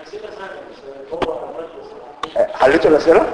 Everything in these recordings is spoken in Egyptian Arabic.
حليتوا الاسئله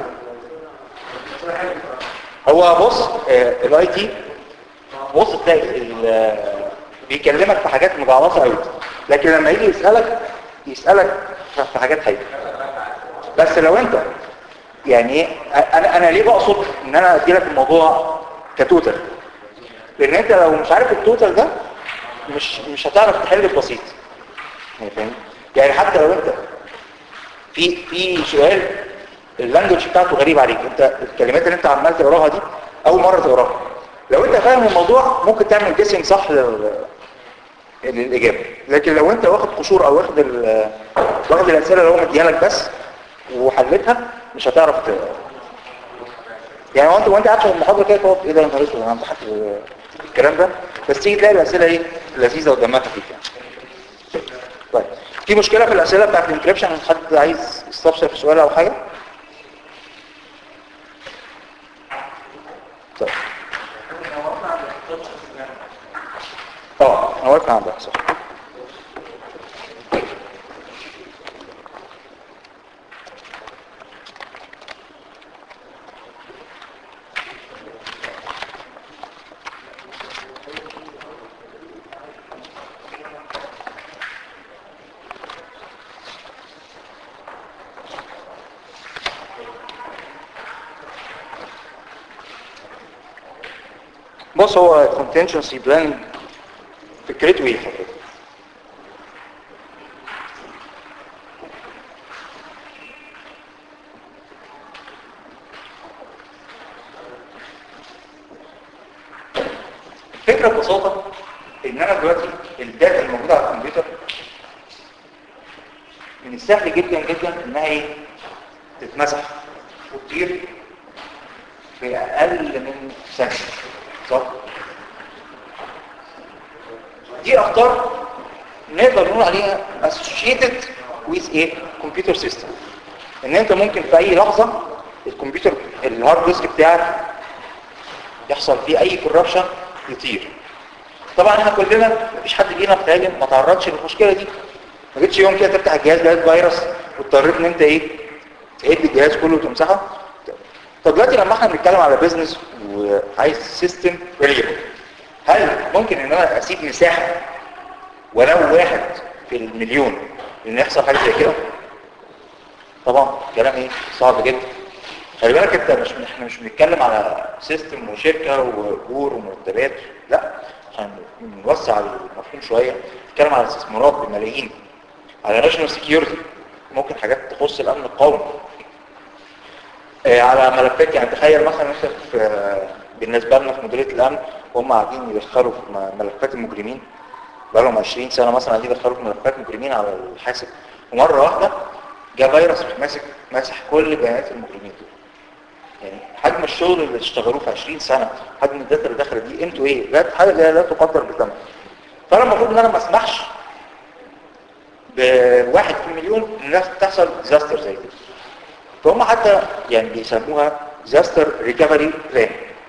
هو بص الاي تي بص تلاقي ال- بيكلمك في حاجات مجعلصه قوي لكن لما يجي يسالك يسالك في حاجات حقيقيه بس لو انت يعني ايه انا انا ليه بقصد ان انا ادي لك الموضوع كتوتال لان انت لو مش عارف التوتال ده مش مش هتعرف تحل البسيط يعني فاهم يعني حتى لو انت في في سؤال اللانجوج بتاعته غريب عليك انت الكلمات اللي انت عمال تقراها دي اول مره تقراها لو انت فاهم الموضوع ممكن تعمل جيسنج صح لل... للاجابه لكن لو انت واخد قشور او واخد ال... واخد الاسئله اللي هو مديها لك بس وحلتها مش هتعرف ت... يعني هو انت وانت قاعد في المحاضره كده تقعد ايه ده يا نهار اسود انا امتحنت الكلام ده بس تيجي تلاقي الاسئله ايه لذيذه ودمها خفيف يعني طيب في مشكله في الاسئله بتاعت الانكريبشن حد عايز يستفسر في سؤال او حاجه طيب اه انا واقف عندك صح بص هو contingency plan فكرته ايه حضرتك الفكرة ببساطة ان انا دلوقتي الداتا الموجودة على الكمبيوتر من السهل جدا جدا انها ايه تتمسح وتطير في اقل من سنة صح؟ دي اخطار نقدر نقول عليها associated with a computer system ان انت ممكن في اي لحظة الكمبيوتر الهارد ديسك بتاعك يحصل فيه اي كوربشن يطير طبعا احنا كلنا مفيش حد فينا بتهاجم ما تعرضش للمشكله دي ما جيتش يوم كده تفتح الجهاز لقيت فيروس واضطريت ان انت ايه تهد الجهاز كله وتمسحه طب دلوقتي لما احنا بنتكلم على بيزنس وعايز سيستم ريليبل هل ممكن ان انا اسيب مساحه ولو واحد في المليون ان يحصل حاجه زي كده طبعا كلام ايه صعب جدا خلي بالك انت مش احنا مش بنتكلم على سيستم وشركه واجور ومرتبات لا عشان نوسع المفهوم شويه نتكلم على استثمارات بملايين على ناشونال سكيورتي ممكن حاجات تخص الامن القومي آه على ملفات يعني تخيل مثلا انت في آه بالنسبه لنا في مديريه الامن وهم قاعدين يدخلوا في ملفات المجرمين بقى لهم 20 سنه مثلا قاعدين يدخلوا في ملفات مجرمين على الحاسب ومره واحده جاء فيروس ماسك ماسح كل بيانات المجرمين دول يعني حجم الشغل اللي اشتغلوه في 20 سنه حجم الداتا اللي دخلت دي قيمته ايه لا حاجه لا, لا تقدر بثمن فانا المفروض ان انا ما اسمحش بواحد في المليون ان تحصل ديزاستر زي دي فهم حتى يعني بيسموها ديزاستر ريكفري بلان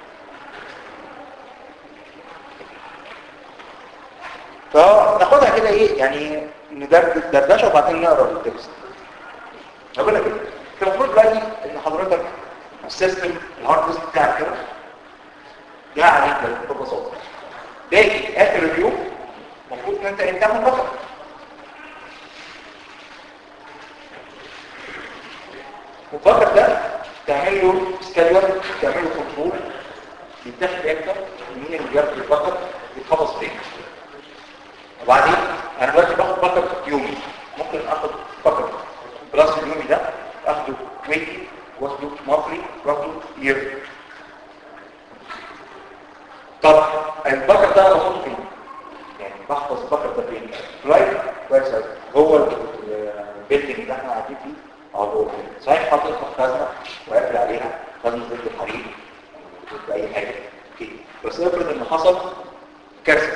فناخدها كده ايه يعني ندردشه وبعدين نقرا التكست اقول لك ايه انت المفروض دلوقتي ان حضرتك السيستم الهارد ديسك بتاعك كده جاء عليك كده ببساطه باقي اخر اليوم المفروض ان انت انت تعمل بكره والبكر ده تعمل له سكادول تعمل له كنترول يتاخد امتى مين اللي بياخد البكر يتحفظ فين وبعدين انا دلوقتي باخد بكر يومي ممكن اخد بكر بلس اليومي ده اخده ويكي واخده مصري واخده يري طب البكر ده بحطه فين يعني بحفظ البكر ده فين رايت كويس هو البيلدنج اللي احنا قاعدين فيه اه صحيح حاطط في خزنه وقافل عليها خزنه ضد الحريق ضد اي حاجه كده بس افرض ان حصل كارثه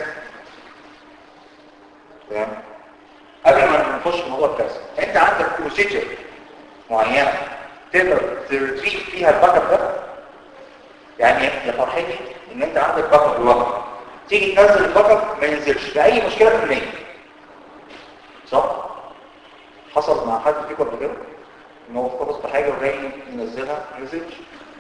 تمام قبل ما نخش في موضوع الكارثه انت عندك بروسيجر معينه تقدر تريد فيها الباك ده يعني يا فرحتي ان انت عندك باك لوحده تيجي تنزل الباك ما ينزلش لاي مشكله في المية صح حصل مع حد فيكم قبل كده ان هو افترض بحاجه وجاي ينزلها ما نزلش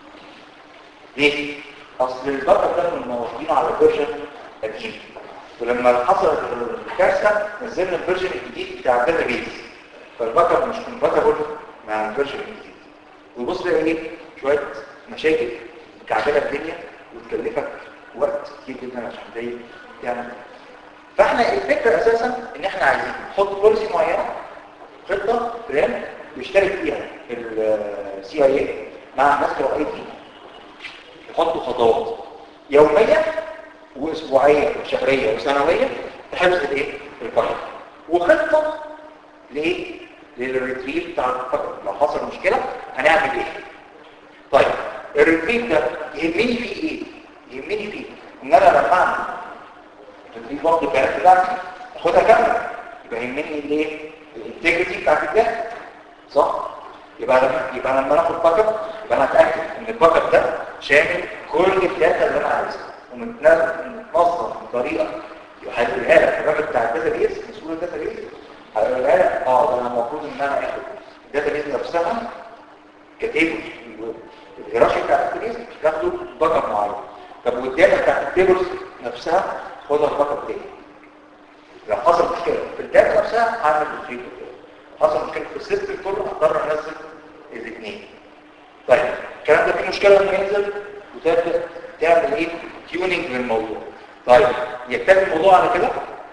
ليه؟ اصل الباك ده كنا واخدينه على فيرجن قديم ولما حصلت الكارثه نزلنا الفيرجن الجديد بتاع الداتا بيز فالباك اب مش كومباتبل مع الفيرجن الجديد ويبص بقى ايه شويه مشاكل مكعبله الدنيا وتكلفك وقت كتير جدا عشان ده تعمل فاحنا الفكره اساسا ان احنا عايزين نحط بوليسي معينه خطه بلان ويشترك فيها السي اي اي مع الناس بتوع اي تي يحطوا خطوات يوميه واسبوعيه وشهريه وسنويه لحفظ الايه القرار وخطه لايه للريتريف بتاع الفقر لو حصل مشكله هنعمل ايه طيب الريتريف ده يهمني فيه ايه يهمني فيه ان انا لما اعمل الريتريف واخد البيانات بتاعتي اخدها كامله يبقى يهمني الايه الانتجريتي بتاعت الداتا صح يبقى لما يبقى لما ناخد باك اب يبقى انا اتاكد ان الباك اب ده شامل كل الداتا اللي انا عايزها ومتنظم بطريقه يحددها لك الراجل بتاع الداتا بيز مسؤول الداتا بيز هيقولها لك اه ده انا المفروض ان انا اخد الداتا بيز نفسها كتيبل الهيرارشي بتاع الداتا بيز تاخده باك اب معين طب والداتا بتاعت التيبلز نفسها خدها باك اب تاني لو حصل مشكله في الداتا نفسها هعمل ريتريف حصل مشكله في السيستم كله هضطر انزل الاثنين طيب الكلام ده فيه مشكله لما ينزل وتبدا تعمل ايه تيوننج للموضوع طيب يكتفي الموضوع على كده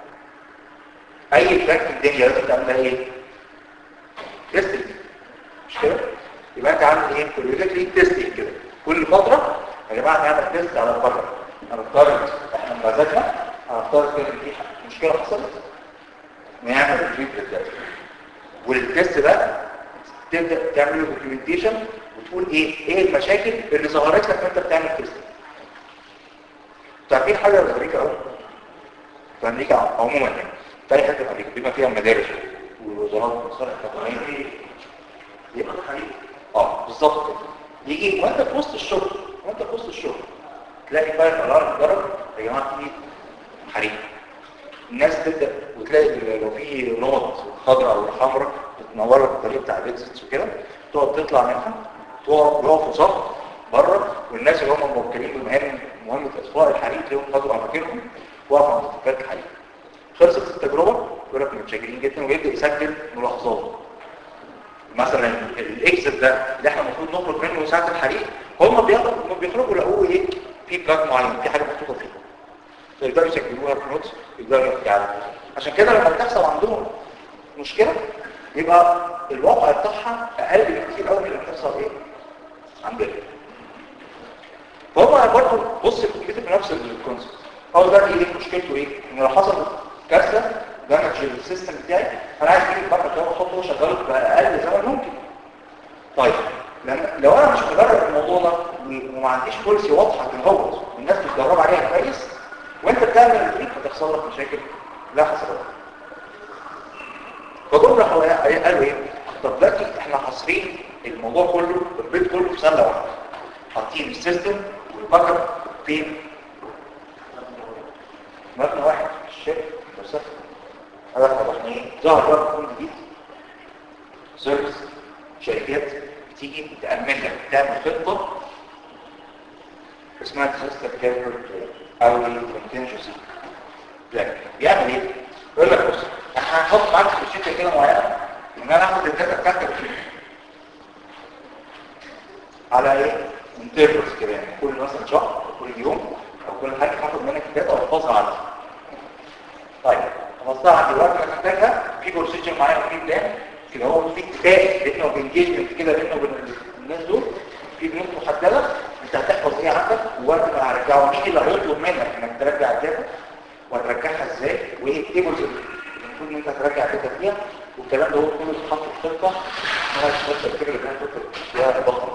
اي تراك في الدنيا لازم تعملها ايه تيستنج مش كده يبقى انت عامل ايه كل تيستنج كده كل فتره يا جماعه نعمل تيست على الفتره هنفترض احنا مزاجنا هنفترض كده ان في مشكله حصلت نعمل ريتريف للداتا والتيست ده تبدا تعمل له دوكيومنتيشن وتقول ايه ايه المشاكل اللي ظهرت لك وانت بتعمل تيست تعرفين حاجه في امريكا قوي في امريكا عموما يعني في اي حته في امريكا بما فيها مدارس ووزارات مصالح حكوميه اه بالظبط كده يجي وانت في وسط الشغل وانت في وسط الشغل تلاقي بقى قرار ضرب يا جماعه في حريق الناس تبدا وتلاقي لو في نقط خضراء او حمراء بتنور الطريق بتاع الاكزيتس وكده تقعد تطلع منها تقف يقفوا صف بره والناس اللي هم موكلين بمهام مهمه اطفاء الحريق تلاقيهم خدوا اماكنهم وقفوا عند استفاد الحريق خلصت التجربه يقول لك متشكرين جدا ويبدا يسجل ملاحظات مثلا الاكزيت ده اللي احنا المفروض نخرج منه ساعه الحريق هم بيخرجوا بيخرجوا لقوه ايه في بلاك معين في حاجه محطوطه فيه فيقدروا يسجلوها في نوتس يقدروا يعني عشان كده لما بتحصل عندهم مشكله يبقى الواقع بتاعها اقل بكتير قوي من اللي بتحصل ايه عندنا فهم برضه بص الكمبيوتر بنفس الكونسيبت هو ده ايه مشكلته ايه ان لو حصل كارثه دمج السيستم بتاعي انا عايز اجيب الباك ده واحطه واشغله باقل زمن ممكن طيب لما لو انا مش مجرد الموضوع ده وما عنديش بوليسي واضحه تنهوض والناس بتجرب عليها كويس وانت بتعمل الفريق هتحصل لك مشاكل لا حصل لك فدول راحوا قالوا ايه طب دلوقتي احنا حاصرين الموضوع كله البيت كله في سنه واحده حاطين السيستم والباك اب فين مبنى واحد في الشركه بس هذا طبعا ايه ظهر بقى مفهوم جديد سيرفيس شركات بتيجي تامن لك تعمل خطه اسمها ديزاستر كير او الكونتنجنسي بلان بيعمل ايه يقول لك بص احنا هنحط معاك في الشركه كده معينه ان انا اخد الداتا بتاعتك على ايه انترفلز كده يعني كل مثلا شهر او كل يوم او كل حاجه هاخد منك الداتا واحفظها عندي طيب حفظتها عندي وقت ما محتاجها في بروسيجر معين وفي بلان كده هو في اتفاق بيننا وبين انجيجمنت كده بيننا وبين الناس دول في بنود محدده انت هتحفظ ايه عندك ووقت ما هرجعه مين اللي هيطلب منك انك ترجع الداتا وهترجعها ازاي وايه التيبلز اللي المفروض ان انت ترجع الداتا فيها والكلام ده هو كله اتحط في خطه اسمها الخطه الفكره اللي انا كنت فيها ضخمه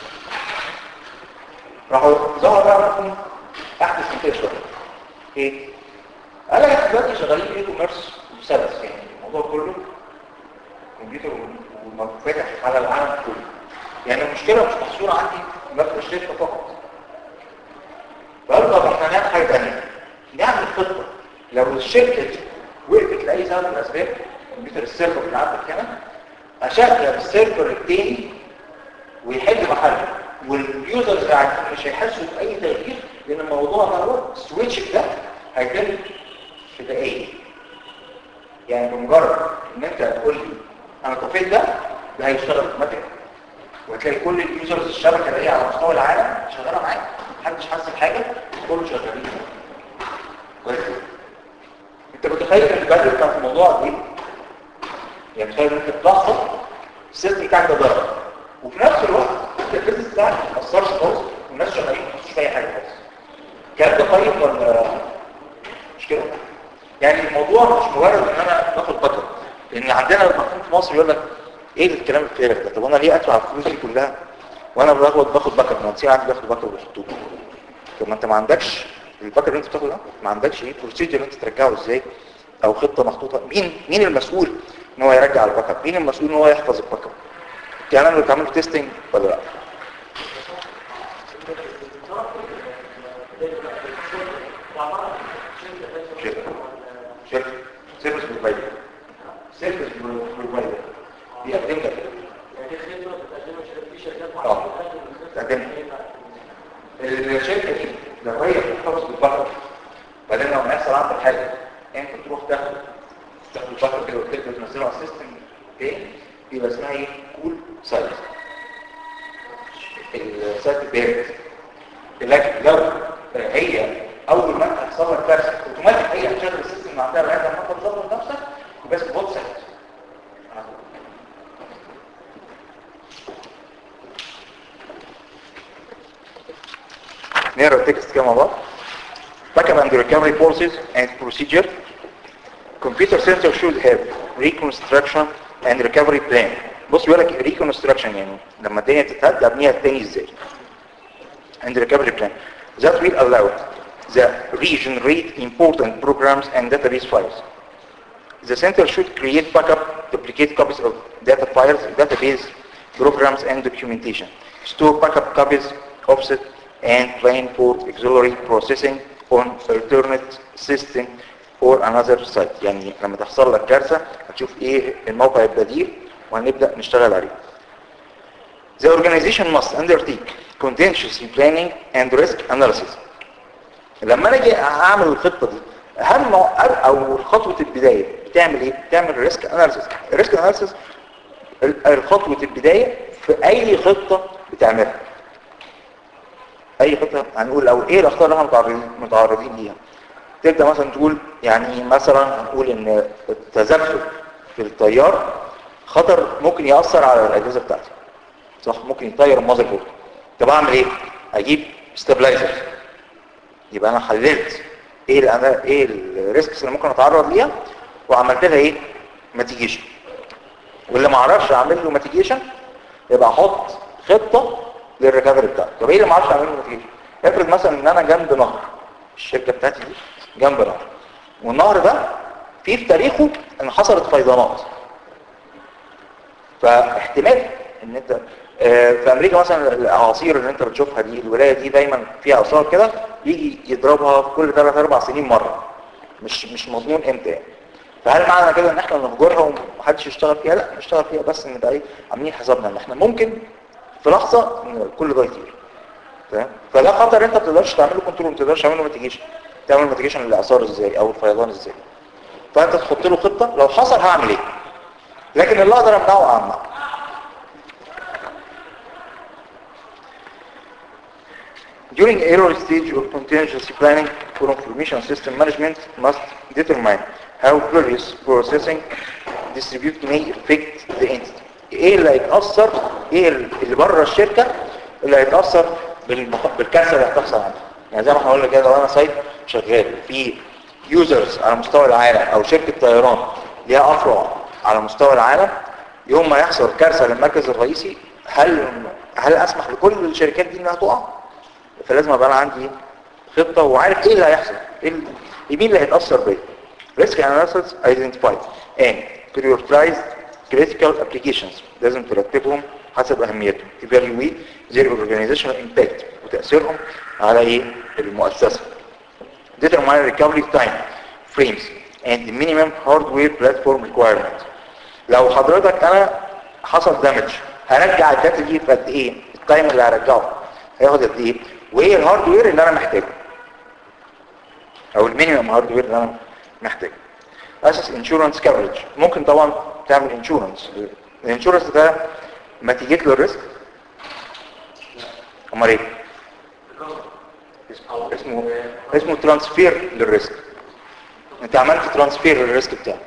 راحوا ظهر بقى رقم احدث من كده شويه ايه قال لك احنا دلوقتي شغالين ايه كوميرس وسلس يعني الموضوع كله كمبيوتر ومنفتح على العالم كله يعني المشكله مش محصوره عندي في الشركه فقط فقالوا طب احنا هنعمل حاجه ثانيه نعمل خطه لو الشركه دي وقفت لاي سبب من الاسباب الكمبيوتر السيرفر اللي عندك هنا اشغل السيرفر التاني ويحل محله واليوزرز قاعدين مش هيحسوا باي تغيير لان الموضوع ده هو السويتش ده هيتم في دقايق يعني بمجرد ان انت تقول لي انا طفيت ده ده هيشتغل اوتوماتيك وهتلاقي كل اليوزرز الشبكه اللي هي على مستوى العالم شغاله معاك محدش حاسس بحاجه كله شغالين كويس انت متخيل ان البدل بتاعت الموضوع دي يعني تخيل ان انت بتحصل السيستم بتاعك ده ضرب وفي نفس الوقت انت البيزنس بتاعك ما اثرش خالص والناس شغالين ما حسوش باي حاجه خالص الكلام ده طيب ولا مش كده؟ يعني الموضوع مش مجرد ان انا باخد بطل لان عندنا مفهوم في مصر يقول لك ايه الكلام الفارغ ده طب انا ليه ادفع الفلوس دي كلها وانا باخد باخد باك اب ما عندي باخد باك اب ويحطوه طب ما انت ما عندكش الباك اللي انت بتاخده ده ما عندكش ايه بروسيجر انت ترجعه ازاي او خطه محطوطه مين مين المسؤول ان هو يرجع الباك اب مين المسؤول ان هو يحفظ الباك اب يعني انا اللي بعمل تيستنج ولا لا شركه شركه سيرفيس بروفايدر سيرفيس بروفايدر بيقدم لك اه تقدم الشركه دي لو هي بتحتفظ بالبقر بعدين لو يحصل عندك حاجه انت تروح تاخد تاخد البقر كده وتبدا تنزله على السيستم تاني بيبقى اسمها ايه كول سايت السايت بارد لكن لو هي اول ما تحصل لك كارثه اوتوماتيك هي هتشغل السيستم عندها لغايه ما انت تظبط نفسك وبس بوت سايت نقرا التكست كده مع بعض backup and recovery policies and procedure computer center should have reconstruction and recovery plan بص بيقول لك reconstruction يعني لما الدنيا تتهد ابنيها تاني ازاي and recovery plan that will allow the regenerate important programs and database files the center should create backup duplicate copies of data files database programs and documentation store backup copies offset and plan for auxiliary processing on alternate system or another site يعني لما تحصل لك كارثة هتشوف ايه الموقع البديل وهنبدأ نشتغل عليه The organization must undertake contingency planning and risk analysis لما انا اجي اعمل الخطة دي اهم او خطوة البداية بتعمل ايه بتعمل ريسك اناليسيس الريسك اناليسيس خطوة البداية في اي خطة بتعملها اي خطة هنقول الاول ايه الاخطاء اللي احنا متعرضين متعرضين ليها تبدا مثلا تقول يعني مثلا هنقول ان التذبذب في الطيار خطر ممكن ياثر على الاجهزه بتاعتي صح ممكن يطير المذر بورد طب اعمل ايه اجيب ستابلايزر يبقى انا حللت ايه اللي انا ايه الريسكس اللي ممكن اتعرض ليها وعملت لها ايه ماتيجيشن واللي ما اعرفش اعمل له ماتيجيشن يبقى احط خطه للريكفري بتاعته طب ايه اللي ما اعرفش اعمل له ماتيجيشن افرض مثلا ان انا جنب نهر الشركه بتاعتي دي جنب نهر والنهر ده فيه في تاريخه ان حصلت فيضانات فاحتمال ان انت آه في امريكا مثلا الاعاصير اللي انت بتشوفها دي الولايه دي دايما فيها اثار كده يجي يضربها في كل 3 4 سنين مره مش مش مضمون امتى يعني فهل معنى كده ان احنا نهجرها ومحدش يشتغل فيها لا نشتغل فيها بس نبقى ايه عاملين حسابنا ان احنا ممكن في لحظه ان كل ده يطير فاهم فده خطر انت ما تقدرش تعمله كنترول ما تقدرش تعمله ميتيجيشن تعمل ميتيجيشن للاعصار ازاي او الفيضان ازاي فانت تحط له خطه لو حصل هعمل ايه لكن اللي اقدر امنعه امنعه During early stage of contingency planning for information system management must determine how various processing distribute may affect the entity. ايه اللي هيتأثر ايه اللي بره الشركة اللي هيتأثر بالكارثة اللي هتحصل عندها يعني زي ما احنا قلنا كده لو انا سايت شغال في يوزرز على مستوى العالم او شركة طيران ليها افرع على مستوى العالم يوم ما يحصل كارثة للمركز الرئيسي هل هل اسمح لكل الشركات دي انها تقع فلازم ابقى انا عندي خطة وعارف ايه اللي هيحصل ايه مين اللي هيتأثر بيه risk analysis identified and prioritized critical applications لازم ترتبهم حسب اهميتهم evaluate their organizational impact وتأثيرهم على ايه المؤسسة determine recovery time frames and minimum hardware platform requirement لو حضرتك انا حصل دامج هرجع الداتا دي في قد ايه التايم اللي هرجعه هياخد قد ايه وايه الهاردوير اللي انا محتاجه او المينيمم هاردوير اللي انا محتاجه اساس انشورنس كفرج ممكن طبعا تعمل انشورنس الانشورنس ده نتيجه له الريسك امال ايه اسمه اسمه ترانسفير للريسك انت عملت ترانسفير للريسك بتاعك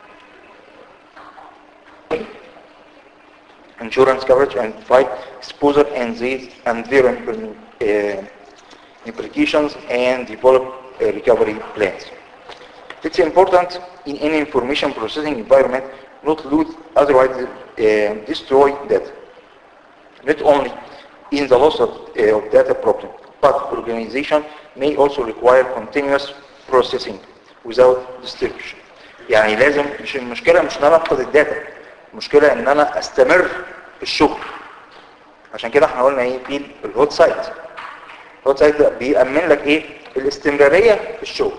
insurance coverage and fight exposure and these and their uh, implications and develop uh, recovery plans. It's important in any information processing environment not lose otherwise uh, destroy data. Not only in the loss of, uh, of data problem, but organization may also require continuous processing without distribution. يعني لازم مش المشكلة مش ان انا افقد الداتا المشكلة ان انا استمر في الشغل عشان كده احنا قلنا ايه في الهوت سايت الهوت سايت ده بيأمن لك ايه الاستمرارية في الشغل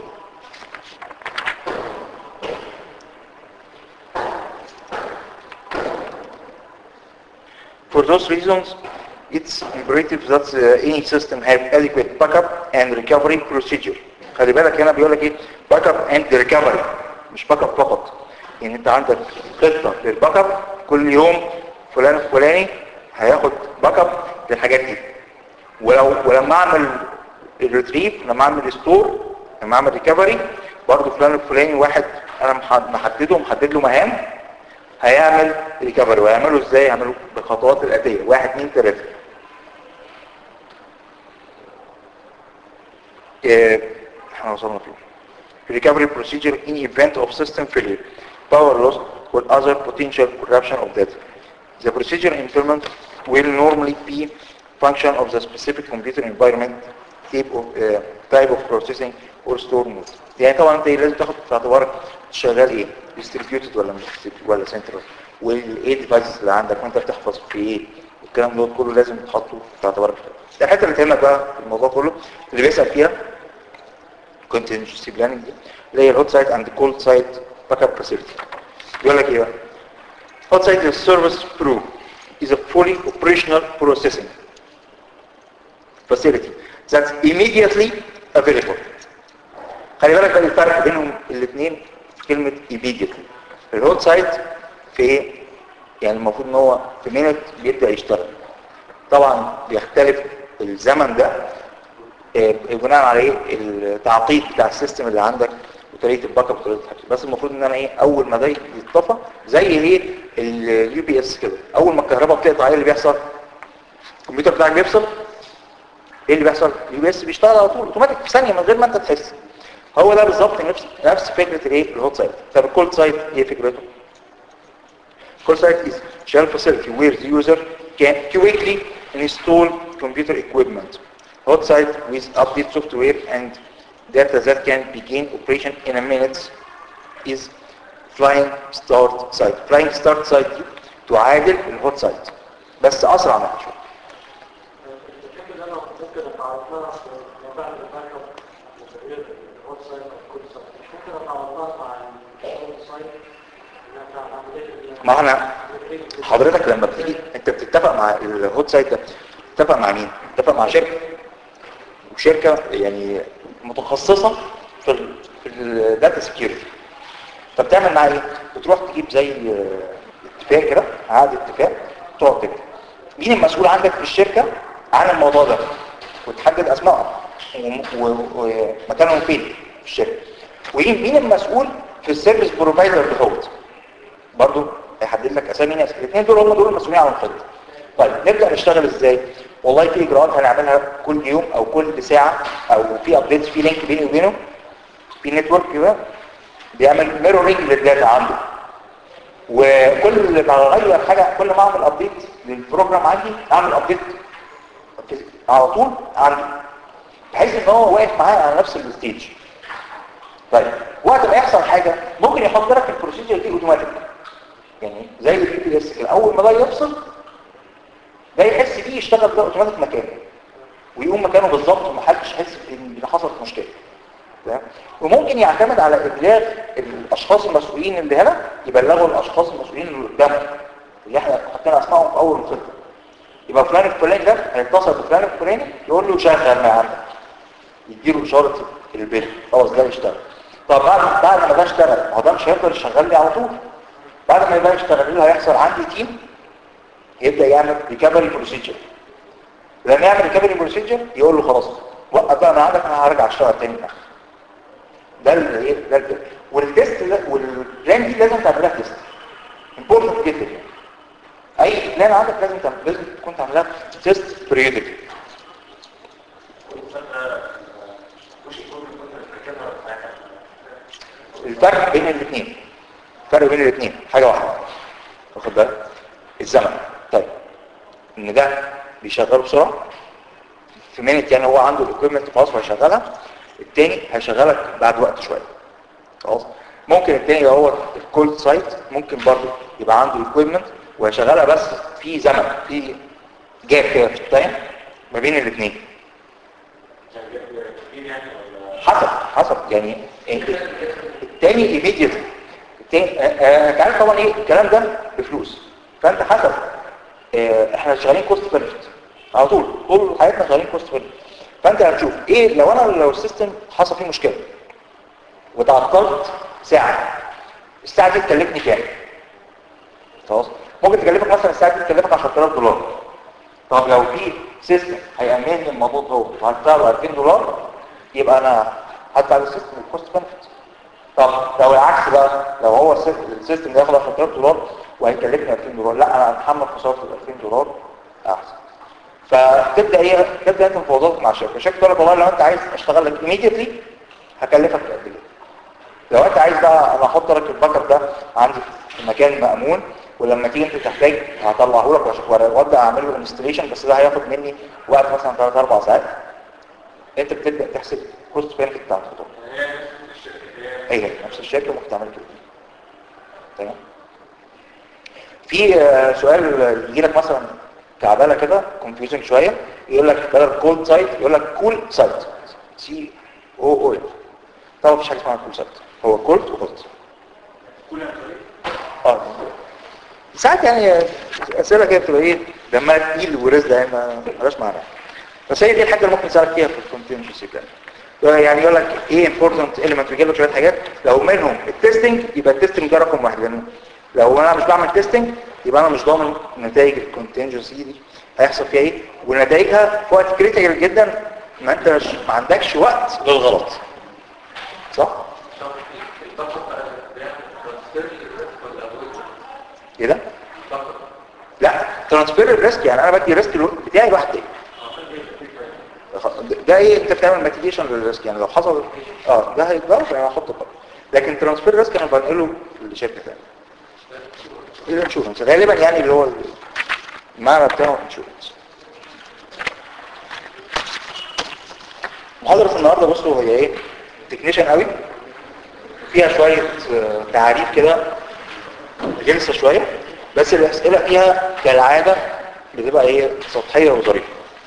For those reasons, it's imperative that uh, any system have adequate backup and recovery procedure. خلي بالك هنا بيقول لك ايه باك اب اند ريكفري مش باك اب فقط يعني انت عندك خطه للباك اب كل يوم فلان الفلاني هياخد باك اب للحاجات دي ولو ولما اعمل الريتريف لما اعمل ستور لما اعمل ريكفري برضه فلان الفلاني واحد انا محدده محدد له مهام هيعمل ريكفري وهيعمله ازاي يعمله بالخطوات الاتيه واحد اتنين تلاته إيه احنا وصلنا فيه recovery procedure in event of system failure power loss or other potential corruption of data the procedure implement will normally be function of the specific computer environment type of uh, type of processing or store mode يعني طبعا انت لازم تاخد في اعتبارك شغال ايه distributed ولا مش distributed ولا central والايه devices اللي عندك وانت بتحفظ في ايه الكلام ده كله لازم تحطه في اعتبارك ده الحته اللي تهمك بقى في الموضوع كله اللي بيسال فيها contingency planning دي اللي هي الهوت سايت اند كولد سايت باك اب فاسيلتي بيقول لك ايه بقى hot site service pro is a fully operational processing facility that's immediately available خلي بالك بقى الفرق بينهم الاثنين في كلمة immediately الهوت سايت في ايه يعني المفروض ان هو في مينت بيبدأ يشتغل طبعا بيختلف الزمن ده آه، بناء على ايه التعقيد بتاع السيستم اللي عندك وطريقه الباك اب وطريقه التحكم بس المفروض ان انا ايه اول ما ده يتطفى زي ايه اليو بي اس كده اول ما الكهرباء بتقطع ايه اللي بيحصل الكمبيوتر بتاعك بيفصل ايه اللي بيحصل اليو بي اس بيشتغل على طول اوتوماتيك في ثانيه من غير ما انت تحس هو ده بالظبط نفس نفس فكره الايه الهوت سايت طب الكولد سايت ايه فكرته Cold site is shell facility where the user can quickly install computer equipment. Hot site with update software and data that can begin operation in a minute is flying start site. Flying start site دي تعادل الهوت سايت بس اسرع منها شويه. الفكرة اللي انا ممكن اتعرض في موضوع الباك اب وتغيير الهوت سايت او الكود سايت مش ممكن اتعرض مع الهوت سايت انها عمليه ما احنا حضرتك لما بتيجي انت بتتفق مع الهوت سايت ده بتتفق مع مين بتتفق مع شركه وشركه يعني متخصصه في ال في الداتا سكيورتي فبتعمل معاه ايه بتروح تجيب زي اه، اتفاق كده عقد اتفاق تقعد تكتب مين المسؤول عندك في الشركه عن الموضوع ده وتحدد اسمائهم وم- و- ومكانهم فين في الشركه ومين مين المسؤول في السيرفيس بروفايدر دوت برضو هيحدد لك اسامي ناس الاثنين دول هم دول المسؤولين عن الخطه طيب نبدا نشتغل ازاي والله في اجراءات هنعملها كل يوم او كل ساعه او في ابديتس في لينك بيني وبينه في نتورك كده بيعمل ميرورنج للداتا عنده وكل ما اغير حاجه كل ما اعمل ابديت للبروجرام عندي اعمل ابديت على طول عندي بحيث ان هو واقف معايا على نفس الستيج طيب وقت ما يحصل حاجه ممكن يحط لك البروسيجر دي اوتوماتيك يعني زي البي بي اس كده اول ما ده يفصل ده يحس بيه يشتغل ده اوتوماتيك مكانه ويقوم مكانه بالظبط ومحدش يحس ان حصلت مشكله تمام وممكن يعتمد على ابلاغ الاشخاص المسؤولين اللي هنا يبلغوا الاشخاص المسؤولين اللي قدامه اللي احنا حاطين اسمائهم في اول الخطه يبقى فلان الفلاني ده هيتصل بفلان الفلاني يقول له شغل ما عندك يديله اشاره البيل خلاص ده يشتغل طب بعد بعد ما ده اشتغل هو ده مش هيفضل يشغل لي على طول بعد ما يبقى يشتغل ايه اللي هيحصل عندي تيم يبدا يعمل ريكفري بروسيجر لما يعمل ريكفري بروسيجر يقول له خلاص وقف بقى انا عندك انا هرجع اشتغل تاني معاك ده اللي ايه ده البيل والتيست ده والبلان دي لازم تعملها تيست امبورتنت جدا يعني اي بلان عندك لازم تعمل لازم تكون تعملها تيست بريودك الفرق بين الاثنين الفرق بين الاثنين حاجه واحده واخد بالك الزمن طيب ان ده بيشغله بسرعه في مينت يعني هو عنده الاكويبمنت خلاص وهيشغلها التاني هيشغلك بعد وقت شويه خلاص ممكن التاني يبقى هو الكولد سايت ممكن برضه يبقى عنده الاكويبمنت وهيشغلها بس في زمن في جاب كده في التايم ما بين الاثنين حسب حسب يعني التاني immediately التاني انت عارف طبعا ايه الكلام ده بفلوس فانت حسب اه احنا شغالين كوست بنفيت على طول طول حياتنا شغالين كوست بنفيت فانت هتشوف ايه لو انا لو السيستم حصل فيه مشكله وتعطلت ساعه الساعه دي تكلفني كام خلاص ممكن تكلفك مثلا الساعه دي تكلفك 10000 دولار طب لو في سيستم هيأمن لي الموضوع ده وهدفع 2000 دولار يبقى انا هدفع للسيستم الكوست بنفيت طب لو العكس بقى لو هو السيستم ده ياخد 10000 دولار وهيكلفني 2000 دولار لا انا هتحمل خساره ال 2000 دولار احسن فتبدا هي تبدا انت مفاوضات مع الشركه الشركه تقول لك والله لو انت عايز اشتغل لك immediately هكلفك قد ايه لو انت عايز بقى انا احط لك الباك اب ده عندي في مكان مامون ولما تيجي انت تحتاج هطلعه لك وابدا اعمل له انستليشن بس ده هياخد مني وقت مثلا 3 4 ساعات انت بتبدا تحسب كوست بنفيت بتاع الخطوه هي هي نفس الشركه ممكن تعمل كده تمام في سؤال يجي لك مثلا كعباله كده كونفيوزنج شويه يقول لك بدل كولد سايت يقول لك كول سايت سي او او طبعا مفيش حاجه اسمها كول سايت هو كولد وهوت اه ساعات يعني اسئله كده بتبقى ايه دمها تقيل ورزق يعني ما مالهاش معنى بس هي دي الحاجه اللي ممكن تساعدك فيها في الكونتينجنسي بلان يعني يقول لك ايه امبورتنت اليمنت بيجيب لك شويه حاجات لو منهم التستنج يبقى التستنج ده رقم واحد لانه لو انا مش بعمل تيستنج يبقى انا مش ضامن نتائج الكونتينجنسي دي هيحصل فيها ايه ونتائجها في وقت كريتيكال جدا ما انت مش ما عندكش وقت للغلط صح ايه ده لا ترانسفير الريسك يعني انا بدي ريسك بتاعي لواحد تاني ده ايه انت بتعمل ماتيجيشن للريسك يعني لو حصل اه ده هيتضرب يعني هحطه بره لكن ترانسفير ريسك انا بنقله لشركه ثانيه الانشورنس غالبا يعني اللي هو المعنى بتاعه انشورنس محاضرة النهاردة بصوا هي ايه تكنيشن قوي فيها شوية تعريف كده غلسة شوية بس الأسئلة فيها كالعادة بتبقى ايه سطحية وظريفة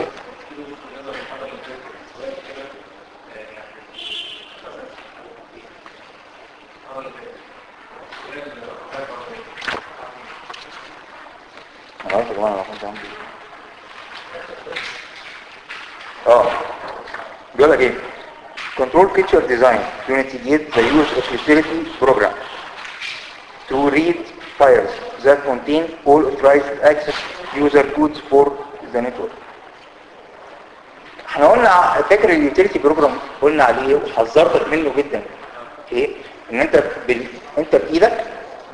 عارف يا جماعه انا كنت عندي اه بيقول لك ايه control feature design to mitigate the use of utility program to read files that contain all authorized access user codes for the network احنا قلنا فاكر اليوتيليتي بروجرام قلنا عليه وحذرتك منه جدا ايه ان انت بال... انت بايدك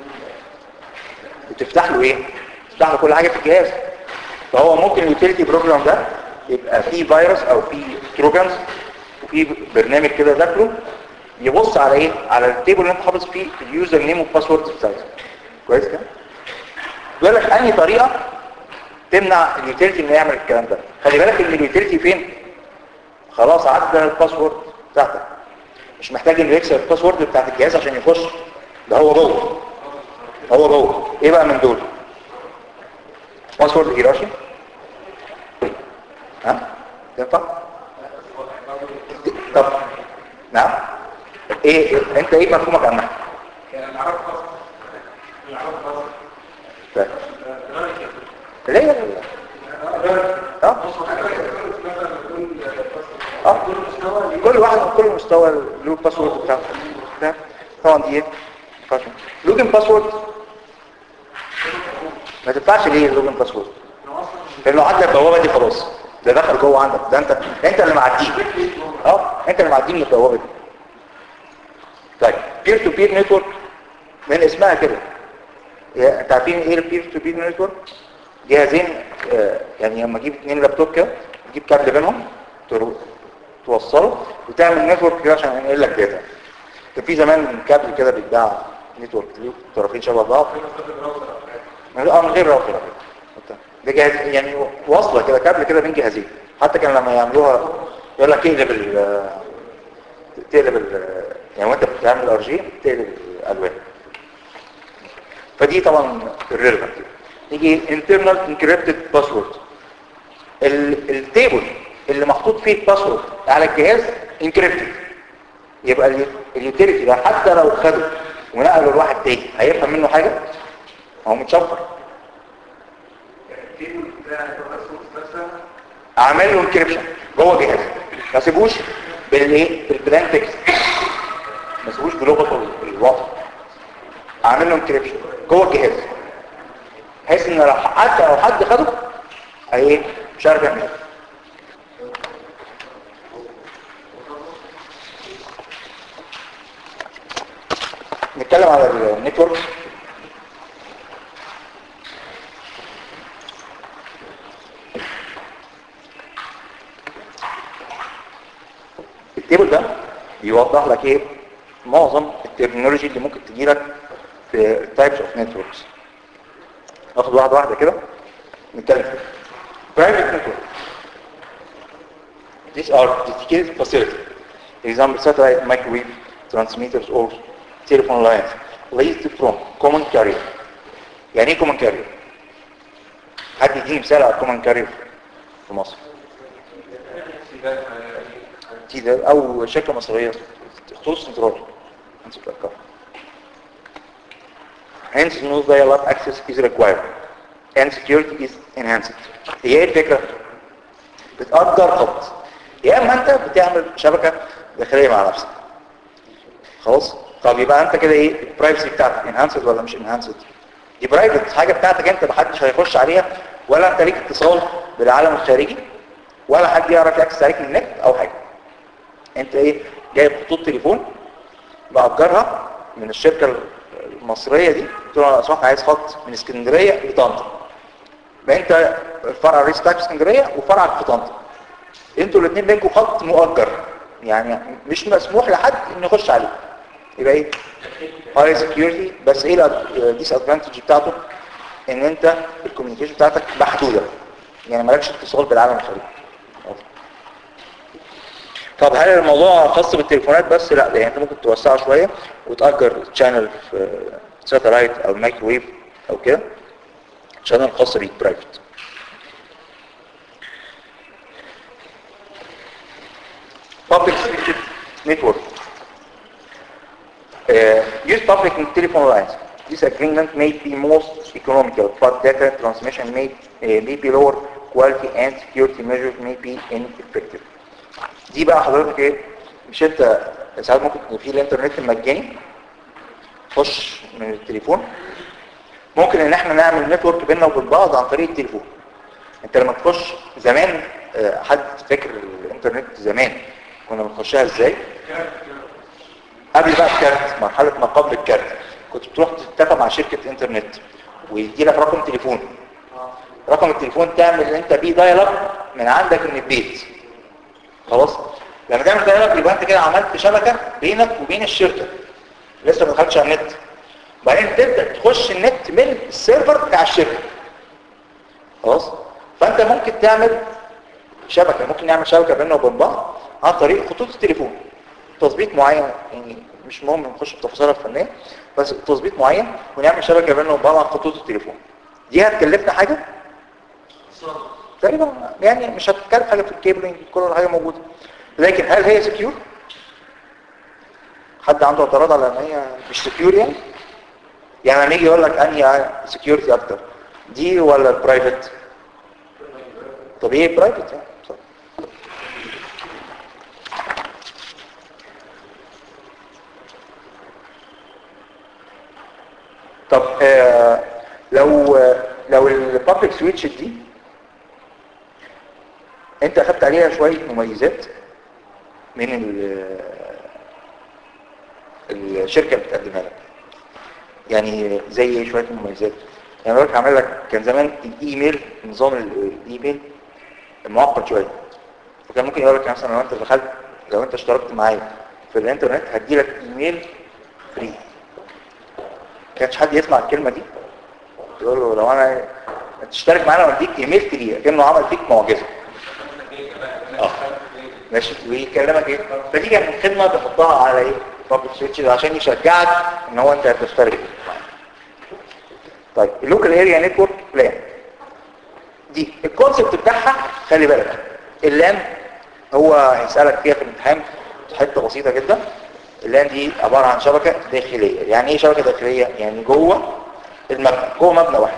بتفتح له ايه تفتح له كل حاجه في الجهاز فهو ممكن اليوتيليتي بروجرام ده يبقى فيه فيروس او فيه تروجنز وفي برنامج كده داخله يبص على ايه على التيبل اللي انت حافظ فيه اليوزر نيم والباسورد بتاعته كويس كده بيقول لك انهي طريقه تمنع اليوتيليتي انه يعمل الكلام ده خلي بالك ان اليوتيليتي فين خلاص عدى الباسورد بتاعتك مش محتاج انه يكسر الباسورد بتاعت الجهاز عشان يخش ده هو جوه هو جوه ايه بقى من دول باسورد هيراشي ها ينفع طب نعم ايه انت ايه مفهومك عنها يعني العرب خاص العرب خاص طيب. ذلك اللي هي ال- اه اه كل واحد كل مستوى له الباسورد بتاعه ده طبعا دي ايه فاشن لوجن باسورد ما تنفعش ليه اللوجن باسورد لانه عدى البوابه دي خلاص ده دخل جوه عندك ده انت انت اللي معديه اه انت اللي معديه من البوابه دي طيب بير تو بير نتورك من اسمها كده يا- انت عارفين ايه البير تو بير نتورك جهازين آه، يعني لما اجيب اثنين لابتوب كده تجيب كابل بينهم ترو- توصله وتعمل نتورك كده عشان ينقل لك داتا كان في زمان كابل كده بيتباع نتورك له طرفين شبه بعض من اه من غير راوتر ده جهاز يعني واصله كده كابل كده بين جهازين حتى كان لما يعملوها يقول لك اقلب ال تقلب ال يعني وانت بتعمل ار جي تقلب الالوان فدي طبعا الريليفنت نيجي internal encrypted password ال- التيبل اللي محطوط فيه الباسورد على الجهاز encrypted يبقى ال- اليوتيليتي ده حتى لو خده ونقله لواحد تاني هيفهم منه حاجه هو متشفر اعمل له انكريبشن جوه الجهاز ما سيبوش بالايه بالبلان تكست ما سيبوش بلغه الوضع اعمل له انكريبشن جوه الجهاز بحيث ان لو حتى لو حد خده هي ايه مش عارف يعمل إيه. نتكلم على النتورك التيبل ده بيوضح لك ايه معظم الترمينولوجي اللي ممكن تجي لك في types of networks ناخد واحده واحده كده نتكلم فيها. private network these are dedicated facility example satellite microwave transmitters or telephone lines leased from common carrier يعني ايه common carrier حد يديني مثال على common carrier في مصر كده او شركه مصريه خطوط سنترال هنسيب الارقام hence no dial-up access is required and security is enhanced هي ايه الفكره بتأجر خط يا اما انت بتعمل شبكه داخليه مع نفسك خلاص طب يبقى انت كده ايه البرايفسي بتاعتك انهانسد ولا مش انهانسد دي برايفت حاجه بتاعتك انت محدش هيخش عليها ولا انت ليك اتصال بالعالم الخارجي ولا حد يعرف ياكسس عليك من النت او حاجه انت ايه جايب خطوط تليفون بأجرها من الشركة المصرية دي قلت له انا اسمح عايز خط من اسكندرية لطنطا يبقى انت الفرع الرئيسي بتاعك في اسكندرية وفرعك في طنطا انتوا الاثنين بينكم خط مؤجر يعني مش مسموح لحد انه يخش عليه يبقى ايه هاي سكيورتي بس ايه الديس ادفانتج بتاعته ان انت الكوميونيكيشن بتاعتك محدودة يعني مالكش اتصال بالعالم الخارجي طب هل الموضوع خاص بالتليفونات بس لا يعني انت ممكن توسعه شوية وتأجر تشانل في ساتلايت او مايكرويف او كده شانل خاص بيك برايفت public secret network uh, use public telephone lines this agreement may be most economical but data transmission may, uh, may be lower quality and security measures may be ineffective دي بقى حضرتك ايه مش انت ساعات ممكن يكون في الانترنت المجاني تخش من التليفون ممكن ان احنا نعمل نتورك بيننا وبين بعض عن طريق التليفون انت لما تخش زمان آه، حد فاكر الانترنت زمان كنا بنخشها ازاي قبل بقى الكارت مرحلة ما قبل الكارت كنت بتروح تتفق مع شركة انترنت ويدي لك رقم تليفون رقم التليفون تعمل انت بيه دايل اب من عندك من البيت خلاص لما تعمل دايل اب يبقى انت كده عملت شبكة بينك وبين الشركة لسه ما دخلتش على النت بعدين تبدا تخش النت من السيرفر بتاع الشركة خلاص فانت ممكن تعمل شبكة ممكن نعمل شبكة بيننا وبين بعض عن طريق خطوط التليفون تظبيط معين يعني مش مهم نخش في تفاصيلها الفنية بس تظبيط معين ونعمل شبكة بيننا وبين بعض عن خطوط التليفون دي هتكلفنا حاجة تقريبا يعني مش هتتكلف حاجة في الكيبلينج كل حاجة موجودة لكن هل هي سكيور حد عنده اعتراض على ان هي مش سكيور يعني يعني لما يجي يقول لك انهي سكيورتي اكتر دي ولا البرايفت طب ايه برايفت يعني صح. طب آه لو لو البابليك سويتش دي انت اخدت عليها شوية مميزات من ال- الشركة اللي بتقدمها لك يعني زي ايه شوية مميزات يعني لو عامل لك كان زمان الايميل نظام ال- الايميل معقد شوية فكان ممكن يقول لك مثلا لو انت دخلت لو انت اشتركت معايا في الانترنت هديلك ايميل فري كانش حد يسمع الكلمة دي يقول له لو انا تشترك معانا واديك ايميل فري كانه عمل فيك معجزة اه ماشي ويكلمك ايه فدي كانت خدمه بيحطها على ايه بابليك سويتش عشان يشجعك ان هو انت تشترك طيب اللوكال اريا نتورك بلان دي الكونسبت بتاعها خلي بالك اللان هو هيسالك فيها في الامتحان حته بسيطه جدا اللان دي عباره عن شبكه داخليه يعني ايه شبكه داخليه يعني جوه المبنى جوه مبنى واحد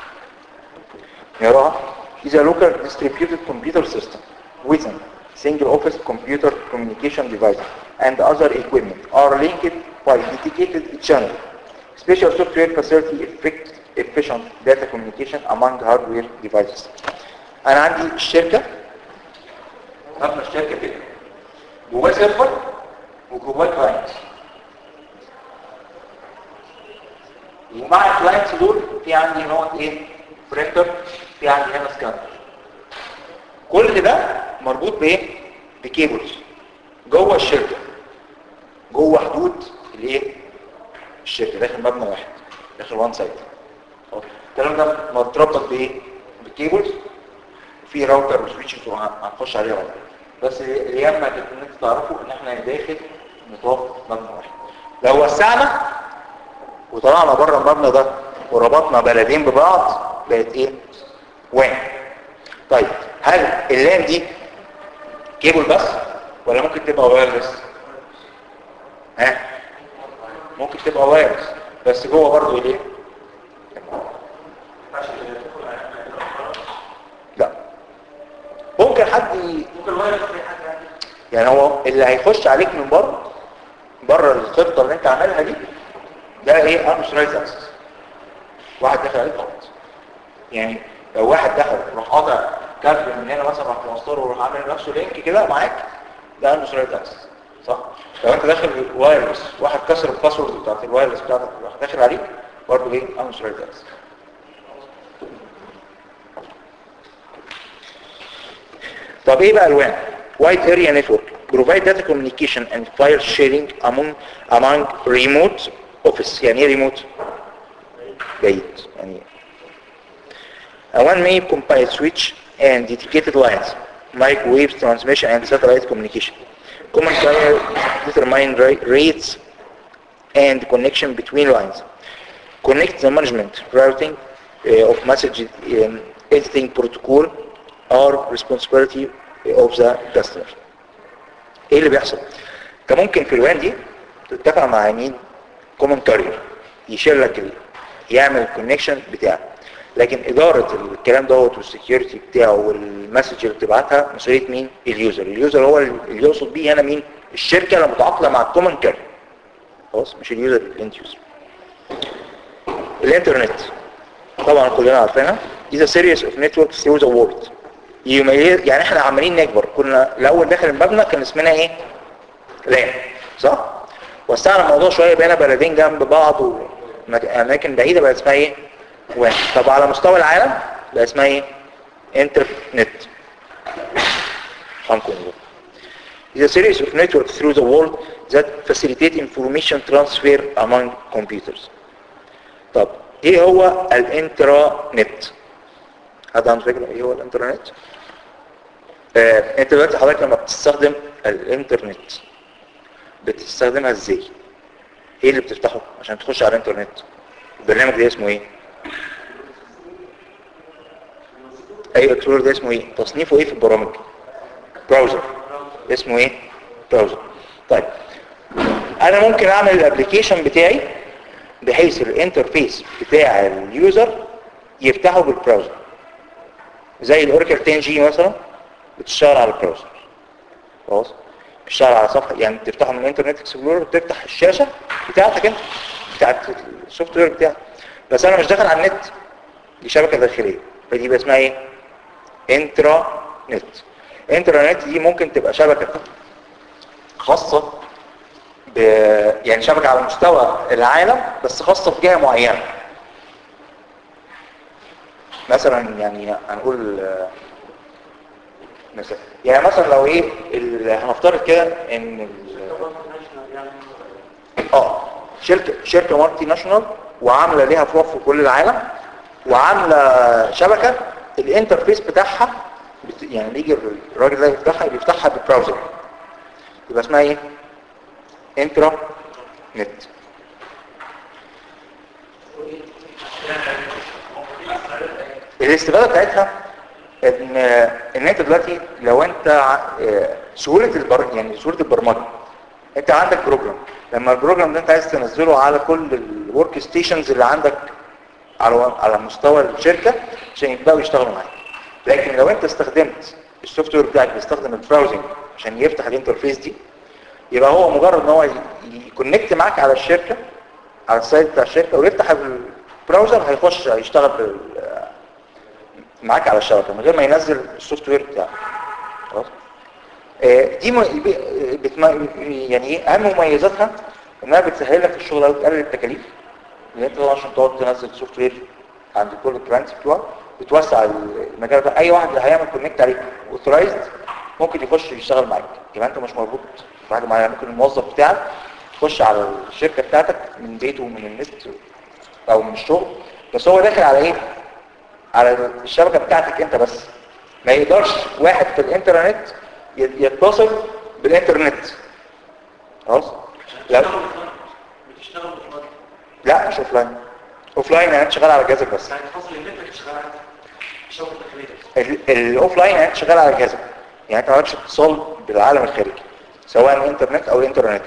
نراها is a local distributed computer system within single office computer communication device and other equipment are linked by dedicated channel. Special software facility effect, efficient data communication among hardware devices. أنا عندي الشركة مبنى الشركة كده جواه سيرفر وجواه كلاينت ومع الكلاينتس دول في عندي نوع ايه برينتر في عندي هنا سكانر كل ده مربوط بايه بكيبلز جوه الشركه جوه حدود الايه الشركه داخل مبنى واحد داخل وان سايد الكلام ده مرتبط بايه بكيبلز في راوتر وسويتشز وهنخش عليها بعد بس الايام ما ان انتوا تعرفوا ان احنا داخل نطاق مبنى واحد لو وسعنا وطلعنا بره المبنى ده وربطنا بلدين ببعض بقت ايه وين طيب هل اللان دي كيبل بس ولا ممكن تبقى وايرلس ها ممكن تبقى وايرلس بس جوه برضه ايه لا ممكن حد ي... ممكن الوايرلس في حاجه يعني يعني هو اللي هيخش عليك من بره بره الخطه اللي انت عاملها دي ده ايه انشرايز اكسس واحد دخل عليك غلط يعني لو واحد دخل راح قاطع كابل من هنا مثلا راح موصله وراح عامل نفسه لينك كده معاك ده انشرايز اكسس صح لو انت داخل وايرلس واحد كسر الباسورد بتاعت الوايرلس بتاعتك راح داخل عليك برضه ايه انشرايز اكسس طب ايه بقى الوان wide area network provide data communication and file sharing among among remote office يعني ايه remote بعيد يعني A one may combine switch and dedicated lines microwave transmission and satellite communication common carrier determine ra- rates and connection between lines connect the management routing uh, of message um, editing protocol or responsibility of the customer ايه اللي بيحصل انت ممكن في الوان دي تتفق مع مين كومن كارير يشيل لك ال... يعمل الكونكشن بتاعك لكن اداره الكلام دوت والسكيورتي بتاعه والمسج اللي بتبعتها مسؤوليه مين اليوزر اليوزر هو اللي يقصد بيه هنا مين الشركه اللي متعاقده مع الكومن كارير خلاص مش اليوزر الانت يوزر الانترنت طبعا كلنا عارفينها is a series of networks through the world يميز يعني احنا عمالين نكبر كنا الاول داخل المبنى كان اسمنا ايه لان صح وسعنا الموضوع شويه بقينا بلدين جنب بعض واماكن بعيده بقى اسمها ايه وان طب على مستوى العالم بقى اسمها ايه انترنت هنكون is a series of networks through the world that facilitate information transfer among computers طب ايه هو الانترانت حد عنده فكرة ايه هو الانترنت آه، انت دلوقتي حضرتك لما بتستخدم الانترنت بتستخدمها ازاي ايه اللي بتفتحه عشان تخش على الانترنت البرنامج ده اسمه ايه ايوه اكسبلور ده اسمه ايه تصنيفه ايه في البرامج براوزر اسمه ايه براوزر طيب انا ممكن اعمل الابليكيشن بتاعي بحيث الانترفيس بتاع اليوزر يفتحوا بالبراوزر زي الاوراكل 10 جي مثلا بتشتغل على البراوزر خلاص بتشتغل على صفحه يعني تفتحه من الانترنت اكسبلورر تفتح الشاشه بتاعتك انت بتاعت السوفت وير بتاعك بس انا مش داخل على النت دي شبكه داخليه فدي بقى اسمها ايه انترا نت انترا نت دي ممكن تبقى شبكه خاصه ب... يعني شبكه على مستوى العالم بس خاصه في جهه معينه مثلا يعني هنقول آه، مثلا يعني مثلا لو ايه ال- هنفترض كده ان ال- يعني اه شركه شركه مالتي ناشونال وعامله ليها فروع في كل العالم وعامله شبكه الانترفيس بتاعها بت- يعني يجي الراجل ده يفتحها بيفتحها بالبراوزر يبقى اسمها ايه انترا نت الاستفاده بتاعتها ان ان انت دلوقتي لو انت ع- آه، سهوله البر يعني سهوله البرمجه انت عندك بروجرام لما البروجرام ده انت عايز تنزله على كل الورك ستيشنز اللي عندك على على مستوى الشركه عشان يبداوا يشتغلوا معاك لكن لو انت استخدمت السوفت وير بتاعك بيستخدم البراوزنج عشان يفتح الانترفيس دي يبقى هو مجرد ان هو ي- يكونكت معاك على الشركه على السايت بتاع الشركه ويفتح البراوزر هيخش هيشتغل بال معاك على الشبكه من غير ما ينزل السوفت وير بتاعه خلاص آه، دي م- ب- بتم... يعني ايه اهم مميزاتها انها بتسهل لك الشغل او تقلل التكاليف لان انت طبعا عشان تقعد تنزل سوفت وير عند كل الكلاينتس بتوعك بتوسع المجال ده اي واحد اللي هيعمل كونكت عليك اوثرايزد ممكن يخش يشتغل معاك يبقى انت مش مربوط بحاجه معينه ممكن الموظف بتاعك يخش على الشركه بتاعتك من بيته ومن النت او من الشغل بس هو داخل على ايه على الشبكة بتاعتك انت بس ما يقدرش واحد في الانترنت ي- يتصل بالانترنت خلاص لا بتشتغل اوفلاين لا مش اوف لاين اوف لاين يعني انت شغال على جهازك بس يعني فصل النت شغال على شغل تقليدي الاوف لاين يعني انت شغال على جهازك يعني انت ما عندكش اتصال بالعالم الخارجي سواء الانترنت او الانترنت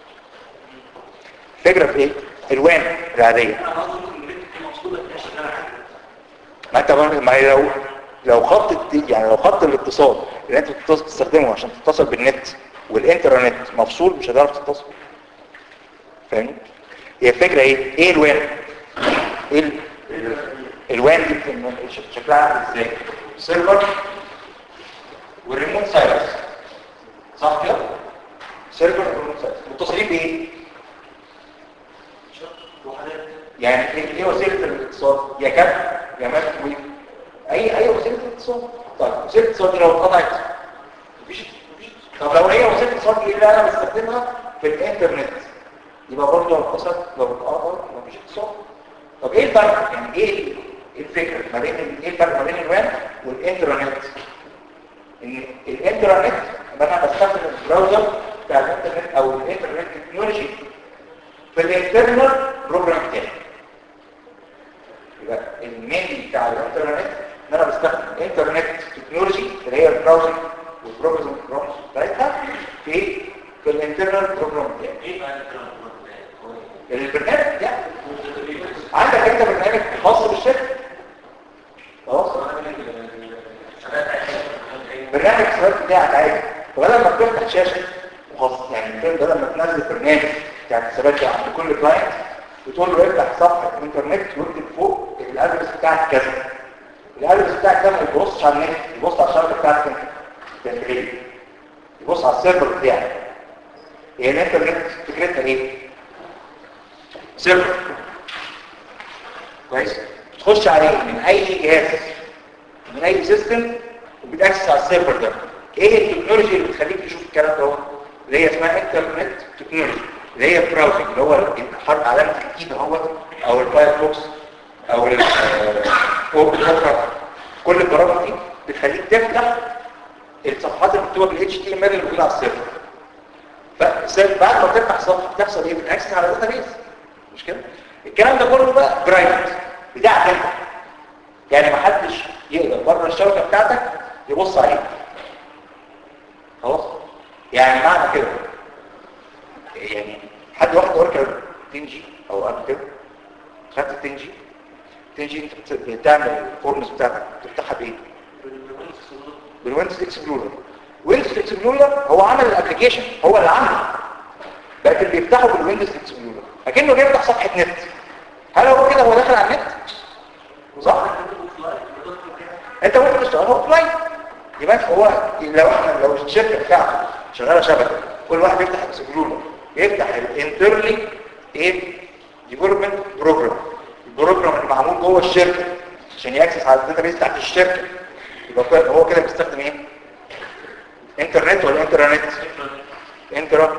فكرة في ايه الوان العادية انا قصدي ان النت دي مقصوده انها شغاله على ما انت برضه- ما هي لو لو خط الت- يعني لو خط الاتصال اللي انت بتتص- بتستخدمه عشان تتصل بالنت والانترنت مفصول مش هتعرف تتصل فاهمني هي الفكره ايه ايه الوان ايه ال- ال- الوان دي بت- ش- شكلها عامل ازاي سيرفر والريموت سايرس صح كده سيرفر والريموت سايرس متصلين بايه وحدات يعني ايه إيه وسيله الاتصال يا كابل يا مكوي اي اي وسيله اتصال طيب وسيله الاتصال دي لو اتقطعت مفيش مفيش طب لو هي وسيله الاتصال دي اللي انا بستخدمها في الانترنت يبقى برضه لو اتقطعت لو اتقطعت مفيش اتصال طب ايه الفرق يعني ايه إيه الفكره ما بين ال- ايه الفرق ما بين الوان والانترنت ان الانترنت لما انا بستخدم البراوزر بتاع الانترنت او الانترنت تكنولوجي في الانترنال بروجرام بتاعي يبقى المين بتاع الانترنت ان انا بستخدم انترنت تكنولوجي اللي هي البراوزنج والبروجرام بروجرامز بتاعتها في في الانترنال بروجرام بتاعي ايه بقى الكلام ده البرنامج ده عندك انت برنامج خاص بالشركه خلاص برنامج السؤال بتاعك عادي فبدل ما تفتح شاشه وخاص يعني بدل ما تنزل برنامج بتاع الحسابات ده عند كل كلاينت بتقول له افتح صفحه انترنت واكتب فوق الادرس بتاعك كذا الادرس بتاعك ده ما يبصش على النت يبص على الشبكه بتاعتك انت الداخليه يبص على السيرفر بتاعك هي الانترنت فكرتها ايه؟ سيرفر كويس تخش عليه من اي جهاز من اي سيستم وبتاكسس على السيرفر ده ايه التكنولوجي اللي بتخليك تشوف الكلام ده اللي هي اسمها انترنت تكنولوجي اللي هي البراوزنج اللي هو الحرف علامه الايد اهو او الفايرفوكس او ال آه، كل البرامج دي بتخليك تفتح الصفحات المكتوبه بال HTML اللي موجوده على السيرفر فالسيرفر بعد ما تفتح صفحه بتحصل ايه بتاكسس على الداتابيس مش كده الكلام ده كله بقى برايفت بتاعك انت يعني ما حدش يقدر بره الشبكه بتاعتك يبص عليه خلاص يعني معنى كده يعني حد واخد اوركل 10 جي او قبل كده خدت 10 جي تيجي انت بت- بتعمل الفورمز بتاعتك بتفتحها بايه بالويندوز اكسبلورر ويندوز اكسبلورر هو عمل الابلكيشن هو اللي عامله لكن بيفتحه بالويندوز اكسبلورر اكنه بيفتح صفحه نت هل هو كده هو داخل على النت صح انت ممكن تشتغل اوف لاين يبقى هو لو احنا لو الشركه بتاعته شغاله شبكه كل واحد يفتح اكسبلورر يفتح الانترلي ايه ديفلوبمنت بروجرام البروجرام اللي معمول جوه الشركه عشان ياكسس على الداتابيس بتاعت الشركه يبقى كده- هو كده بيستخدم ايه انترنت ولا انترنت انترنت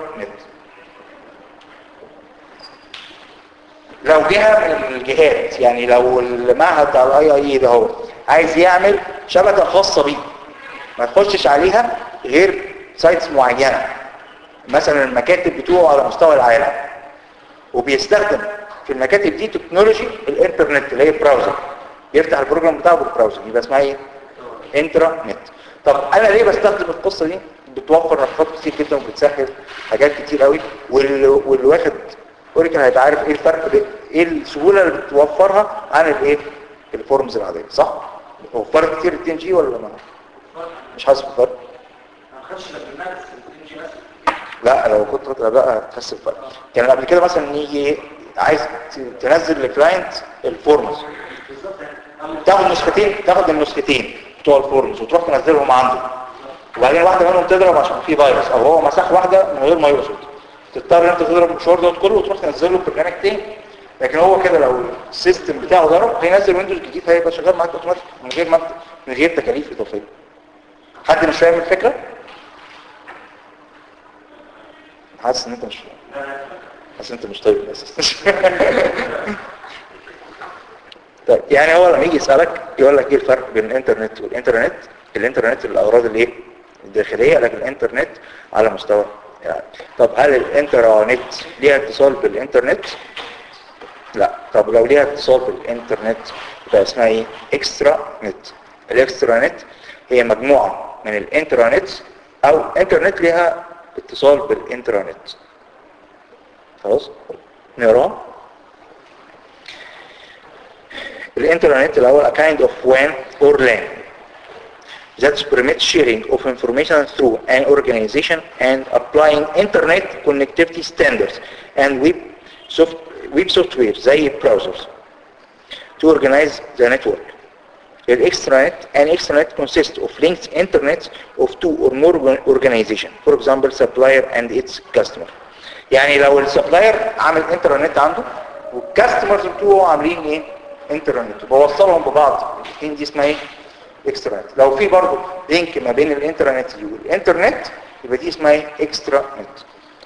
لو جهة من الجهات يعني لو المعهد بتاع الاي اي ده هو عايز يعمل شبكة خاصة بيه ما تخشش عليها غير سايتس معينة مثلا المكاتب بتوعه على مستوى العالم وبيستخدم في المكاتب دي تكنولوجي الانترنت اللي هي براوزر يفتح البروجرام بتاعه بالبراوزر يبقى اسمها ايه انترا نت طب انا ليه بستخدم القصة دي بتوفر رفقات كتير جدا وبتسهل حاجات كتير قوي واللي, واللي واخد اوريكل هيبقى عارف ايه الفرق بين- ايه السهولة اللي بتوفرها عن الايه الفورمز العادية صح وفرت كتير التين جي ولا ما مش حاسس بفرق ما خدش لك الناس تمشي بس لا لو كنت بقى بقى هتحس بفرق كان قبل كده مثلا يجي إيه، عايز ت- تنزل للكلاينت الفورمز بالظبط يعني تاخد نسختين تاخد النسختين بتوع الفورمز وتروح تنزلهم عنده وبعدين واحده منهم تضرب عشان في فيروس او هو مسح واحده من غير ما يقصد تضطر انت تضرب المشوار ده كله وتروح تنزله برنامج تاني لكن هو كده لو السيستم بتاعه ضرب هينزل ويندوز جديد هيبقى شغال معاك اوتوماتيك من غير ما من غير تكاليف اضافيه حد مش فاهم الفكره حاسس ان انت مش فاهم حاسس ان انت مش طيب اساسا طيب يعني هو لما يجي يسألك يقول لك ايه الفرق بين الانترنت والانترنت الانترنت للاغراض الايه الداخلية لكن الانترنت على مستوى يعني. طب هل الانترنت ليها اتصال بالانترنت لا طب لو ليها اتصال بالانترنت يبقى اسمها ايه اكسترا نت الاكسترا نت هي مجموعة من الانترنت او انترنت ليها اتصال بالانترنت خلاص نقراها الانترنت الاول a kind of WAN or LAN that permits sharing of information through an organization and applying internet connectivity standards and web, soft, web software زي browsers to organize the network. The extranet, an extranet consists of linked internet of two or more organizations, for example, supplier and its customer. يعني لو السبلاير عامل انترنت عنده والكاستمرز بتوعه عاملين ايه انترنت وبوصلهم ببعض الاثنين دي اسمها ايه اكسترا نت لو في برضه لينك ما بين الانترنت دي والانترنت يبقى دي اسمها ايه اكسترا نت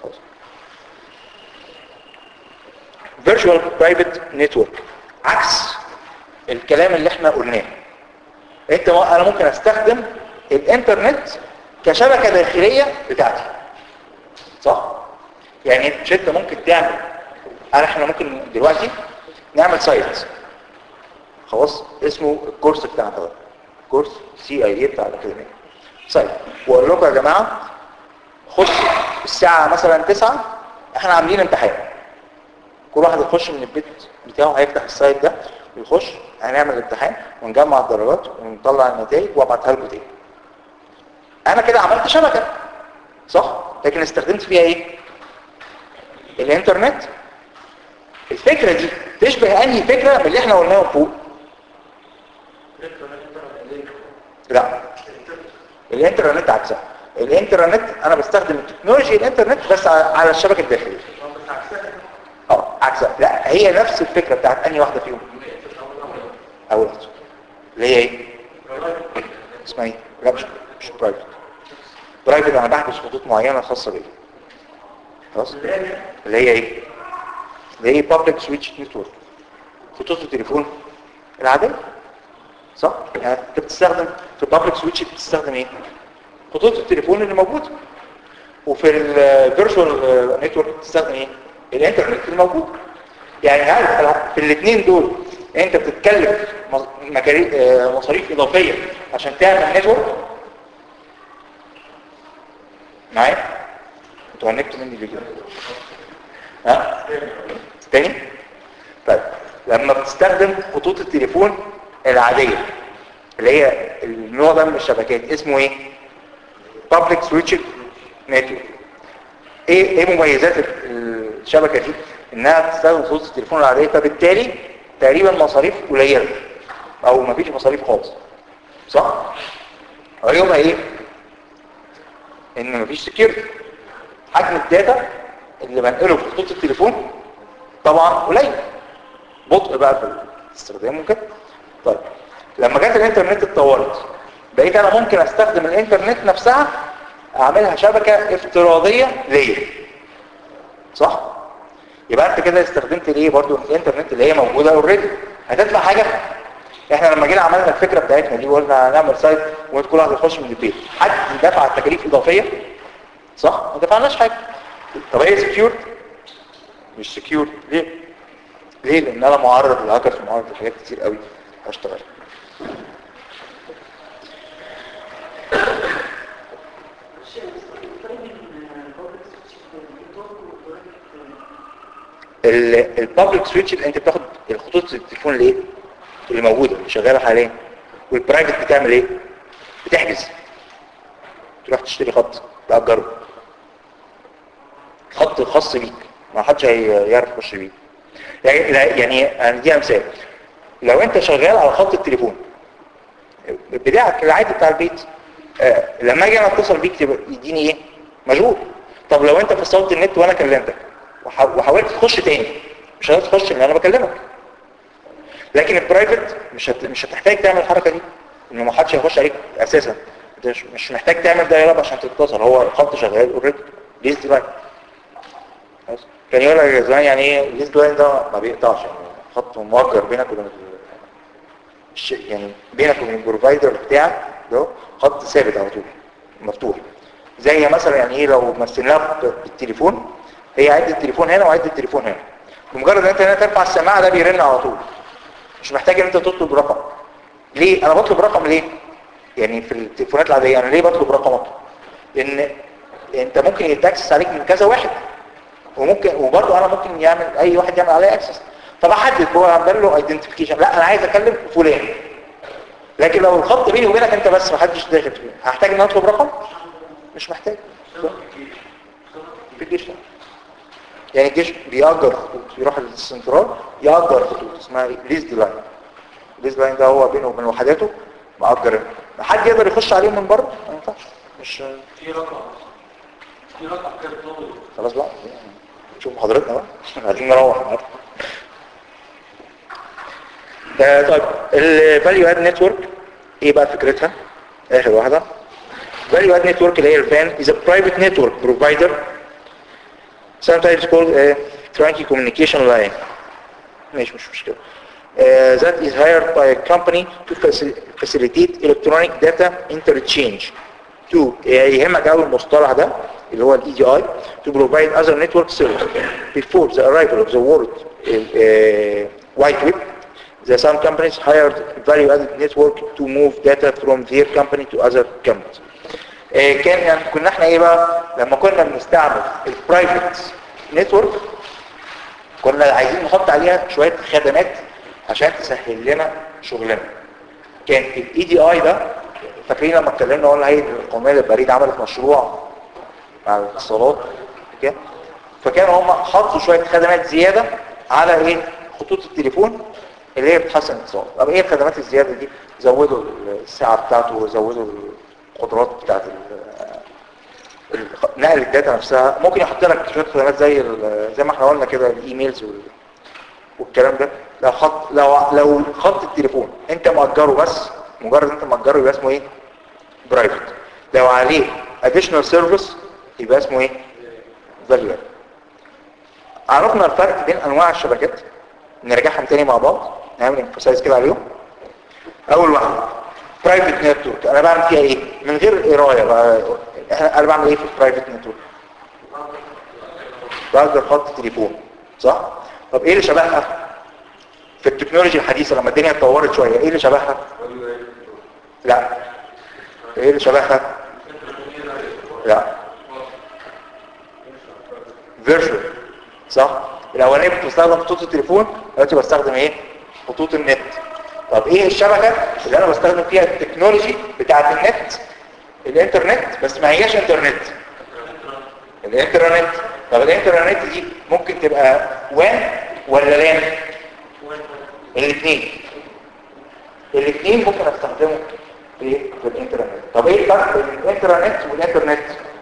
فيرتشوال برايفت نتورك عكس الكلام اللي احنا قلناه انت انا ممكن استخدم الانترنت كشبكه داخليه بتاعتي صح يعني مش انت ممكن تعمل انا احنا ممكن دلوقتي نعمل سايت خلاص اسمه الكورس بتاعنا ده كورس سي اي اي بتاع الاكاديميه سايت واقول لكم يا جماعه خشوا الساعه مثلا 9 احنا عاملين امتحان كل واحد يخش من البيت بتاعه هيفتح السايت ده ويخش هنعمل الامتحان ونجمع الدرجات ونطلع النتائج وابعتها لكم تاني انا كده عملت شبكه صح لكن استخدمت فيها ايه الانترنت الفكرة دي تشبه انهي فكرة من اللي احنا قلناهم فوق لا الانترنت عكسها الانترنت انا بستخدم تكنولوجيا الانترنت بس على الشبكة الداخلية اه عكسها لا هي نفس الفكرة بتاعت انهي واحدة فيهم اول واحدة اللي هي ايه اسمها ايه لا مش مش برايفت برايفت انا بحجز خطوط معينة خاصة بيا خلاص اللي هي ايه اللي هي public switch network خطوط التليفون العادية صح يعني انت بتستخدم في public switch بتستخدم ايه خطوط التليفون اللي موجودة وفي الفيرتشوال نتورك بتستخدم ايه الانترنت اللي موجود يعني هل في الاثنين دول انت بتتكلف مصاريف اضافية عشان تعمل نتورك معايا انتوا هنكتوا مني الفيديو ها تاني طيب لما بتستخدم خطوط التليفون العادية اللي هي النوع ده من الشبكات اسمه ايه public switched network ايه ايه مميزات الشبكة دي انها بتستخدم خطوط التليفون العادية فبالتالي تقريبا مصاريف قليلة او مفيش مصاريف خالص صح عيوبها ايه ان مفيش سكيورتي حجم الداتا اللي بنقله في خطوط التليفون طبعا قليل بطء بقى في الاستخدام وكده طيب لما جت الانترنت اتطورت بقيت انا ممكن استخدم الانترنت نفسها اعملها شبكة افتراضية ليا صح يبقى انت كده استخدمت ليه برضو الانترنت اللي هي موجودة اوريدي هتدفع حاجة احنا لما جينا عملنا الفكرة بتاعتنا دي وقلنا هنعمل سايت وكل واحد يخش من البيت حد دفع تكاليف اضافية صح ما دفعناش حاجة طب هي سكيور مش سكيور ليه ليه لان انا معرض للهاكرز معرض لحاجات كتير قوي هشتغل البابليك سويتش اللي انت بتاخد الخطوط التليفون اللي ايه اللي موجوده اللي شغاله حاليا والبرايفت بتعمل ايه بتحجز تروح تشتري خط تأجره خط خاص بيك ما حدش هيعرف يخش بيه يعني يعني هندي امثال لو انت شغال على خط التليفون بتاعك العادي بتاع البيت آه لما اجي انا اتصل بيك يديني ايه مشغول طب لو انت فصلت النت وانا كلمتك وحاولت تخش تاني مش هتقدر تخش ان انا بكلمك لكن البرايفت مش هت... مش هتحتاج تعمل الحركه دي ان ما حدش هيخش عليك اساسا انت مش محتاج تعمل دايره عشان تتصل هو الخط شغال اوريدي ليز لاين كان يقول لك زمان يعني ايه ليز لاين ده ما بيقطعش يعني خط مؤجر بينك وبين يعني بينك وبين البروفايدر بتاعك ده خط ثابت على طول مفتوح زي مثلا يعني ايه لو مثلناها بالتليفون هي عد التليفون هنا وعد التليفون هنا بمجرد ان انت هنا ترفع السماعه ده بيرن على طول مش محتاج ان انت تطلب رقم ليه انا بطلب رقم ليه يعني في التليفونات العاديه انا ليه بطلب رقمك لان انت ممكن يتاكسس عليك من كذا واحد وممكن وبرضه انا ممكن يعمل اي واحد يعمل عليه اكسس طب احدد هو عمل له ايدنتيفيكيشن لا انا عايز اكلم فلان لكن لو الخط بيني وبينك انت بس ما حدش داخل فيه هحتاج ان اطلب رقم مش محتاج في الجيش يعني الجيش بيأجر خطوط يروح للسنترال يأجر خطوط اسمها ليز دي لاين ليز لاين ده هو بينه وبين وحداته مأجر حد يقدر يخش عليه من بره ما ينفعش مش في رقم في رقم كده طويل خلاص بقى نشوف حضرتنا بقى عايزين نروح النهارده آه طيب الفاليو اد نتورك ايه بقى فكرتها اخر واحده value add network اللي هي الفان is a private network provider sometimes called a trunky communication line ماشي مش مشكلة uh, that is hired by a company to faci- facilitate electronic data interchange to يهمك قوي المصطلح ده اللي هو الاي دي اي to provide other network service before the arrival of the world uh, wide web the some companies hired value added network to move data from their company to other companies آه، كان يعني كنا احنا ايه بقى لما كنا بنستعمل البرايفت نتورك كنا عايزين نحط عليها شوية خدمات عشان تسهل لنا شغلنا كان الاي دي اي ده فاكرين لما اتكلمنا قلنا هي القوميه للبريد عملت مشروع مع الاتصالات كده فكانوا هم حطوا شويه خدمات زياده على ايه خطوط التليفون اللي هي بتحسن الاتصال طب ايه الخدمات الزياده دي زودوا السعه بتاعته وزودوا القدرات بتاعت ال- ال- نقل الداتا نفسها ممكن يحط لك شويه خدمات زي ال- زي ما احنا قلنا كده الايميلز وال- والكلام ده لو خط لو لو خط التليفون انت مأجره بس مجرد انت مأجره يبقى اسمه ايه برايفت لو عليه additional service يبقى اسمه ايه value عرفنا الفرق بين انواع الشبكات نرجعهم تاني مع بعض نعمل انفسايز كده عليهم اول واحده برايفت نتورك انا بعمل فيها ايه من غير قرايه بقى احنا- انا بعمل ايه في البرايفت نتورك بأجر خط تليفون صح طب ايه اللي شبهها في التكنولوجيا الحديثه لما الدنيا اتطورت شويه ايه اللي شبهها لا ايه اللي شبهها لا فيرجوال صح الاولانيه بتستخدم خطوط التليفون دلوقتي بستخدم ايه خطوط النت طب ايه الشبكة اللي انا بستخدم فيها التكنولوجي بتاعت النت الانترنت بس ما هياش انترنت الانترنت طب الانترنت دي ممكن تبقى وان ولا لان الاثنين الاثنين ممكن استخدمه في في الانترنت طب ايه الفرق بين الانترنت والانترنت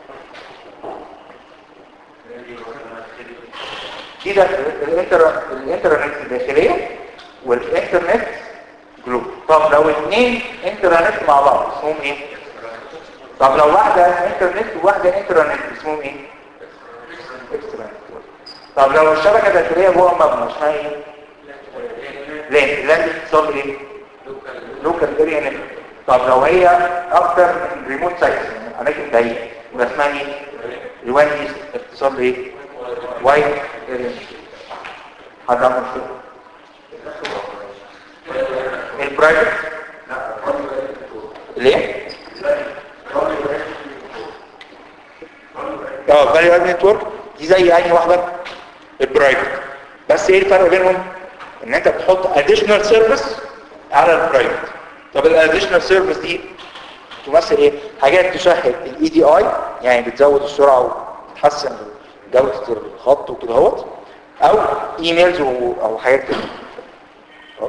كده الانتر الانترنت الداخليه والانترنت جلوب طب لو اثنين انترنت مع بعض اسمهم ايه طب لو واحده انترنت وواحده انترنت اسمهم ايه اكسترنت طب لو الشبكه الداخليه جوه مبنى اسمها ايه لان لان بتتصل ايه لوكال اريا نت طب لو هي اكتر من ريموت سايت اماكن بعيده يبقى اسمها ايه الوان دي اتصال ايه وايد اريا حد عمل كده البرايفت ليه اه فاليو اد نتورك دي زي اي واحده البرايفت بس ايه الفرق بينهم ان انت بتحط اديشنال سيرفيس على البرايفت طب الاديشنال سيرفيس دي تمثل ايه حاجات تسهل الاي دي اي يعني بتزود السرعه وتحسن جوده الخط وكده اهوت او ايميلز او حاجات كده خلاص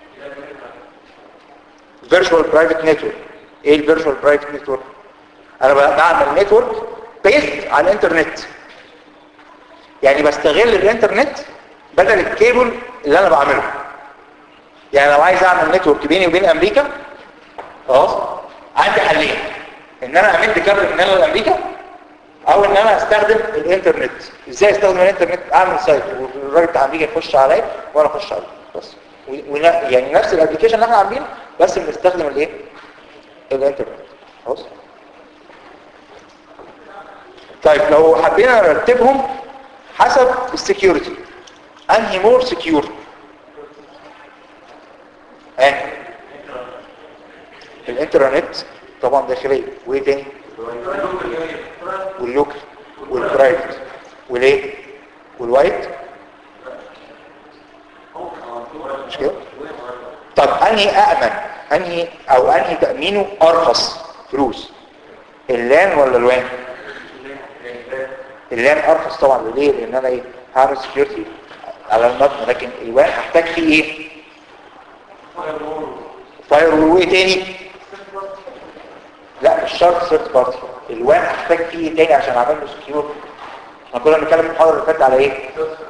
فيرتشوال برايفت نتورك ايه الفيرتشوال برايفت نتورك انا بعمل نتورك بيست على الانترنت يعني بستغل الانترنت بدل الكيبل اللي انا بعمله يعني لو عايز اعمل نتورك بيني وبين امريكا خلاص عندي حلين ان انا امد كابل من هنا لامريكا او ان انا استخدم الانترنت ازاي استخدم الانترنت اعمل سايت والراجل بتاع امريكا يخش عليا وانا اخش عليه بس و- يعني نفس الابلكيشن اللي احنا عاملينه بس بنستخدم الايه الانترنت خلاص طيب لو حبينا نرتبهم حسب السكيورتي انهي مور سكيور اه الانترنت طبعا داخلية وايه تاني واللوكال والبرايفت والايه والوايت مش كده طب انهي امن انهي او انهي تامينه ارخص فلوس اللان ولا الوان اللان ارخص طبعا ليه لان انا ايه هعمل سكيورتي على المبنى لكن الوان هحتاج فيه ايه فاير وايه تاني لا مش شرط ثيرد بارتي الوان هحتاج فيه ايه تاني عشان اعمل له سكيور احنا كنا بنتكلم في المحاضره اللي فاتت على ايه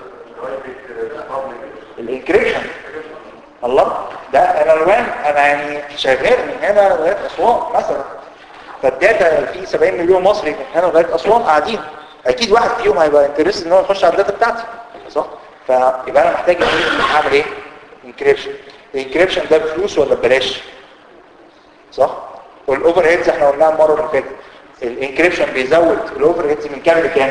الانكريبشن الله ده انا الوان انا يعني شغال من هنا لغايه اسوان مثلا فالداتا في 70 مليون مصري من هنا لغايه اسوان قاعدين اكيد واحد فيهم هيبقى انترست ان هو يخش على الداتا بتاعتي صح فيبقى انا محتاج ان اعمل ايه انكريبشن الانكريبشن ده بفلوس ولا ببلاش صح والاوفر هيدز احنا قلناها المره اللي فاتت الانكريبشن بيزود الاوفر هيدز من كام لكام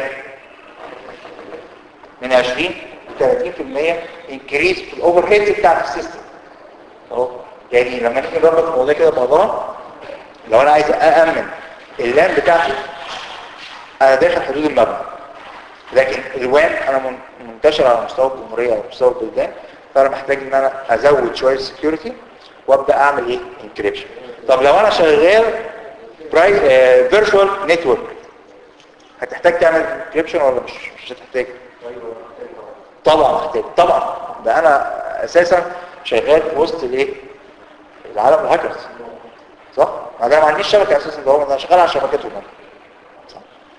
من 20 ل 30% انكريز في الاوفر هيدز بتاعت السيستم اهو يعني لما نيجي نربط الموضوع كده ببعضها لو انا عايز اامن اللان بتاعتي انا داخل حدود المبنى لكن الوان انا من- منتشر على مستوى الجمهوريه او مستوى البلدان فانا محتاج ان انا ازود شويه سكيورتي وابدا اعمل ايه انكريبشن طب لو انا شغال فيرتشوال نتورك هتحتاج تعمل انكريبشن ولا مش مش هتحتاج طبعا محتاج طبعا ده انا اساسا شغال في وسط الايه العالم الهاكرز صح انا ما عنديش شبكه اساسا ده هو انا شغال على شبكتهم أنا. صح.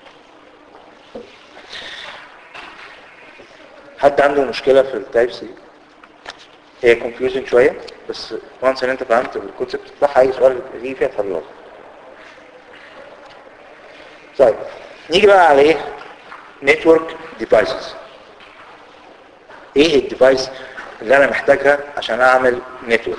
حد عنده مشكله في التايب سي هي كونفيوزنج شويه بس وانس ان انت فهمت الكونسبت بتاعها اي سؤال يجي فيها تحلوه طيب نيجي بقى على ايه نتورك ديفايسز ايه الديفايس اللي انا محتاجها عشان اعمل نتورك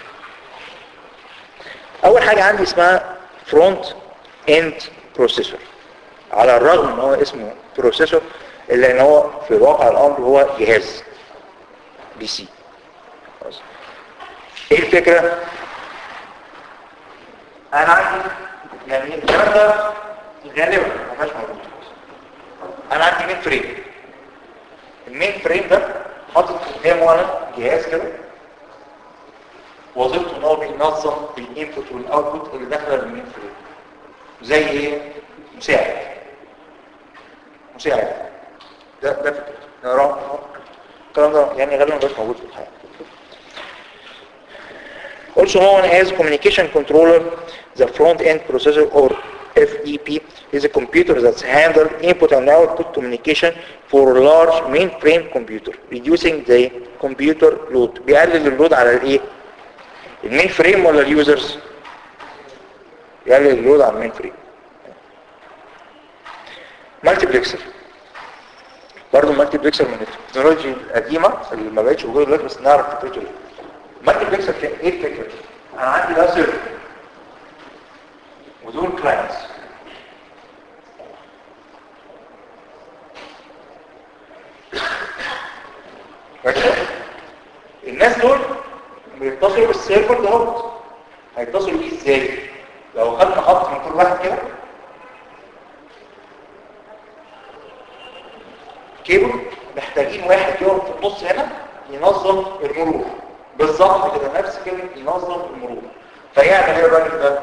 اول حاجة عندي اسمها فرونت اند بروسيسور على الرغم ان هو اسمه بروسيسور الا ان هو في واقع الامر هو جهاز بي سي خلاص. ايه الفكرة انا عندي يعني الكلام ده غالبا ما فيهاش موجود انا عندي مين فريم المين فريم ده حاطط قدامه انا جهاز كده وظيفته ان هو بينظم الانبوت والاوتبوت اللي داخله المين فريم زي ايه مساعد مساعد ده ده فكرة نقراه الكلام ده يعني غالبا مش موجود في الحياه Also known as communication controller, the front-end processor or FEP is a computer that handles input and output communication for a large mainframe computer, reducing the computer load. بيقلل اللود على الايه؟ المين فريم ولا اليوزرز؟ يقلل اللود على المين فريم. مالتيبلكسر برضه المالتيبلكسر من التكنولوجي القديمه اللي ما بقتش موجوده دلوقتي بس نعرف فكرته ايه. المالتيبلكسر كان ايه الفكره؟ انا عندي ده سيرفر ودول كلاينتس الناس دول بيتصلوا بالسيرفر ده هيتصلوا بيه ازاي؟ لو خدنا خط من كل واحد كده كيبل محتاجين واحد يقف في النص هنا ينظم المرور بالظبط كده نفس كلمه ينظم المرور فيعمل ايه الراجل ده؟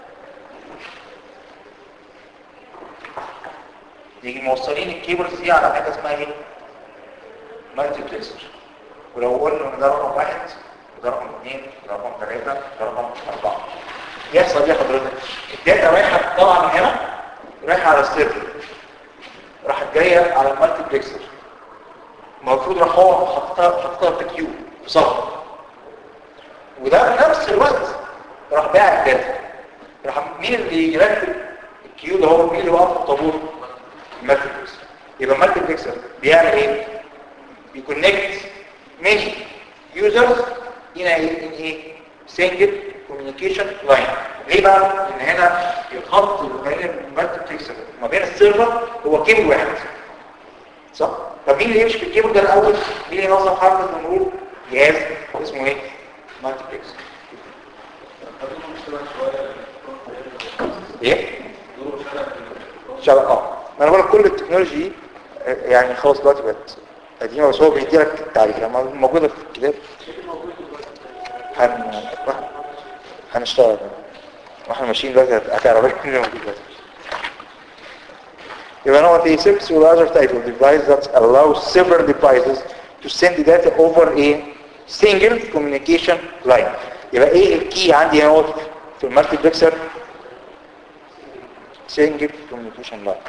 يجي موصلين الكيبلز دي على حاجه اسمها ايه؟ مالتيبلكسر ولو قلنا ان ده رقم واحد وده رقم اثنين وده رقم ثلاثه وده رقم اربعه يحصل ايه حضرتك؟ الداتا رايحه طبعا من هنا رايحه على السيرفر راحت جايه على المالتيبلكسر المفروض راح هو حطها حطها في كيو في صف وده في نفس الوقت راح باع الداتا راح مين اللي يرتب الكيو ده هو مين اللي واقف في الطابور المالتيبلكسر يبقى المالتيبلكسر بيعمل ايه بيكونكت many users in a, in a single communication line ليه بقى؟ لان هنا الخط اللي بين المالتيبلكسر وما بين السيرفر هو كيبل واحد صح؟ طب مين اللي يمشي في الكيبل ده الاول؟ مين اللي ينظم حركه المرور؟ جهاز اسمه ايه؟ مالتيبلكسر ايه؟ شبكه اه ما انا بقول لك كل التكنولوجي دي آه، يعني خلاص دلوقتي بقت قديمه بس هو بيدي لك التعريف يعني موجوده في الكتاب هن... هنشتغل واحنا ماشيين دلوقتي هتعرف لك مين موجود دلوقتي يبقى هو في 6 و other type of device that allow several devices to send the data over a single communication line يبقى ايه الكي عندي هنا في المالتيبلكسر single communication line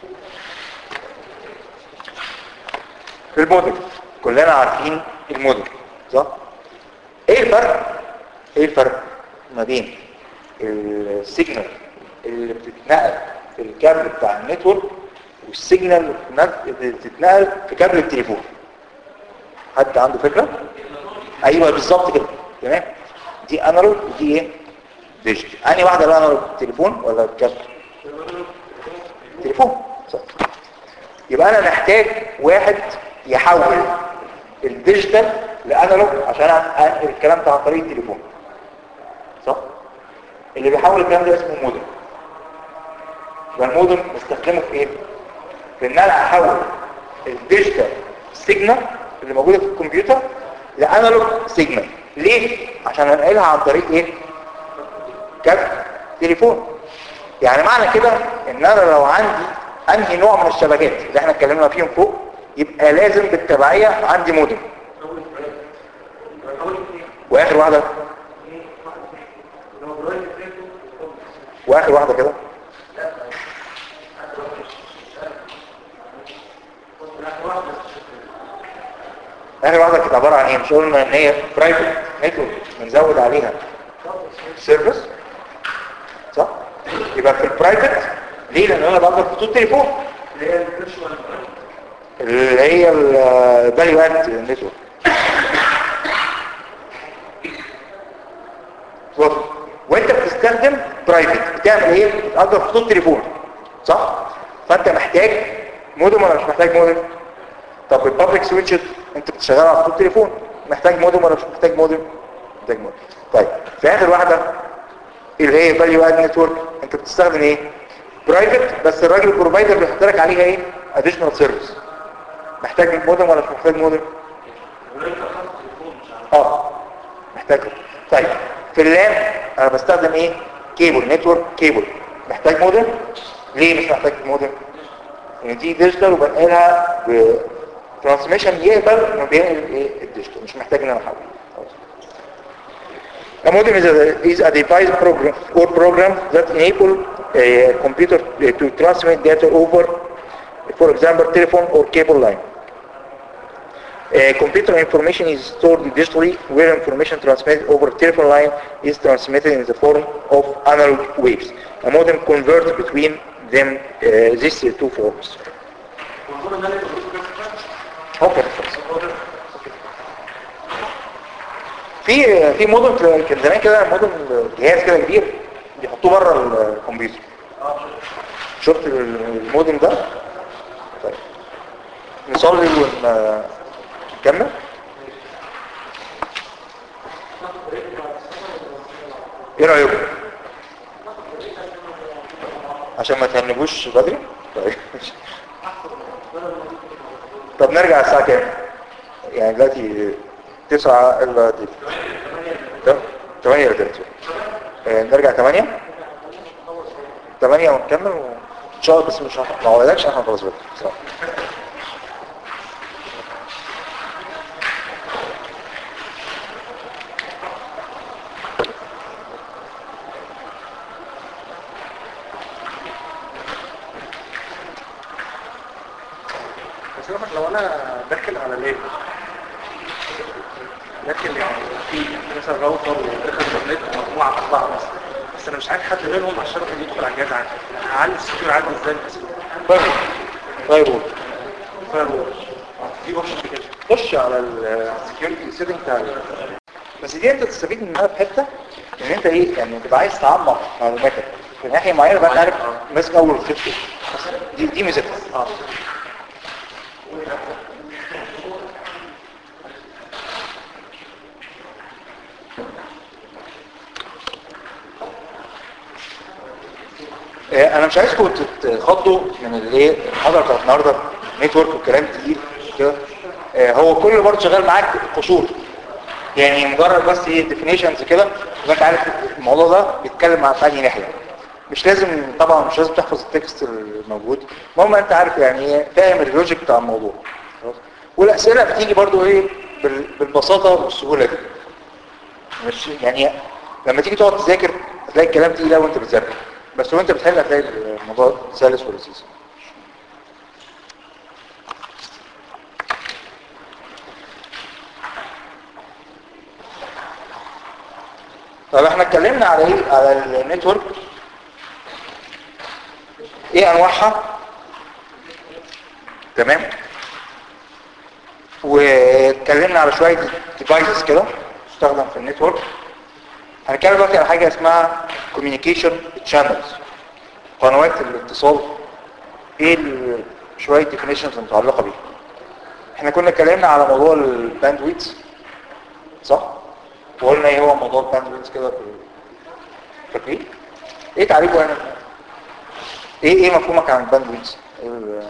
الموديل كلنا عارفين الموديل صح ايه الفرق ايه الفرق ما بين السيجنال اللي بتتنقل في الكابل بتاع النتورك والسيجنال اللي بتتنقل في كابل التليفون حد عنده فكرة ايوه بالظبط كده تمام دي انالوج ودي ايه ديجيتال انهي واحده الانالوج التليفون ولا الكابل تليفون صح يبقى انا محتاج واحد يحول الديجيتال لانالوج عشان انقل الكلام ده عن طريق التليفون صح اللي بيحول الكلام ده اسمه مودم يبقى المودم بستخدمه في ايه في ان انا احول الديجيتال سيجنال اللي موجوده في الكمبيوتر لانالوج سيجنال ليه عشان انقلها عن طريق ايه كارت تليفون يعني معنى كده ان انا لو عندي انهي نوع من الشبكات اللي احنا اتكلمنا فيهم فوق يبقى لازم بالتبعية عندي مودم واخر واحدة واخر واحدة كده اخر واحدة كانت عبارة عن ايه مش قلنا ان هي برايفت نتورك بنزود عليها سيرفيس صح يبقى في البرايفت ليه لان انا بقدر خطوط تليفون اللي هي الفيرشوال اللي هي الفاليو اد نتورك بص وانت بتستخدم برايفت بتعمل ايه بتقدر خطوط تليفون صح فانت محتاج مودم ولا مش محتاج مودم طب البابليك سويتشز انت بتشغل على خطوط تليفون محتاج مودم ولا مش محتاج مودم محتاج مودم طيب في اخر واحده اللي هي فاليو اد نتورك انت بتستخدم ايه برايفت بس الراجل البروفايدر بيحط لك عليها ايه اديشنال سيرفيس محتاج مودم ولا مش محتاج مودم اه محتاجه طيب في اللان انا بستخدم ايه كيبل نتورك كيبل محتاج مودم ليه مش محتاج مودم ان دي ديجيتال وبنقلها بترانسميشن يقبل انه بينقل ايه الديجيتال مش محتاج ان انا احول خلاص. A modem is a, is a device program or program that enable a computer to transmit data over, for example, telephone or cable line. Uh, computer information is stored digitally where information transmitted over telephone line is transmitted in the form of analog waves. A modem converts between them uh, these two forms. والمهم ده اللي انت بتقوله كده Okay. في في مودم كان زمان كده مودم جهاز كده كبير بيحطوه بره الكمبيوتر شفت المودم ده طيب نصلي ونكمل ايه رايكم عشان ما تهنبوش بدري طيب طب نرجع الساعه كام يعني دلوقتي تسعة الا دي تمانية الا تلاتة آه، نرجع تمانية تمانية ونكمل وان شاء الله بس مش هح- ما وعدكش احنا خلاص بدري صح. بس أنا لو انا داخل على ليه داخل يعني في مثلا راوتر وداخل انترنت ومجموعه اربعه مثلا بس انا مش عارف حد غيرهم عشان يقدر يدخل على الجهاز عندي هعلي السكيور عندي ازاي بس طيب طيب فاير في اوبشن كده خش على السكيورتي سيتنج بتاع ال- بس دي انت تستفيد منها في حته ان انت ايه يعني تبقى عايز تعمق معلوماتك في ناحيه معينه بقى انت عارف ماسك اول خط دي دي ميزتها اه آه، انا مش عايزكم تتخضوا من الايه المحاضره بتاعت النهارده نتورك وكلام تقيل كده آه، هو كله برضه شغال معاك قشور يعني مجرد بس ايه ديفينيشنز كده يبقى انت عارف الموضوع ده بيتكلم مع في انهي ناحيه مش لازم طبعا مش لازم تحفظ التكست الموجود المهم انت عارف يعني ايه فاهم اللوجيك بتاع الموضوع خلاص والاسئله بتيجي برضه ايه بال- بالبساطه والسهوله دي مش يعني لما تيجي تقعد تذاكر هتلاقي الكلام تقيل قوي وانت بتذاكر بس وانت بتحل هتلاقي الموضوع سلس ولذيذ طب احنا اتكلمنا على ايه على النتورك ايه انواعها تمام واتكلمنا على شويه ديفايسز كده تستخدم في النتورك هنتكلم دلوقتي على حاجه اسمها communication channels قنوات الاتصال ايه ال- شويه definitions متعلقه بيها احنا كنا اتكلمنا على موضوع الباندويتس صح وقلنا ايه هو موضوع الباندويتس كده في فاكرين ايه تعريفه هنا ايه ايه مفهومك عن الباندويتس إيه ال-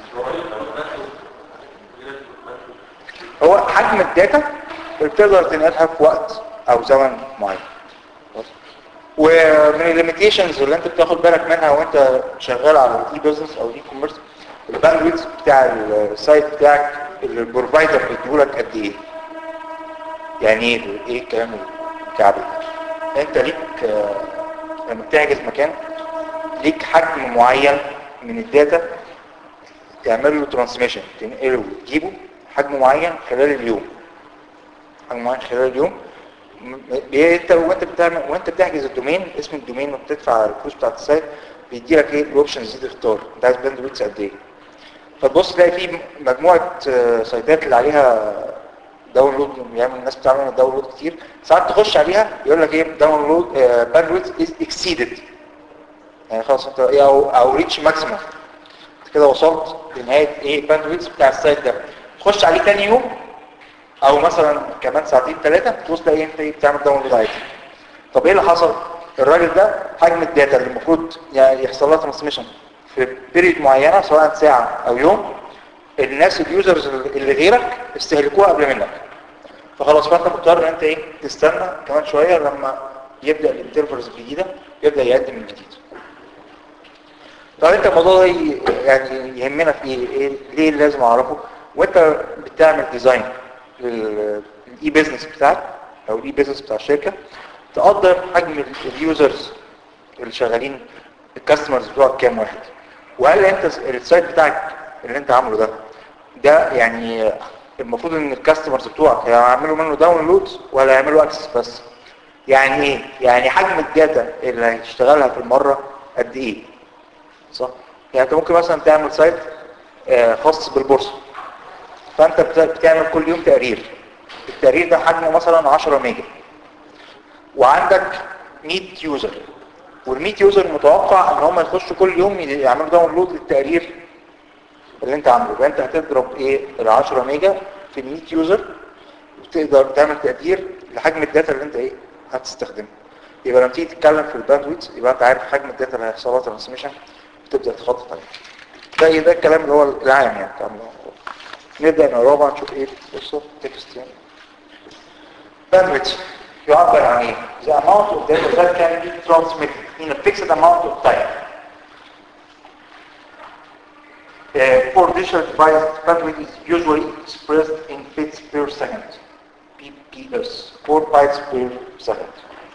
هو حجم الداتا اللي بتقدر تنقلها في وقت او زمن معين خلاص؟ ومن الليميتيشنز اللي انت بتاخد بالك منها وانت شغال على الاي بزنس او الاي كوميرس الباندويث بتاع السايت بتاعك اللي البروفايدر بيديهولك قد ايه يعني ايه ايه الكلام الكعبي ده؟ انت ليك آه، لما بتحجز مكان ليك حجم معين من الداتا تعمل له ترانسميشن تنقله وتجيبه حجم معين خلال اليوم حجم معين خلال اليوم م- م- انت وانت بتعمل وانت بتحجز الدومين اسم الدومين وبتدفع الفلوس بتاعت السايت بيدي لك ايه الاوبشنز دي تختار انت عايز باند ويتس قد ايه فتبص تلاقي في مجموعه آه، سايتات اللي عليها داونلود يعني الناس بتعمل داونلود كتير ساعات تخش عليها يقول لك ايه داونلود باند ويتس اكسيدد يعني خلاص انت ايه او او ريتش ماكسيمم كده وصلت لنهايه ايه باندويتس بتاع السايت ده تخش عليه تاني يوم او مثلا كمان ساعتين ثلاثه تبص تلاقي انت ايه بتعمل داونلود عادي طب ايه اللي حصل الراجل ده حجم الداتا اللي المفروض يعني يحصل لها ترانسميشن في بيريد معينه سواء ساعه او يوم الناس اليوزرز اللي غيرك استهلكوها قبل منك فخلاص فانت مضطر ان انت ايه تستنى كمان شويه لما يبدا الانترفلز الجديده يبدا يقدم من جديد طب انت الموضوع ده ي- يعني يهمنا في ايه إيه- ليه لازم اعرفه وانت بتعمل ديزاين للاي بيزنس بتاعك او الاي بيزنس بتاع الشركه تقدر حجم ال- اليوزرز اللي شغالين الكاستمرز بتوعك كام واحد وهل انت س- السايت بتاعك اللي انت عامله ده ده يعني المفروض ان الكاستمرز بتوعك هيعملوا منه داونلود ولا هيعملوا اكسس بس يعني ايه يعني حجم الداتا اللي هيشتغلها في المره قد ايه صح يعني انت ممكن مثلا تعمل سايت آه، خاص بالبورصه فانت بت- بتعمل كل يوم تقرير التقرير ده حجمه مثلا 10 ميجا وعندك 100 يوزر وال 100 يوزر متوقع ان هم يخشوا كل يوم يعملوا داونلود للتقرير اللي انت عامله يبقى انت هتضرب ايه ال 10 ميجا في ال 100 يوزر وتقدر تعمل تقدير لحجم الداتا اللي انت ايه هتستخدمه يبقى لما تيجي تتكلم في الباندويت يبقى انت عارف حجم الداتا اللي هيحصل لها ترانسميشن وتبدا تخطط عليه ده ايه ده الكلام اللي هو العام يعني بتاع الموضوع. نبدا نقراه بقى نشوف ايه بصوا تكست يعني bandwidth يعبر عن ايه the amount of data that can be transmitted in a fixed amount of time Uh, for digital device bandwidth is usually expressed in bits per second bps 4 bytes per second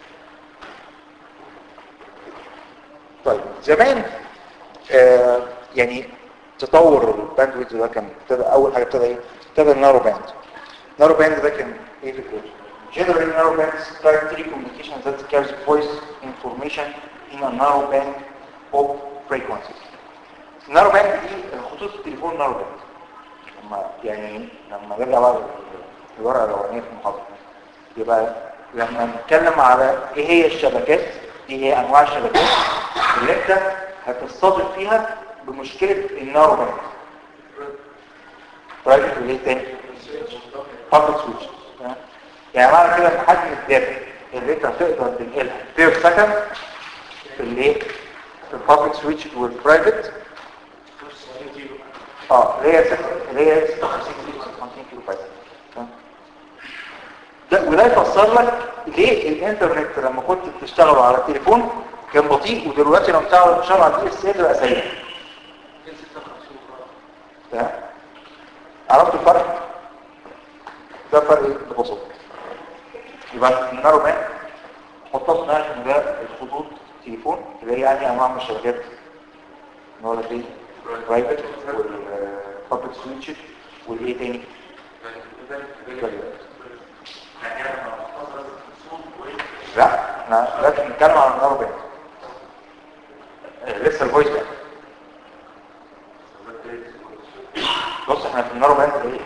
طيب زمان آه يعني تطور الباندويث ده كان ابتدى اول حاجه ابتدى ايه ابتدى النارو باند النارو باند ده كان ايه فكرته Generally narrow band describe telecommunication that carries voice information in a narrow band of frequencies. النارو باند دي خطوط التليفون نارو باند لما يعني لما نرجع بقى للورقه الاولانيه في المحاضره يبقى لما نتكلم على ايه هي الشبكات ايه هي انواع الشبكات اللي انت هتصطدم فيها بمشكله النارو باند برايفت وايه تاني بابليك سويتش يعني معنى كده ان حجم الداتا اللي انت هتقدر تنقلها بير سكند في الايه في البابليك سويتش والبرايفت اه اللي هي ست- اللي هي 56 كيلو 56 كيلو بايت تمام؟ ده وده يفسر لك ليه الانترنت لما كنت بتشتغله على التليفون كان بطيء ودلوقتي لما بتشتغل بتشتغل على الدي اس ال بقى سريع تمام؟ عرفت الفرق ده فرق ايه ببساطه يبقى النارو مان حطها في دماغك ان ده الخطوط التليفون اللي هي يعني انواع من الشبكات اللي هو ايه برايفت والبابليك سويتش والايه تاني لا احنا لازم نتكلم عن النارو باند آه، لسه الفويس باند بص احنا في النارو باند ايه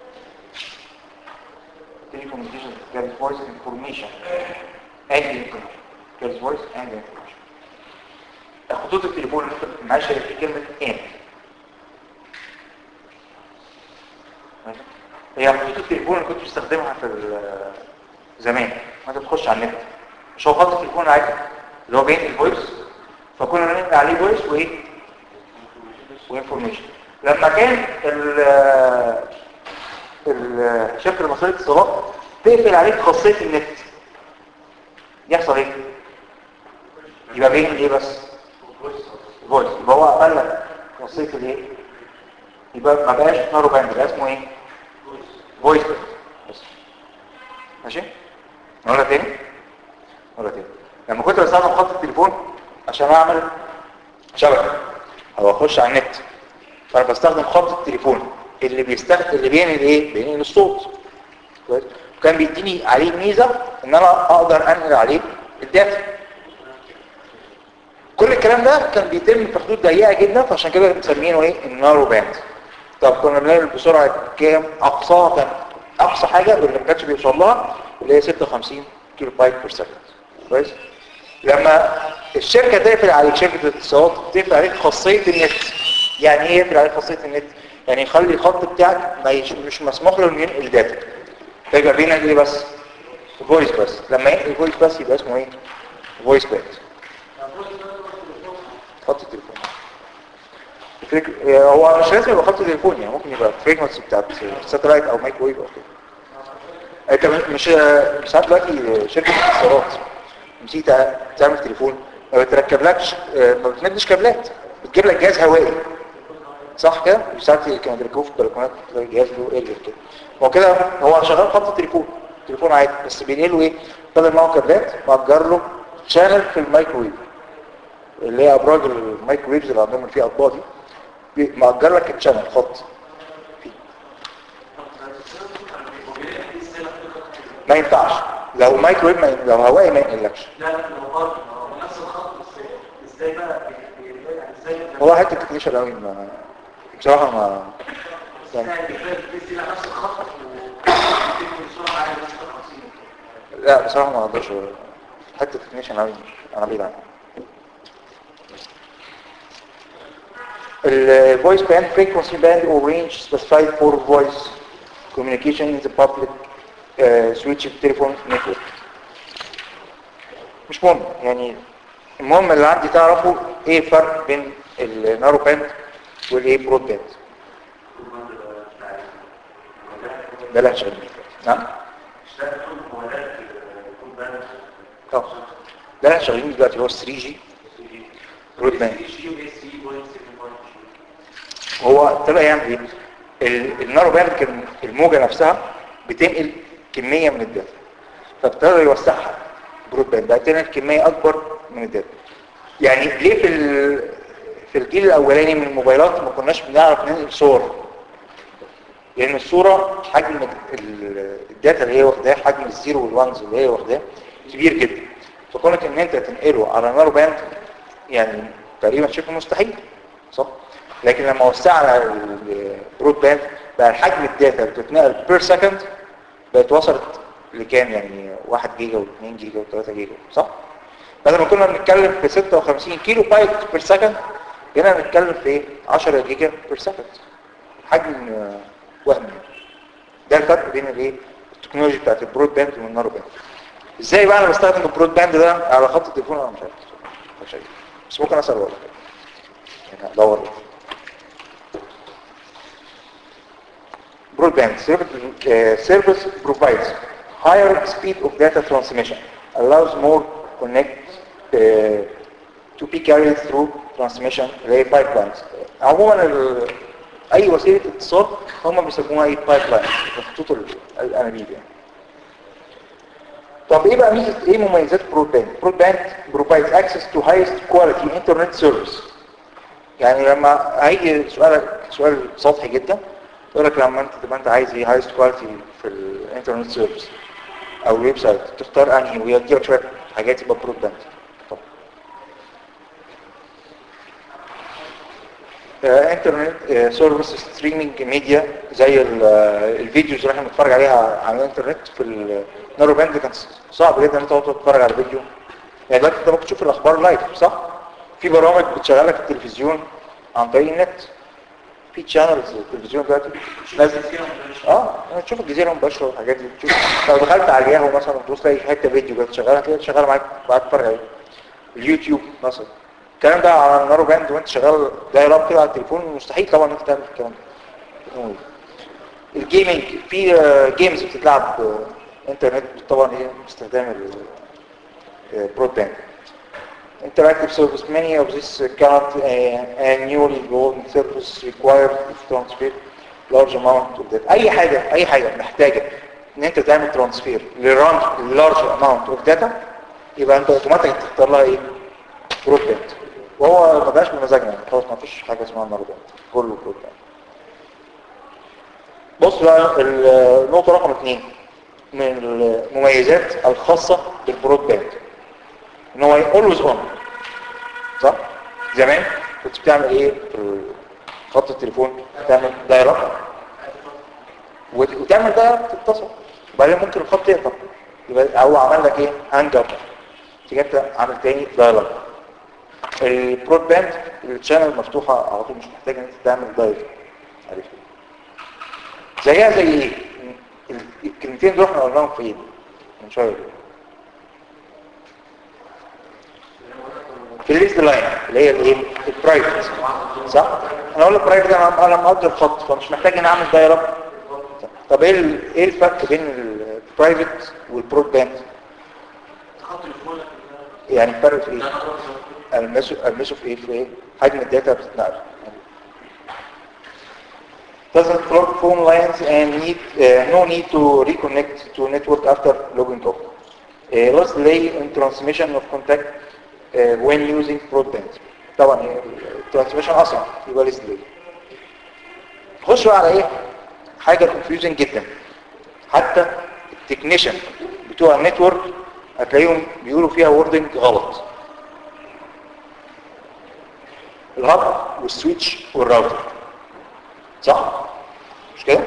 telecommunications carries voice information and information carries voice and information خطوط التليفون اللي انت معاش في كلمة and ماشي؟ هي خطوط التليفون اللي كنت بتستخدمها في ال- زمان ما انت بتخش على النت مش هو خط التليفون العادي اللي هو بينقل فويس فكنا بننقل عليه فويس وايه وانفورميشن لما كان ال ال- شركه المصريه للاتصالات تقفل عليك خاصيه النت يحصل ايه يبقى بينقل ايه بس فويس يبقى هو قفل لك خاصيه الايه يبقى ما بقاش نارو باند بقى اسمه ايه فويس بس ماشي نقولها تاني نقولها تاني لما كنت بستخدم خط التليفون عشان اعمل شبكه او اخش على النت فانا بستخدم خط التليفون اللي بيستخدم اللي بينقل ايه بينقل الصوت كويس وكان بيديني عليه ميزه ان انا اقدر انقل عليه الداتا كل الكلام ده كان بيتم في حدود ضيقه جدا فعشان كده مسمينه ايه النارو باند طب كنا بنعمل بسرعه كام اقصاها كان اقصى حاجه اللي ما كانش بيوصل لها اللي هي 56 كيلو بايت بير سكند كويس لما الشركه تقفل عليك شركه الاتصالات تقفل عليك خاصيه النت يعني ايه يقفل عليك خاصيه النت يعني يخلي الخط بتاعك ما يش... مش مسموح له انه ينقل داتا فيبقى بينقل ايه بس فويس بس لما ينقل فويس بس يبقى اسمه ايه فويس باند خط التليفون الفريك... هو مش لازم يبقى خط تليفون يعني ممكن يبقى فريكونسي بتاعت ساتلايت او مايكرويف او كده انت مش مش ساعات دلوقتي شركه اتصالات نسيت تعمل تليفون ما بتركبلكش ما بتمدش كابلات بتجيب لك جهاز هوائي صح كده مش ساعات كانوا بيركبوه في البلكونات تلاقي جهاز له ايرجر كده هو كده هو شغال خط تليفون تليفون عادي بس بينقله ايه بدل ما هو كابلات مأجر له شانل في المايكرويف اللي هي ابراج المايكرويفز اللي عندهم فيها اطباق دي مأجر لك الشانل خط ما ينفعش لو مايكرويف ما لو هوائي ما ينقلكش لا لا هو برضه هو نفس الخط بس ازاي بقى بي- بي- يعني ازاي هو حته تكنيشن قوي ما بصراحه ما يعني ازاي بيفرق بس نفس الخط وبيكون بسرعه عاليه نفس الخطين لا بصراحه ما اقدرش حته تكنيشن قوي انا بعيد عنها الفويس band frequency band or range specified for voice communication in the public uh, switch telephone network مش مهم يعني المهم اللي عندي تعرفوا ايه الفرق بين النارو باند والايه برود باند ده لا شغال نعم اه ده لا شغالين دلوقتي هو 3 جي برود باند هو ابتدى يعمل ايه ال- النارو باند كان الموجه نفسها بتنقل كميه من الداتا فابتدى يوسعها برود باند بقى تنقل كميه اكبر من الداتا يعني ليه في ال- في الجيل الاولاني من الموبايلات ما كناش بنعرف ننقل صور لان الصوره حجم ال- الداتا اللي هي واخداه حجم الزيرو والوانز اللي هي واخداه كبير جدا فكونك ان انت تنقله على نارو باند يعني تقريبا شبه مستحيل صح لكن لما وسعنا البرود باند بقى حجم الداتا اللي بتتنقل بير سكند بقت وصلت لكام يعني 1 جيجا و2 جيجا و3 جيجا صح بدل ما كنا بنتكلم في 56 كيلو بايت بير سكند هنا بنتكلم في ايه 10 جيجا بير سكند حجم آه، وهمي ده الفرق بين الايه التكنولوجيا بتاعت البرود باند والنارو باند ازاي بقى انا بستخدم البرود باند ده على خط التليفون انا مش عارف مش عارف بس ممكن اسال والله يعني ادور broadband service, uh, service provides higher speed of data transmission, allows more connect uh, to be carried through transmission relay pipelines. عموما ال- اي وسيله اتصال هم بيسموها ايه بايبلاين خطوط ال- الانابيب يعني. طب ايه بقى ميزه ايه مميزات برودباند؟ برودباند provides access to highest quality internet service يعني لما هيجي سؤال سؤال سطحي جدا يقول لك لما انت تبقى انت عايز ايه هايست كواليتي في الانترنت سيرفيس او الويب سايت تختار انهي ويدي لك شويه حاجات يبقى برود باند طب آه، انترنت سيرفيس ستريمينج ميديا زي ال- آه، الفيديوز اللي احنا بنتفرج عليها على الانترنت في النارو باند كان صعب جدا ان انت تقعد تتفرج على فيديو يعني دلوقتي انت ممكن تشوف الاخبار لايف صح في برامج بتشغلك في التلفزيون عن طريق النت في تشانلز التلفزيون دلوقتي نازل اه انا تشوف الجزيره المباشره والحاجات دي تشوف لو دخلت على الياهو مثلا تبص تلاقي حته فيديو كده شغاله كده شغاله معاك بعد تتفرج عليه اليوتيوب مثلا الكلام ده على النارو باند وانت شغال داير اب كده على التليفون مستحيل طبعا انك تعمل الكلام ده الجيمنج في جيمز بتتلعب آه، انترنت طبعا هي باستخدام البرود باند interactive service many of this cannot uh, a newly evolving service required to transfer large amount of data اي حاجة اي حاجة محتاجة ان انت تعمل ترانسفير للارج amount of data يبقى انت اوتوماتيك تختار لها ايه برود باند وهو ما بقاش بمزاجنا يعني خلاص ما فيش حاجة اسمها نار باند كله برود باند بص بقى النقطة رقم اثنين من المميزات الخاصة بالبرود باند ان هو اولويز اون صح زمان كنت بتعمل ايه في خط التليفون تعمل دايره وتعمل دايره تتصل وبعدين ممكن الخط يقطع يبقى هو عمل لك ايه هانج اب تيجي انت عامل تاني دايلوج البرود باند الشانل مفتوحه على طول مش محتاج ان انت تعمل دايلوج عارف زيها زي ايه الكلمتين دول احنا قلناهم فين من شويه في الليست لاين اللي هي الايه البرايفت صح انا اقول لك برايفت انا انا مقدر الخط فمش محتاج ان اعمل دايره طب ايه ال- ايه الفرق بين البرايفت والبرود باند خط الفولة يعني الفرق في ده ايه أنا المسوا المسوا في ايه في ايه حجم الداتا بتتنقل doesn't block phone lines and need uh, no need to reconnect to network after logging off. Uh, loss delay in transmission of contact uh, when using broadband. طبعا الترانسميشن اسرع يبقى ليس ديلي. خش بقى على ايه؟ حاجه confusing جدا. حتى التكنيشن بتوع النتورك هتلاقيهم بيقولوا فيها ووردنج غلط. الهب والسويتش والراوتر صح مش كده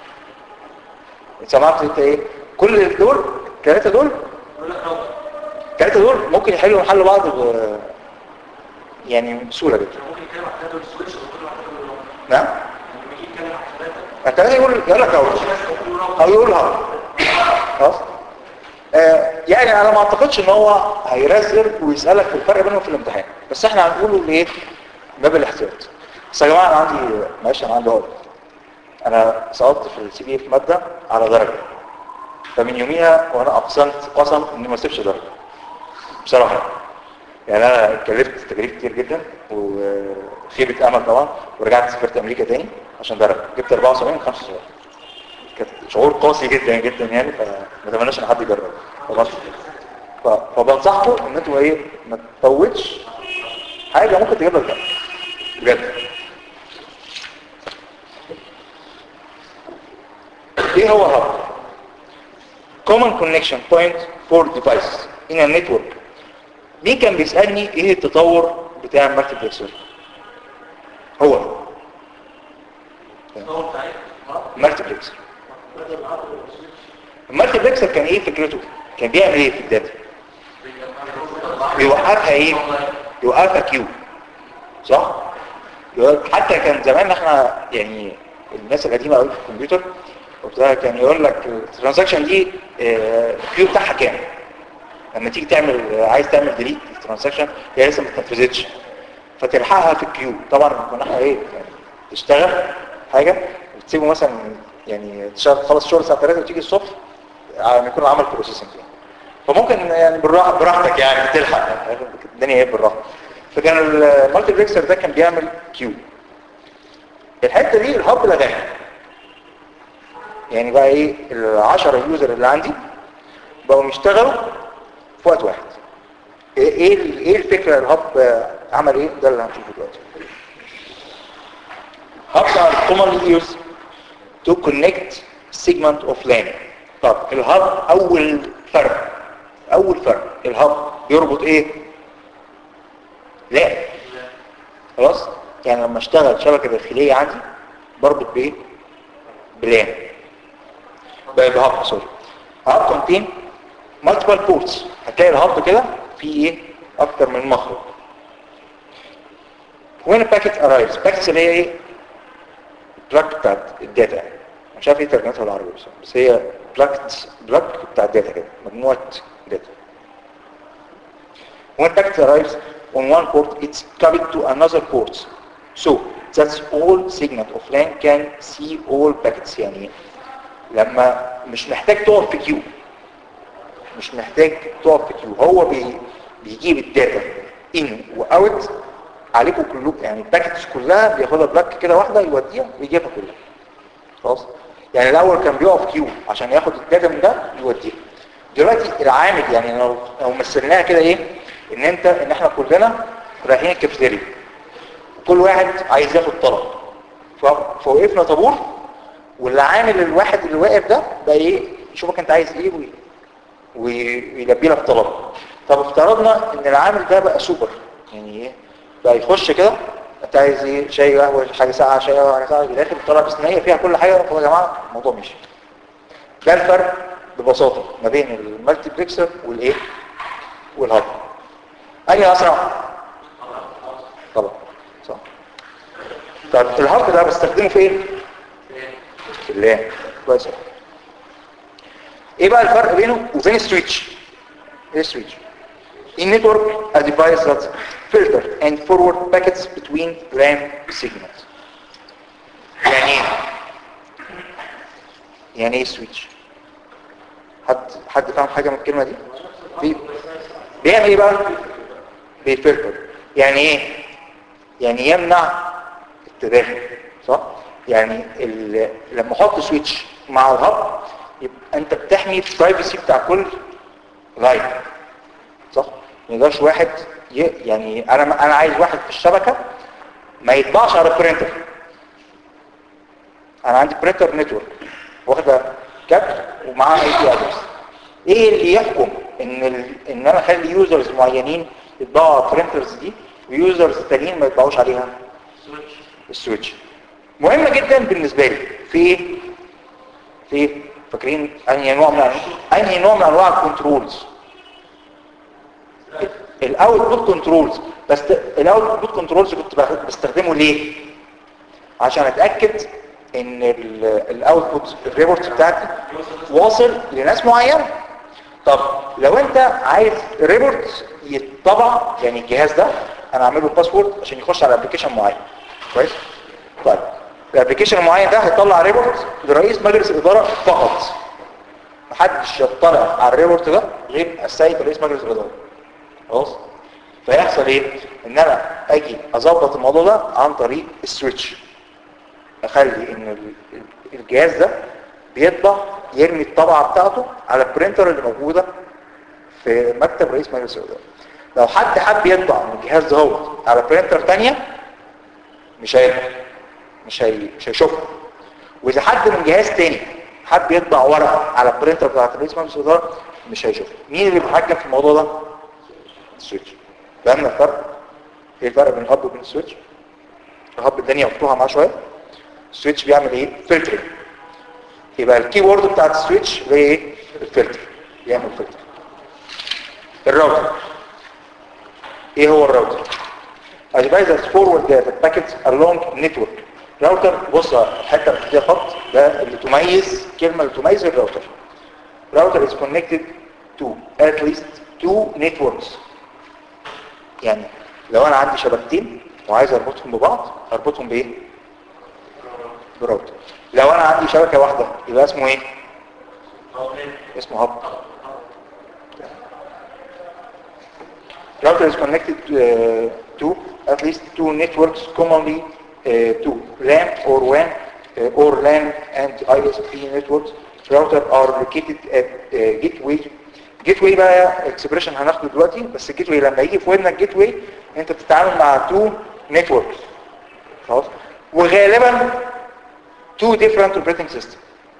سمعت انت ايه كل دول الثلاثه دول بقول لك لو الثلاثه دول ممكن يحلوا محل بعض ب... يعني بسهوله جدا ممكن يتكلم عن ثلاثة سويتش وكل واحد يقول له نعم لما يجي يتكلم عن ثلاثة الثلاثه يقول يقول لك راوتر او يقول هب خلاص آه يعني انا ما اعتقدش ان هو هيرزل ويسالك في الفرق بينهم في الامتحان بس احنا هنقوله لايه باب الاحتياط بس يا جماعه انا عندي معلش انا عندي عقد انا سقطت في السي بي في ماده على درجه فمن يوميها وانا اقسمت قسم اني ما اسيبش درجه بصراحه يعني انا اتكلفت تكاليف كتير جدا وخيبه امل طبعا ورجعت سافرت امريكا تاني عشان درجه جبت 74 من 75 كانت شعور قاسي جدا جدا يعني فما اتمناش ان حد يجربه خلاص ف- فبنصحكم ان انتوا ايه ما تفوتش حاجه ممكن تجيب لك ده بجد ايه هو هاب common connection point for device in a network مين كان بيسألني ايه التطور بتاع المالتيبلكسر هو هو بتاعي المالتيبلكسر بدل العقل والسويتش المالتيبلكسر كان ايه فكرته كان بيعمل ايه في الداتا بيوقفها ايه يوقفها كيو صح يوقف- حتى كان زمان احنا يعني الناس القديمه قوي في الكمبيوتر وبتاع كان يقول لك الترانزاكشن دي آه، الكيو بتاعها كام لما تيجي تعمل عايز تعمل ديليت الترانزاكشن هي لسه ما اتنفذتش فتلحقها في الكيو طبعا كنا احنا ايه يعني تشتغل حاجه وتسيبه مثلا يعني تشتغل خلص شغل الساعه 3 وتيجي الصبح على ما يكون عمل بروسيسنج فممكن يعني بالراحه براحتك يعني تلحق الدنيا ايه بالراحه فكان المالتي بلكسر ده كان بيعمل كيو الحته دي الهب لغاها يعني بقى ايه ال 10 يوزر اللي عندي بقوا يشتغلوا في وقت واحد ايه ايه ال- ايه الفكره الهب آه، عمل ايه ده اللي هنشوفه دلوقتي hubs are commonly used to connect segment of LAN طب الهب اول فرق اول فرق الهب بيربط ايه لان خلاص يعني لما اشتغل شبكه داخليه عندي بربط بايه بلان بقى بهب سوري هب كونتين مالتيبل بورتس هتلاقي الهب كده فيه ايه اكتر من مخرج when a packet arrives packets اللي هي ايه بلاك بتاعت الداتا يعني مش عارف ايه ترجمتها بالعربي بس بس هي بلاك بلاك بتاع الداتا كده مجموعه داتا when packet arrives on one port it's copied to another port so that's all segment of LAN can see all packets يعني إيه؟ لما مش محتاج تقف في كيو مش محتاج تقف في كيو هو بي بيجيب الداتا ان واوت عليكم كلكم يعني الباكتس كلها بياخدها بلاك كده واحده يوديها ويجيبها كلها خلاص يعني الاول كان بيقف كيو عشان ياخد الداتا من ده يوديها دلوقتي العامل يعني لو لو مثلناها كده ايه ان انت ان احنا كلنا رايحين الكافيتيريا كل واحد عايز ياخد طلب ف- فوقفنا طابور واللي عامل الواحد اللي واقف ده بقى ايه يشوفك انت عايز ايه وي- ويلبي لك طلب طب افترضنا ان العامل ده بقى سوبر يعني ايه بقى يخش كده انت عايز ايه شاي قهوه حاجه ساعه شاي قهوه حاجه ساعه في الاخر طلع بصينيه فيها كل حاجه خلاص يا جماعه الموضوع مشي ده الفرق ببساطه ما بين المالتي بلكسر والايه والهاب اي اسرع طبعا صح طب الهاب ده بستخدمه فين في اللان كويس أوي. ايه بقى الفرق بينه وبين السويتش ايه السويتش In network, a device that filter and forward packets between LAN segments. يعني ايه؟ يعني ايه سويتش؟ حد حد حد فاهم حاجه من الكلمه دي بي- بيعمل ايه بقى بيفلتر يعني ايه يعني يمنع التداخل صح يعني ال... لما احط سويتش مع الهب يبقى انت بتحمي البرايفسي بتاع كل لاين صح ما يقدرش واحد ي... يعني انا انا عايز واحد في الشبكه ما يطبعش على البرينتر انا عندي برينتر نتورك واخده كابل ومعاها اي بي ادرس ايه اللي يحكم ان ال... ان انا اخلي يوزرز معينين يطبعوا على البرينترز دي ويوزرز تانيين ما يطبعوش عليها السويتش مهمه جدا بالنسبه لي في ايه في ايه فاكرين انهي نوع من انهي نوع من انواع الكنترولز الاوتبوت كنترولز بس الاوتبوت كنترولز كنت بخ- بستخدمه ليه عشان اتاكد ان الاوتبوت الريبورت بتاعتي واصل لناس معينه طب لو انت عايز ريبورت يتطبع يعني الجهاز ده انا اعمله باسورد عشان يخش على ابلكيشن معين كويس طيب الابلكيشن المعين ده هيطلع ريبورت لرئيس مجلس الاداره فقط محدش يطلع على الريبورت ده غير السيد رئيس مجلس الاداره خلاص فيحصل ايه ان انا اجي اظبط الموضوع ده عن طريق السويتش اخلي ان ال- ال- الجهاز ده بيطبع يرمي الطبعه بتاعته على البرينتر اللي موجوده في مكتب رئيس مجلس الاداره لو حد حب يطبع من الجهاز ده هو على برينتر تانية مش هي مش هي مش هيشوفها واذا حد من جهاز تاني حب يطبع ورقه على البرينتر بتاعت رئيس مجلس الاداره مش هيشوفها مين اللي بيتحكم في الموضوع ده السويتش فاهمنا الفرق ايه الفرق بين الهب وبين السويتش الهب الدنيا مفتوحه معاه شويه السويتش بيعمل ايه فلتر يبقى الكي وورد بتاعت السويتش اللي هي ايه الفلتر بيعمل فلتر الراوتر ايه هو الراوتر advisors forward the packets along network راوتر بص الحته اللي فيها خط ده اللي تميز كلمه اللي تميز الراوتر راوتر is connected to at least two networks يعني لو انا عندي شبكتين وعايز اربطهم ببعض اربطهم بايه براوتر لو انا عندي شبكه واحده يبقى اسمه ايه اسمه هب router is connected uh, to at least two networks commonly uh, to LAN or WAN uh, or LAN and ISP networks router are located at uh, gateway gateway بقى expression هناخده دلوقتي بس الجيتواي لما يجي في ودنك جيتواي انت بتتعامل مع two networks خلاص وغالبا two different operating system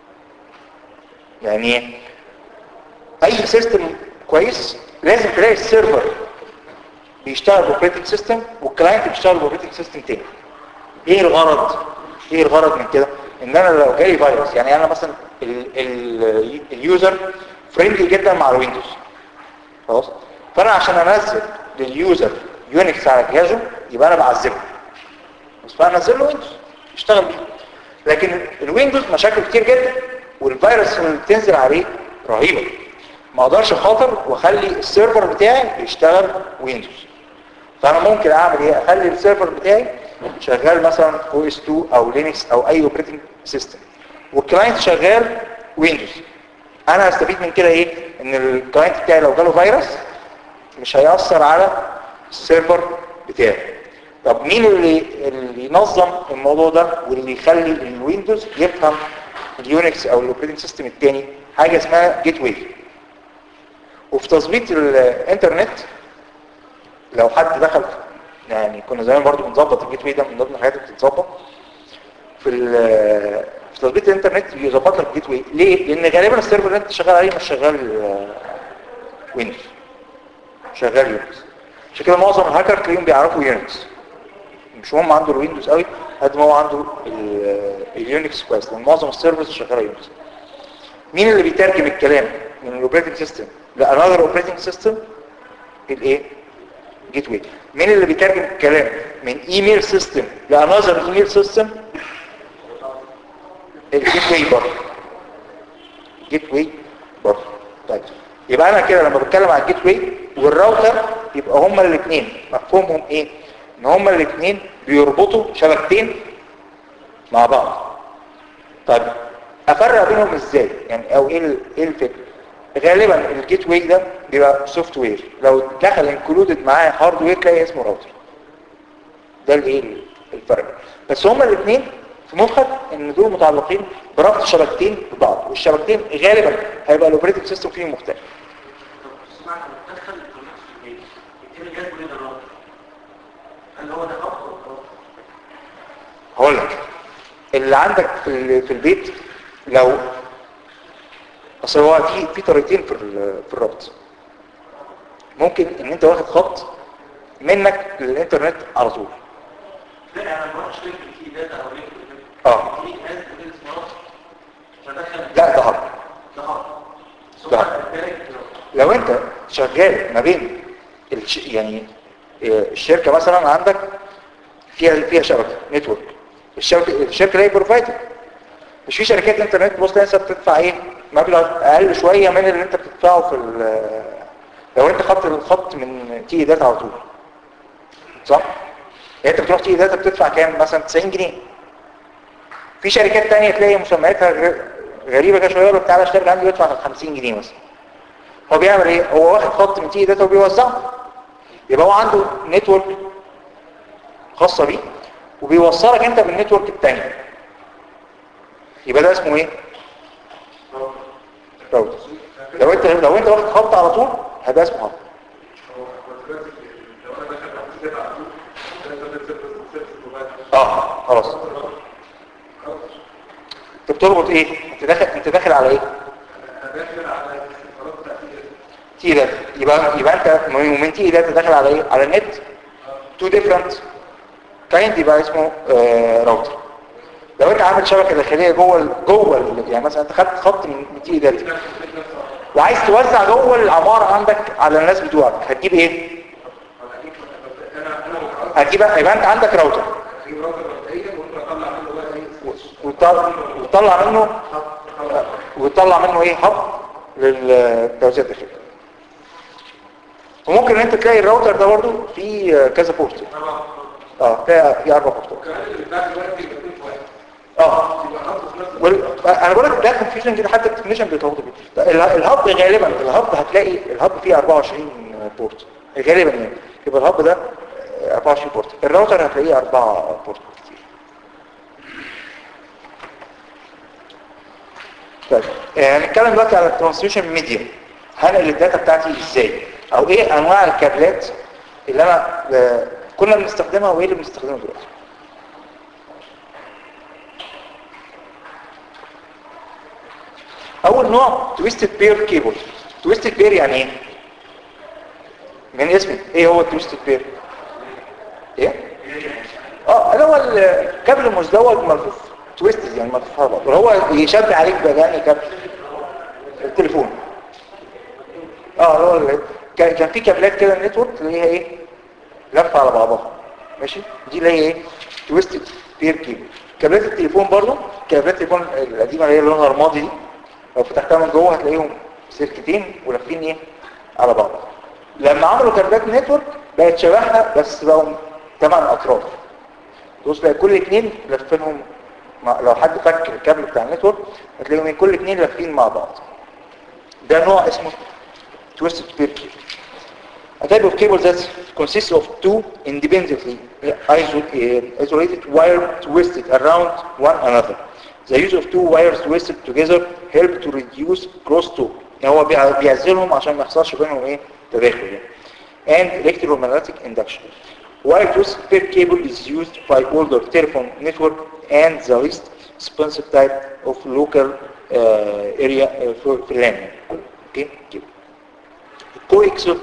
يعني ايه؟ اي سيستم كويس لازم تلاقي السيرفر بيشتغل باوبريتنج سيستم والكلاينت بيشتغل باوبريتنج سيستم تاني ايه الغرض ايه الغرض من كده ان انا لو جالي فيروس يعني انا مثلا ال- ال- اليوزر فريندلي جدا مع الويندوز خلاص فانا عشان انزل لليوزر يونكس على جهازه يبقى انا بعذبه بس فانزل له ويندوز يشتغل بيه لكن الويندوز مشاكل كتير جدا والفيروس اللي بتنزل عليه رهيبه ما اقدرش خاطر واخلي السيرفر بتاعي يشتغل ويندوز فانا ممكن اعمل ايه اخلي السيرفر بتاعي شغال مثلا او اس 2 او لينكس او اي اوبريتنج سيستم والكلاينت شغال ويندوز انا هستفيد من كده ايه ان الكلاينت بتاعي لو جاله فيروس مش هيأثر على السيرفر بتاعي طب مين اللي اللي ينظم الموضوع ده واللي يخلي الويندوز يفهم اليونكس او الاوبريتنج سيستم التاني حاجه اسمها جيت واي وفي تظبيط الانترنت لو حد دخل يعني كنا زمان برضو بنظبط الجيت واي ده من ضمن الحاجات اللي بتتظبط في ال- في تظبيط الانترنت بيظبط لك الجيت واي ليه؟ لان غالبا السيرفر اللي انت شغال عليه مش شغال آه، ويندوز شغال يونكس عشان كده معظم الهاكر تلاقيهم بيعرفوا يونكس مش مهم عنده الويندوز قوي قد ما هو عنده ال- اليونكس كويس لان معظم السيرفرز شغاله يونكس مين اللي بيترجم الكلام من الاوبريتنج سيستم لانذر اوبريتنج سيستم الايه جيت واي مين اللي بيترجم الكلام من ايميل سيستم لانذر ايميل سيستم الجيت واي برضه جيت واي برضه طيب يبقى انا كده لما بتكلم على الجيت واي والراوتر يبقى هما الاثنين مفهومهم ايه ان هما الاثنين بيربطوا شبكتين مع بعض طيب افرق بينهم ازاي يعني او ايه ال- ايه الفكره غالبا الجيت واي ده بيبقى سوفت وير لو دخل انكلودد معاه هاردوير تلاقي اسمه راوتر ده الايه الفرق بس هما الاثنين في مخك ان دول متعلقين بربط شبكتين ببعض والشبكتين غالبا هيبقى الاوبريتنج سيستم فيهم مختلف سمعت لما تدخل الانترنت في البيت يتم جهاز بريد الراوتر هل هو ده خط ولا راوتر؟ هقول لك اللي عندك في ال- في البيت لو اصل هو في في طريقتين في ال- في الربط ممكن ان انت واخد خط منك للانترنت على طول لا انا ما بروحش لينك في داتا او لينك في اه في جهاز بريد اسمه راوتر فدخل لا ده هرب ده خط ثم ده. الدايركت لو انت شغال ما بين الش... يعني آه، الشركه مثلا عندك فيها فيها شبكه نتورك الشبكه الشركه هي بروفايدر مش في شركات انترنت بص لسه بتدفع ايه مبلغ اقل شويه من اللي انت بتدفعه في ال- لو انت خط الخط من تي داتا على طول صح يعني انت بتروح تي داتا بتدفع كام مثلا 90 جنيه في شركات تانية تلاقي مسمياتها غ- غريبه كده شويه يقول لك تعالى اشتغل عندي وادفع 50 جنيه مثلا هو بيعمل ايه هو واخد خط من تي داتا وبيوزعه يبقى هو عنده نتورك خاصه بيه وبيوصلك انت بالنتورك التاني يبقى ده اسمه ايه راوتر لو انت لو انت واخد خط على طول هيبقى اسمه خط اه خلاص انت بتربط ايه انت داخل انت داخل على ايه تي داتا يبقى يبقى انت من من تي داتا داخل على ايه على النت تو ديفرنت كايند يبقى اسمه آه راوتر لو انت عامل شبكه داخليه جوه ال- جوه ال- يعني مثلا انت خدت خط من من تي داتا وعايز توزع جوه العماره عندك على الناس بتوعك هتجيب ايه هتجيب يبقى انت عندك راوتر وتطلع وتطلع منه وتطلع منه ايه هب للتوزيع الداخلي وممكن ان انت تلاقي الراوتر ده برضه فيه كذا بورت اه تلاقي فيه اربع بورتات اه وال- انا بقول لك ده كونفيوجن كده حتى التكنيشن بيتلخبطوا فيه ال- الهب غالبا الهب هتلاقي الهب فيه 24 بورت غالبا يعني يبقى الهب ده 24 بورت الراوتر هتلاقيه 4 بورت كتير طيب آه، هنتكلم دلوقتي على الترانسميشن ميديا هنقل الداتا بتاعتي ازاي او ايه انواع الكابلات اللي انا آه، كنا بنستخدمها وايه اللي بنستخدمه دلوقتي اول نوع تويستد بير كيبل تويستد بير يعني ايه من اسمه ايه هو التويستد بير ايه اه اللي هو الكابل المزدوج ملفوف تويستد يعني ملفوف على بعض هو يشبه عليك بجاني كابل التليفون اه اللي هو ال- كان كان في كابلات كده نتورك اللي هي ايه لفه على بعضها ماشي دي اللي هي ايه تويستد بير كيبل كابلات التليفون برضو كابلات التليفون القديمه اللي هي لونها رمادي دي لو فتحتها من جوه هتلاقيهم سلكتين ولافين ايه على بعض لما عملوا كابلات نتورك بقت شبهها بس بقوا ثمان اطراف بص بقى كل اتنين لافينهم مع لو حد فك الكابل بتاع النتورك هتلاقيهم إيه؟ كل اتنين لافين مع بعض ده نوع اسمه twisted pair cable a type of cable that consists of two independently iso- uh, isolated wires twisted around one another the use of two wires twisted together help to reduce crosstalk يعني هو بيع- بيعزلهم عشان ما يحصلش بينهم ايه تداخل يعني and electromagnetic induction wire twisted pair cable is used by older telephone network and the least expensive type of local uh, area uh, for, for LAN اوكي كده الكويكسل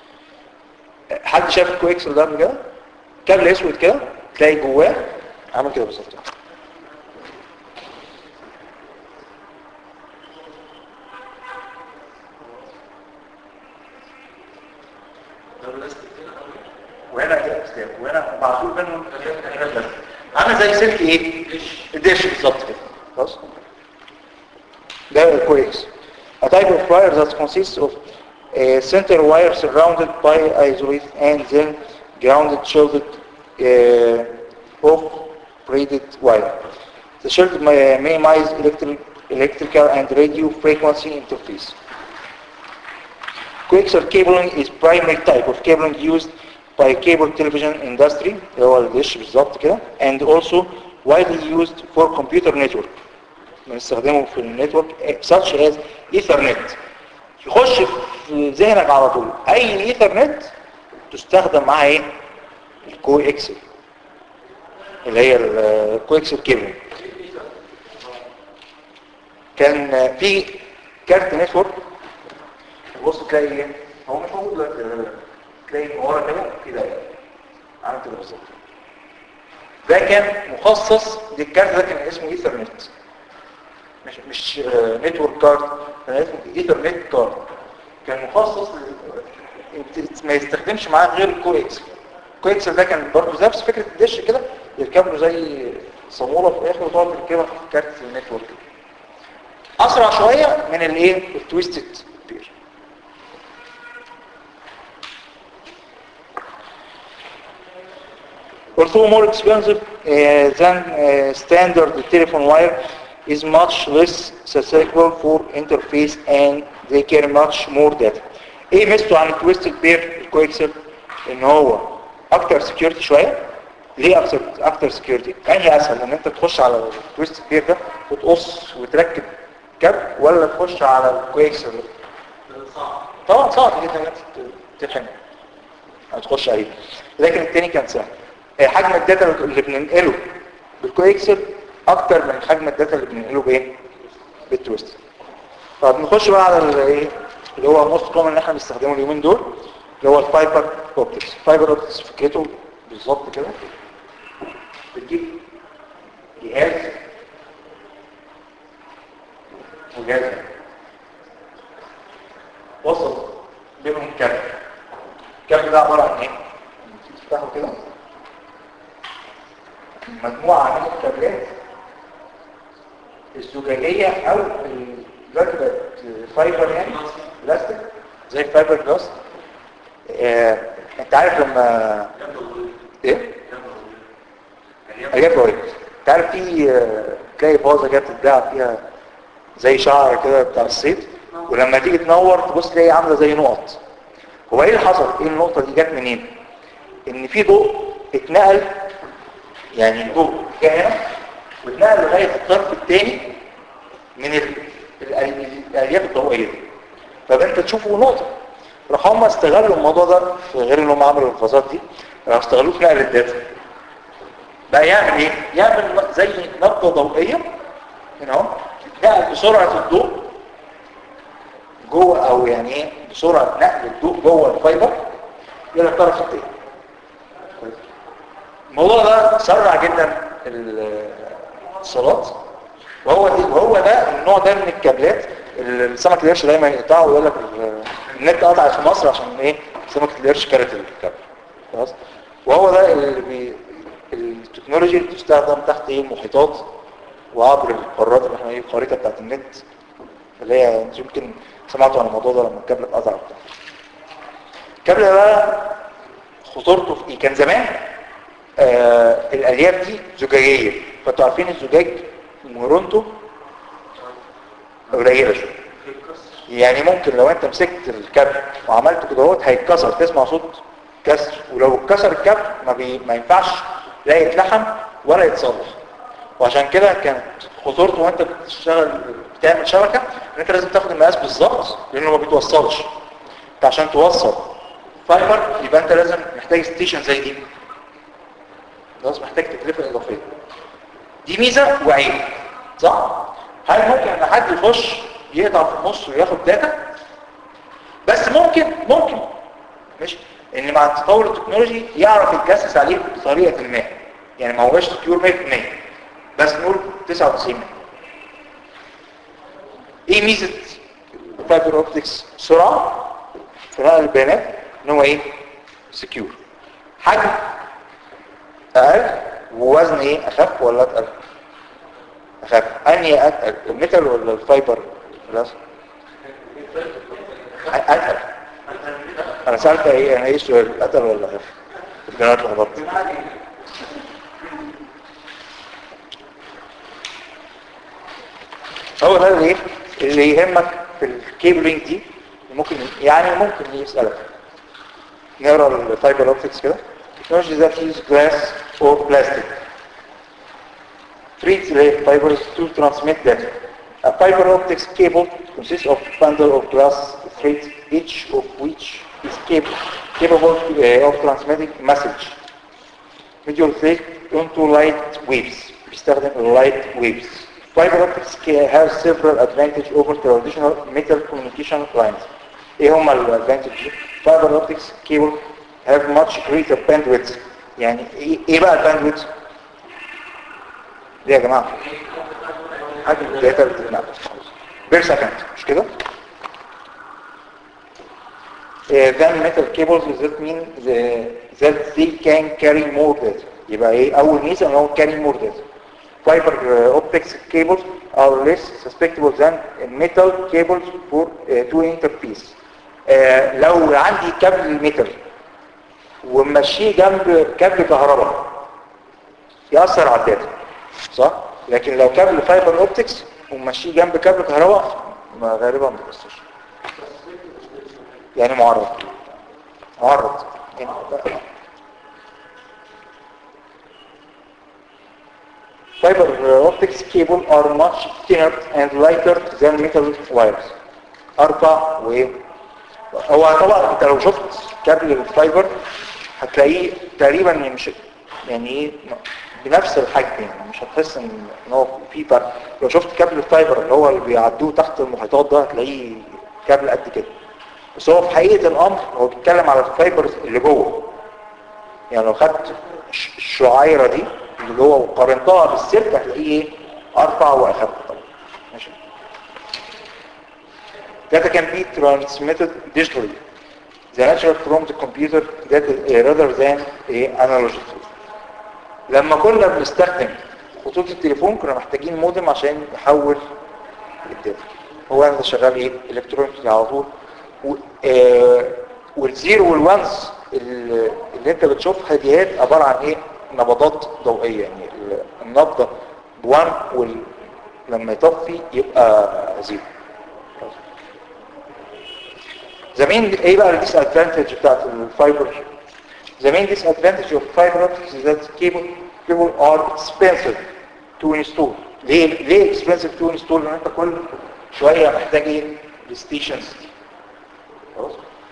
حد شاف الكويكسل ده قبل كده كابل اسود كده تلاقي جواه عامل كده بالظبط وهنا كده اسلاك وهنا معزول بينهم حاجات بس عامل زي سلك ايه الدش بالظبط كده خلاص ده كويس a type of wire that consists of a center wire surrounded by isolated and then grounded shielded uh, off braided wire. The shield may minimize electric, electrical and radio frequency interface. coaxial cabling is primary type of cabling used by cable television industry اللي هو الدش بالظبط كده and also widely used for computer network بنستخدمه في النتورك such as ethernet يخش في ذهنك على طول اي ايثرنت تستخدم معاها ايه الكو اكسل اللي هي الكو اكسل كيبل كان في كارت نتورك بص تلاقي ايه هو مش موجود دلوقتي تلاقي ورا كده في دايره عامل كده بالظبط ده كان مخصص للكارت ده كان اسمه ايثرنت مش مش نتورك كارد كان اسمه ايثرنت كارد كان مخصص ل- ما يستخدمش معاه غير الكو اكسل الكو اكسل ده كان برضه نفس فكره الدش كده يركب له زي صاموله في الاخر وتقعد تركبها في كارت النتورك اسرع شويه من الايه التويستد بير although more expensive uh, than uh, standard telephone wire is much less susceptible for interface and they carry much more data ايه ميزته عن التويستد بير الكويكسل ان هو اكتر سكيورتي شويه ليه اكتر اكتر سكيورتي انهي اسهل ان انت تخش على التويستد بير ده وتقص وتركب كاب ولا تخش على الكويكسل صعب طبعا صعب جدا ان انت تلحم او تخش عليه لكن التاني كان سهل آه، حجم الداتا اللي بننقله بالكويكسل اكتر من حجم الداتا اللي بننقله بايه بالتويست طب نخش بقى على الايه اللي هو موست كومن اللي احنا بنستخدمه اليومين دول اللي هو الفايبر اوبتكس الفايبر اوبتكس فكرته بالظبط كده بتجيب جهاز وجهاز هنا. وصل بينهم كابل الكابل ده عبارة عن ايه؟ تفتحه كده مجموعة من الكابلات الزجاجية او ال- دلوقتي بقت فايبر يعني بلاستيك زي الفايبر جلاس آه، انت عارف لما ايه؟ اجاب رهيب انت عارف في آه، تلاقي فازة كده بتتباع فيها زي شعر كده بتاع الصيد ولما تيجي تنور تبص تلاقي عامله زي نقط هو ايه اللي حصل ايه النقطه دي جت منين ان في ضوء اتنقل يعني الضوء جه هنا واتنقل لغايه الطرف الثاني من ال- ال- الالياف الضوئيه دي فانت تشوفه نقطه راح هم استغلوا الموضوع ده في غير ان هم عملوا الفازات دي راح استغلوه في نقل الداتا بقى يعمل ايه يعمل زي نبضه ضوئيه هنا اهو نقل بسرعه الضوء جوه او يعني ايه بسرعه نقل الضوء جوه الفايبر الى الطرف الثاني الموضوع ده سرع جدا الاتصالات وهو دي وهو ده النوع ده من الكابلات اللي السمك القرش دايما يقطعه ويقول لك ال- النت قطع في مصر عشان ايه سمكه القرش كانت الكابل خلاص وهو ده اللي بي التكنولوجي اللي بتستخدم تحت ايه المحيطات وعبر القارات اللي احنا ايه الخريطه بتاعت النت اللي هي انت يمكن سمعتوا عن الموضوع ده لما الكابل اتقطع وبتاع الكابل ده خطورته في ايه كان زمان آه الالياف دي زجاجيه فانتوا عارفين الزجاج مرونته قليله شويه يعني ممكن لو انت مسكت الكابل وعملته كده اهوت هيتكسر تسمع صوت كسر ولو اتكسر الكابل ما, بي... ما ينفعش لا يتلحم ولا يتصلح وعشان كده كانت خطورته وانت بتشتغل بتعمل شبكه ان انت لازم تاخد المقاس بالظبط لانه ما بيتوصلش انت عشان توصل فايبر يبقى انت لازم محتاج ستيشن زي دي خلاص محتاج تكلفه اضافيه دي ميزه وعيب صح هل ممكن ان حد يخش يقطع في النص وياخد داتا بس ممكن ممكن مش ان مع تطور التكنولوجي يعرف يتجسس عليه بطريقه ما يعني ما هوش سكيور 100% بس نقول 99 ايه ميزه الفايبر اوبتكس سرعه في نقل البيانات ان هو ايه سكيور حجم اقل ووزن ايه اخف ولا اتقل اخف انهي اتقل الميتال ولا الفايبر خلاص اتقل انا سالت ايه انا ايه السؤال اتقل ولا اخف انا اتلخبطت هو ده اللي اللي يهمك في الكيبلينج دي ممكن يعني ممكن يسألك نقرا الفايبر اوبتكس كده technology that use glass or plastic treats the fibers to transmit data. A fiber optics cable consists of bundle of glass threads, each of which is cap- capable uh, of transmitting message. Medial thick onto light waves. بيستخدم light waves. Fiber optics ca- has several advantages over traditional metal communication lines. ايه هما الادفانتج Fiber optics cable have much greater bandwidth. يعني ايه إيه بقى الباندويث؟ ليه يا جماعة؟ حجم الداتا اللي بتتنقل بير سكند مش كده؟ Uh, then metal cables does that mean the, that they can carry more data يبقى ايه اول ميزه ان هو carry more data fiber uh, optics cables are less susceptible than metal cables for uh, to interface uh, لو عندي كابل ميتال ومشيه جنب كابل كهرباء يأثر على الداتا صح؟ لكن لو كابل فايبر اوبتكس ومشيه جنب كابل كهرباء ما غالبا ما بيأثرش يعني معرض معرض يعني Fiber uh, optics cable are much thinner and lighter than metal wires. أربع و هو طبعا انت لو شفت كابل الفايبر هتلاقيه تقريبا مش يعني ايه بنفس الحجم يعني مش هتحس ان إن هو في فرق لو شفت كابل الفايبر اللي هو اللي بيعدوه تحت المحيطات ده هتلاقيه كابل قد كده بس هو في حقيقة الامر هو بيتكلم على الفايبرز اللي جوه يعني لو خدت الش- الشعيرة دي اللي جوه وقارنتها بالسلك هتلاقيه ايه ارفع واخف طبعا ماشي Data can be transmitted digitally. The nature from the computer data uh, rather than a analogically. لما كنا بنستخدم خطوط التليفون كنا محتاجين مودم عشان يحول الداتا هو انا شغال ايه الكترونيكي على طول و- آه، والزيرو والوانز اللي اللي انت بتشوفها ديات عباره عن ايه نبضات ضوئيه يعني ال- النبضه بوان وال لما يطفي يبقى زيرو زمان ايه بقى الديس ادفانتج بتاعت الفايبر The main disadvantage of fiber optics is that cable cable are expensive to install. ليه ليه expensive to install؟ لان انت كل شويه محتاج ايه؟ الستيشنز دي. خلاص؟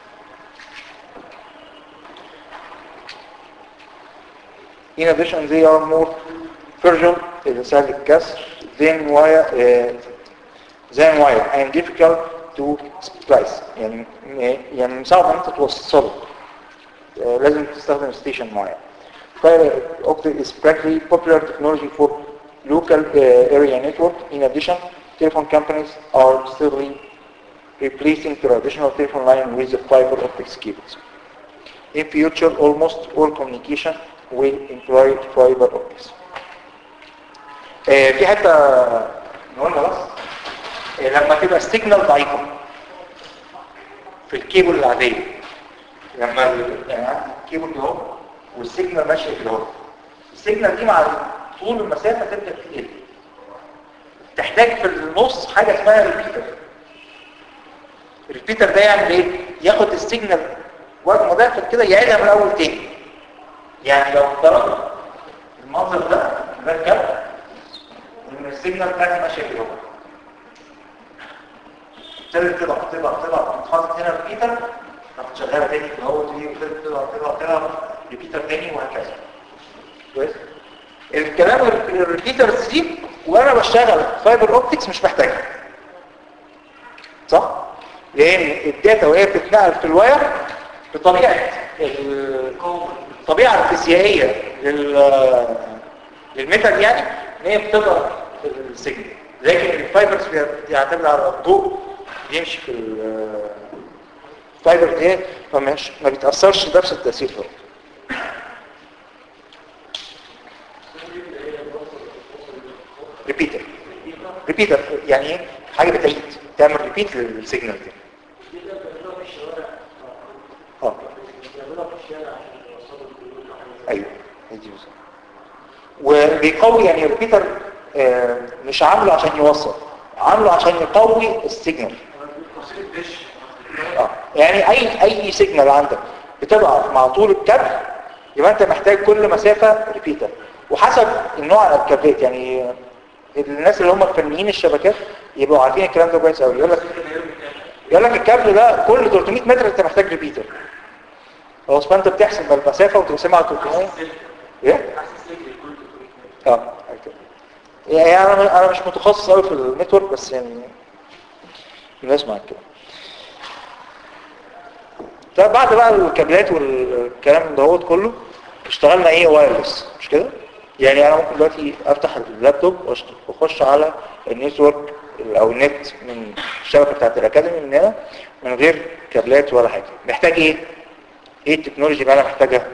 In addition, they are more fragile إذا سهل الكسر than wire uh, than wire and difficult to splice يعني يعني صعب ان انت توصله آه، لازم تستخدم ستيشن معين. Fiber optic is practically popular technology for local uh, area network. In addition, telephone companies are still replacing traditional telephone line with the fiber optics cables. In future, almost all communication will employ fiber optics. آه، في حتة نقولها بس آه، لما تبقى السيجنال ضعيفة في الكيبل العادية لما ال- يعني عندي الكيبل ده اهو والسيجنال ماشيه كده اهو السيجنال دي مع طول المسافه تبدا تقل تحتاج في النص حاجه اسمها ريبيتر الريبيتر ده يعمل ايه ياخد السيجنال وقت ما داخل كده يعيدها من الاول تاني يعني لو افترضنا المنظر ده ده الكابل ان السيجنال بتاعتي ماشيه كده اهو ابتدت تضغط تضغط تضغط قمت حاطط هنا ريبيتر رحت شغاله تاني في الاول دي وابتدت تضغط تضغط تضغط ريبيتر تاني وهكذا كويس الكلام ال- الريبيترز دي وانا بشتغل فايبر اوبتكس مش محتاجها صح لان الداتا وهي بتتنقل في الواير بطبيعه ال- الطبيعه الفيزيائيه لل للميتال يعني ان هي بتضغط السيجنال لكن الفايبرز بيعتمد على الضوء بيمشي في ال- الفايبر دي فمش ما بيتاثرش نفس التاثير ده ريبيتر ريبيتر يعني ايه حاجه بتعيد تعمل ريبيت للسيجنال دي دي اللي بيعملوها في الشوارع اه بيعملوها في الشارع عشان يوصلوا البيوت وحاجات زي ايوه هي دي بالظبط. وبيقوي يعني الريبيتر آه، مش عامله عشان يوصل عامله عشان يقوي السيجنال اه يعني اي اي سيجنال عندك بتبقى مع طول الكابل يبقى انت محتاج كل مسافة ريبيتر وحسب النوع الكابلات يعني الناس اللي هم فنيين الشبكات يبقوا عارفين الكلام ده كويس قوي يقول لك يقول لك الكابل ده كل 300 متر انت محتاج ريبيتر خلاص فانت بتحسب المسافة وتقسمها على 300 ايه؟ اه يعني انا انا مش متخصص قوي في النتورك بس يعني الناس معاك كده طب بعد بقى الكابلات والكلام دوت كله اشتغلنا ايه وايرلس مش كده يعني انا ممكن دلوقتي افتح اللابتوب وأشت- واخش على النتورك او النت من الشبكه بتاعت الاكاديمي من هنا من غير كابلات ولا حاجه محتاج ايه ايه التكنولوجي اللي انا محتاجها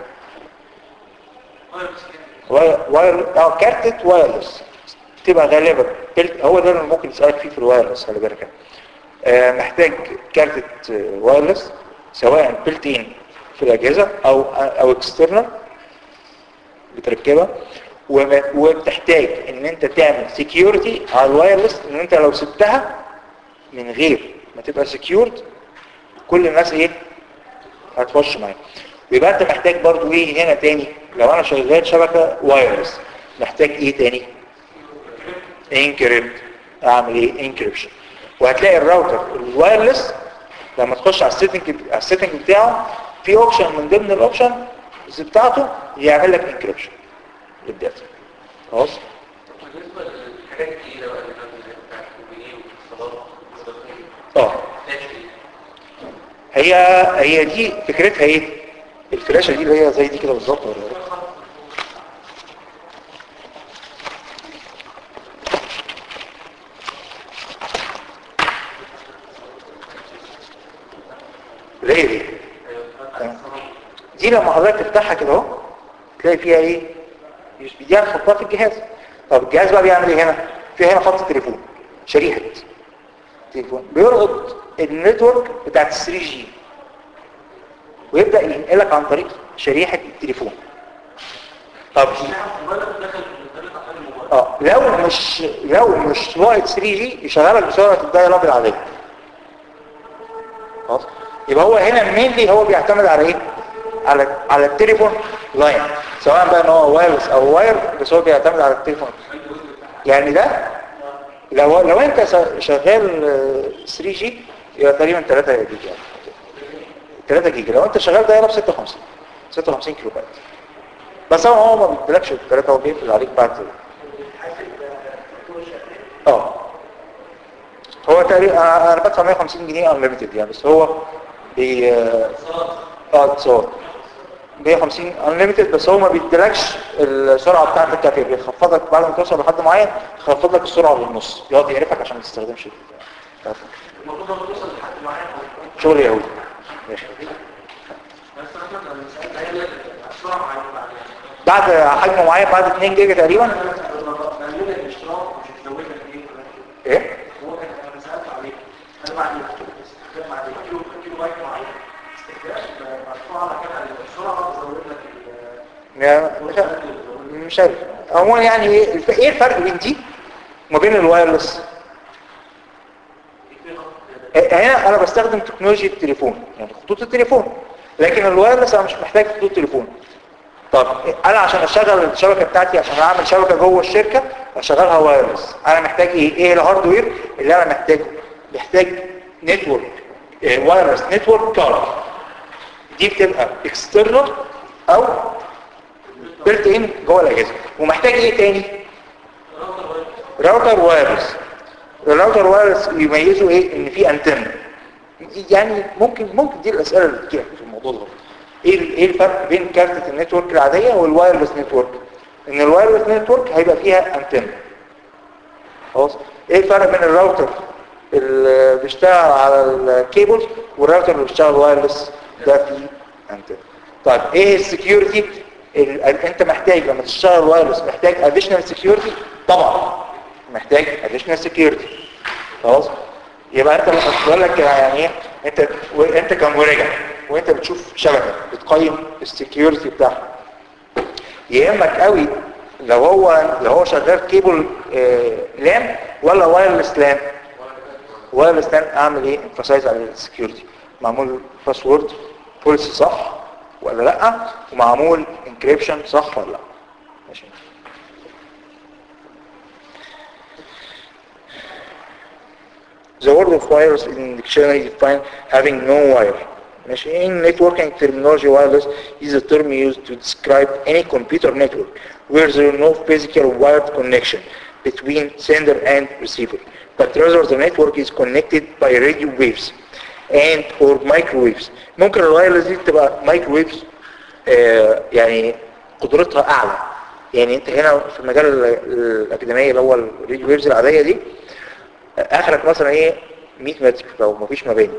واير واير- اه كارتة وايرلس تبقى غالبا بلت- هو ده اللي ممكن يسألك فيه في الوايرلس خلي بالك آه، محتاج كارتة آه، وايرلس سواء بلت ان في الأجهزة أو أو اكسترنال بتركبها وم- وبتحتاج ان انت تعمل سكيورتي على الوايرلس ان انت لو سبتها من غير ما تبقى سكيورد كل الناس ايه هتخش معاك ويبقى انت محتاج برضو ايه هنا تاني لو انا شغال شبكة وايرلس محتاج ايه تاني انكريبت اعمل ايه انكريبشن وهتلاقي الراوتر الوايرلس لما تخش على السيتنج على السيتنج بتاعه في اوبشن من ضمن الاوبشن بتاعته يعمل لك انكريبشن للداتا خلاص بالنسبة للحاجات الجديدة بقى اللي كانت بتاعت الكوبيين والاتصالات والصداقين اه هي هي دي فكرتها ايه الفلاشة دي اللي هي زي دي كده بالظبط ولا إيه؟ ليه دي تمام. دي لما حضرتك تفتحها كده اهو تلاقي فيها ايه مش دي هتحطها في الجهاز طب الجهاز بقى بيعمل ايه هنا في هنا خط تليفون شريحه تليفون بيربط النتورك بتاعت ال 3 جي ويبدا ينقلك عن طريق شريحه التليفون طب اه لو مش لو مش سرعه 3 جي يشغلك بسرعه الدايل اب العاديه خلاص يبقى هو هنا مينلي هو بيعتمد على ايه على على التليفون لاين سواء بقى ان هو وايرلس او واير بس هو بيعتمد على التليفون يعني ده لو لو انت س- شغال آه، 3 جي يبقى تقريبا 3 جيجا يعني 3 جيجا لو انت شغال دايره ب 56 56 كيلو بايت بس هو هو ما بيديلكش الثلاثه هو بيقفل عليك بعد اه هو تقريبا انا أنا بدفع 150 جنيه انليمتد يعني بس هو بي اه اتصال 150 انليمتد بس هو ما بيديلكش السرعه بتاعتك الكافيه بيخفضك بعد ما توصل لحد معين يخفض لك السرعه بالنص يقعد يعرفك عشان ما تستخدمش التليفون. المفروض لما توصل لحد معين شغل يهودي ماشي بس احنا لما سالنا هي السرعه معينه بعد حجم معين بعد 2 جيجا تقريبا قالوا لي الاشتراك مش هتزودك ايه ايه هو كان انا سالت عليه انا بعد استخدام بعد كيلو كيلو بايت معين استخدام مرفوع على كده على السرعه بتزود لك ال- يعني مش عارف- مش عارف عموما يعني ايه الف- ايه الفرق بين دي وما بين الوايرلس هنا انا بستخدم تكنولوجيا التليفون يعني خطوط التليفون لكن الوايرلس انا مش محتاج خطوط تليفون طب انا عشان اشغل الشبكه بتاعتي عشان اعمل شبكه جوه الشركه اشغلها وايرلس انا محتاج ايه ايه الهاردوير اللي انا محتاجه محتاج نتورك وايرلس نتورك كارد دي بتبقى اكسترنال او بيلت ان جوه الاجهزه ومحتاج ايه تاني راوتر وايرلس الراوتر وايرلس يميزه ايه ان في انتن يعني ممكن ممكن دي الاسئله اللي بتجيلك في الموضوع ده ايه ال- ايه الفرق بين كارتة النتورك العاديه والوايرلس نتورك ان الوايرلس نتورك هيبقى فيها انتن خلاص ايه الفرق بين الراوتر اللي بيشتغل على الكيبل والراوتر اللي بيشتغل وايرلس ده فيه انتن طيب ايه السكيورتي ال- انت محتاج لما تشتغل وايرلس محتاج اديشنال سكيورتي طبعا محتاج اديشنال سكيورتي خلاص يبقى انت لما بقول لك يعني ايه انت وانت كمراجع وانت بتشوف شبكه بتقيم السكيورتي بتاعها يهمك قوي لو هو لو هو شغال كيبل آه لان ولا وايرلس لان وايرلس لان اعمل ايه emphasize على السكيورتي معمول باسورد بوليسي صح ولا لا ومعمول انكريبشن صح ولا لا ماشي The word of wireless in dictionary defined having no wire. ماشي in networking terminology wireless is a term used to describe any computer network where there is no physical wired connection between sender and receiver but rather the network is connected by radio waves and or microwaves ممكن الوايرلس دي تبقى microwaves آه يعني قدرتها اعلى يعني انت هنا في المجال ال- الاكاديميه اللي هو الراديو ويفز العاديه دي اخرك مثلا ايه 100 متر لو مفيش مباني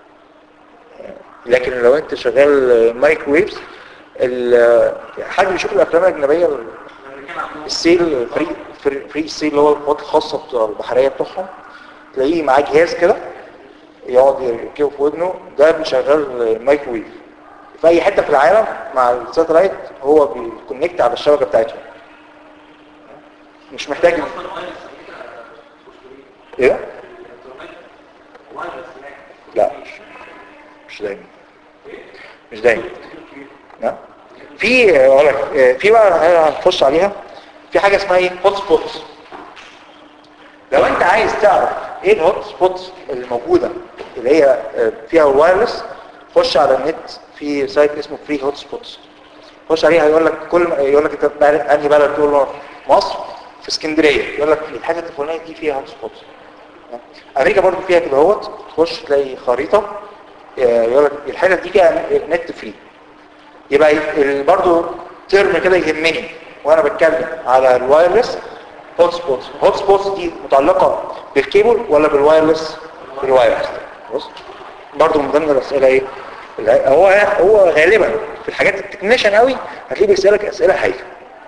لكن لو انت شغال مايكرويفز ال- حد بيشوف الافلام الاجنبيه ال- السيل فري فري, فري السيل اللي هو القوات الخاصه بتوع البحريه بتوعهم تلاقيه معاه جهاز كده يقعد يركبه في ودنه ده بيشغل مايكرويف في اي حته في العالم مع الساتلايت هو بيكونكت على الشبكه بتاعتهم مش محتاج ايه لا مش مش دايما مش دايما لا في اقول لك في بقى هنخش عليها في حاجه اسمها ايه هوت سبوت لو انت عايز تعرف ايه الهوت سبوت اللي موجوده اللي هي فيها الوايرلس خش على النت في سايت اسمه فري هوت سبوتس خش عليها يقول لك كل ما- يقول لك انت بلد- انهي بلد تقول له مصر في اسكندريه يقول لك الحته الفلانيه دي فيها هوت سبوتس امريكا برضو فيها كده اهوت تخش تلاقي خريطه آه، يقول لك الحته دي فيها نت فري يبقى ال- برضو ترم كده يهمني وانا بتكلم على الوايرلس هوت سبوتس هوت سبوتس دي متعلقه بالكيبل ولا بالوايرلس بالوايرلس بص برضو من ضمن الاسئله ايه الع- هو هو غالبا في الحاجات التكنيشن قوي هتلاقيه بيسالك اسئله هايفه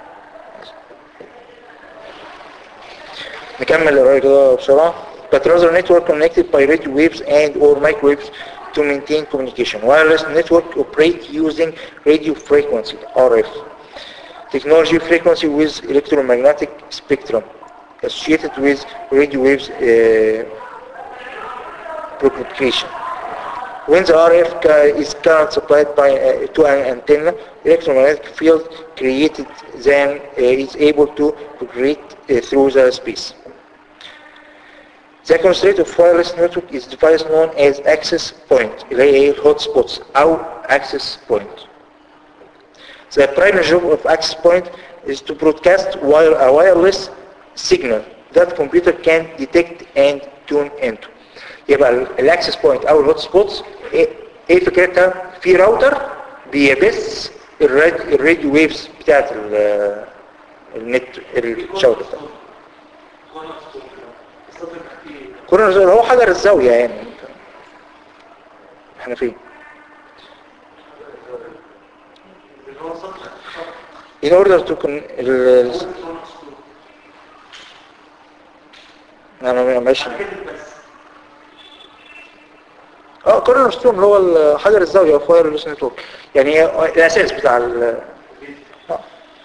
نكمل الرأي كده بسرعة but rather network connected by radio waves and or microwaves to maintain communication. Wireless network operate using radio frequency, RF. Technology frequency with electromagnetic spectrum associated with radio waves uh, propagation. When the RF ca- is current supplied by, uh, to an antenna, electromagnetic field created then uh, is able to propagate uh, through the space. The constraint of wireless network is device known as access point, اللي هي ايه hot spots أو access point. The primary job of access point is to broadcast wire, a wireless signal that computer can detect and tune into. يبقى الاكسس بوينت او الهوت سبوتس ايه إيه فكرتها في راوتر بيبث الراد- الراديو ويفز بتاعت ال- النت الشبكه بتاعته كورنر زاوية هو حجر الزاوية يعني احنا فين in order to con ال... انا ماشي اه كورنر ستون اللي هو ال- حجر الزاوية في وايرلس نتورك يعني هي الاساس بتاع ال... آه.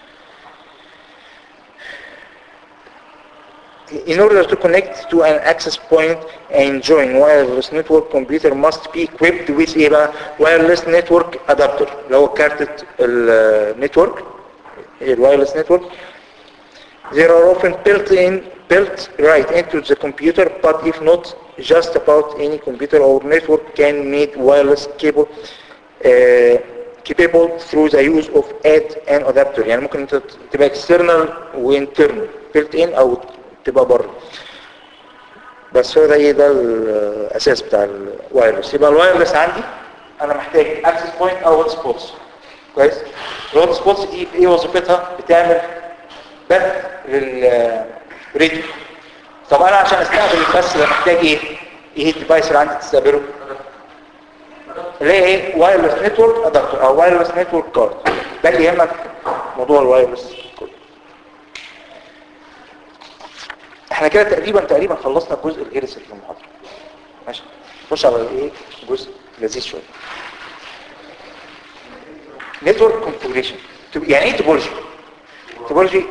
In order to connect to an access point and join wireless network, computer must be equipped with ايه بقى wireless network adapter اللي هو كارتة النتورك الوايرلس نتورك They are often built in built right into the computer, but if not, just about any computer or network can need wireless cable uh, capable through the use of add an adapter يعني ممكن انت تبقى external و internal built in او تبقى بره بس هو ده ايه ده الاساس بتاع الوايرلس يبقى الوايرلس عندي انا محتاج اكسس بوينت او هوت سبوتس كويس الهوت سبوتس دي ايه وظيفتها بتعمل بث للراديو طب انا عشان استقبل البث ده محتاج ايه ايه الديفايس اللي عندي تستقبله اللي هي ايه وايرلس نتورك ادابتر او وايرلس نتورك كارد ده اللي يهمك موضوع الوايرلس كله احنا كده تقريبا تقريبا خلصنا الجزء الارث في المحاضره ماشي نخش على ايه جزء لذيذ شويه نتورك كونفيجريشن يعني ايه توبولوجي توبولوجي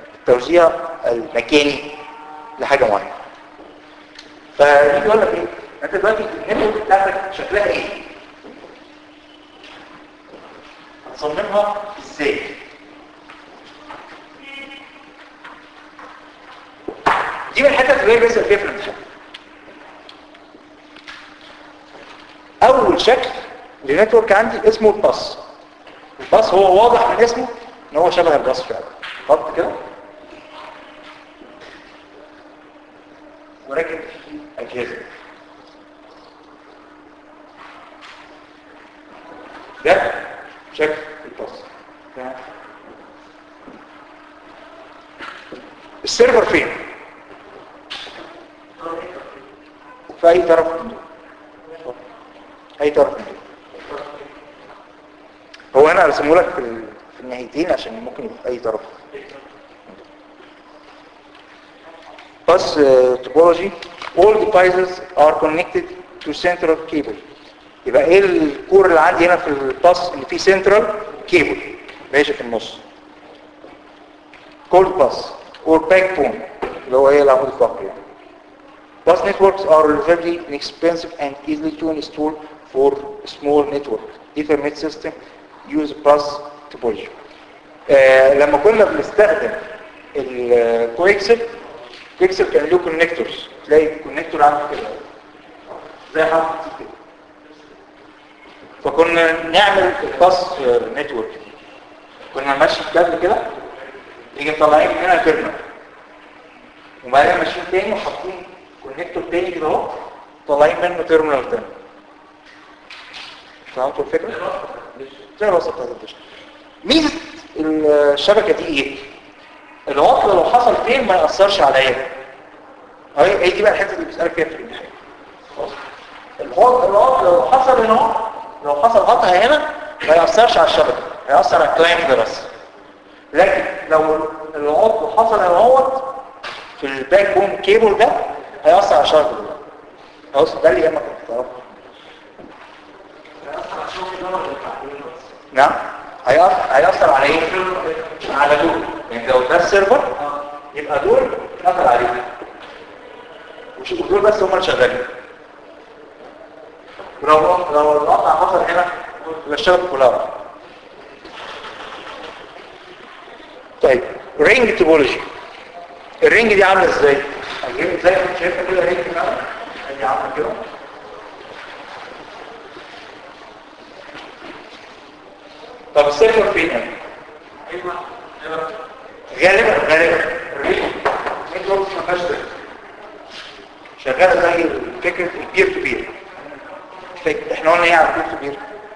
التوزيع المكاني لحاجه معينه فيجي يقول لك ايه انت دلوقتي النتورك بتاعتك شكلها ايه هتصممها ازاي دي من الحتت اللي هي بيسأل فيها في الامتحان اول شكل لنتورك عندي اسمه الباص الباص هو واضح من اسمه ان هو شبه الباص فعلا خط كده ولكن فيه اجهزه ده شكل الباص تمام؟ السيرفر فين في اي طرف من دول اي طرف من دول هو انا ارسمه لك في ال- في الناحيتين عشان ممكن يبقى في اي طرف bus uh, topology all devices are connected to central cable يبقى ايه الكور اللي عندي هنا في الباص اللي فيه central cable ماشي في النص cold bus or backbone اللي هو ايه العمود الفقري يعني Bus networks are relatively inexpensive and easily to install for small network. Ethernet system use bus topology. آه لما كنا بنستخدم الكويكسل كويكسل كان له كونكتورز تلاقي الكونكتور عامل كده زي حرف كده فكنا نعمل الباس نتورك دي كنا ماشي الكابل كده يجي مطلعين من هنا تيرمينال وبعدين ماشيين تاني وحاطين كونكتور تاني كده اهو طالعين منه تيرمينال تاني فهمتوا الفكره؟ زي الوسط بتاعت الدش ميزه الشبكه دي ايه؟ العطل لو حصل فين ما ياثرش عليا هي هي دي بقى الحته اللي بيسالك فيها في الامتحان خلاص العطل العطل لو حصل هنا اهو لو حصل قطع هنا ما ياثرش على الشبكه هياثر على الكلاينت ده بس لكن لو العطل حصل هنا اهوت في الباك بون كيبل ده هيأثر على الشبكه دي خلاص ده اللي يهمك انك تعرفه نعم هيأثر هيأثر على ايه؟ على دول يعني لو ده السيرفر يبقى دول اتقفل عليه وشوف دول بس هم اللي شغالين ولو لو القطع حصل هنا يبقى الشبكه كلها راحت. طيب رينج توبولوجي الرينج دي عامله ازاي؟ هجيب زي ما انت شايفها كده رينج كده ادي عامله كده طب السيرفر فين يعني؟ غالبا غالبا النتورك ما فيهاش ده. شغاله زي فكره البير تو بير فك- احنا قلنا ايه على البير تو بير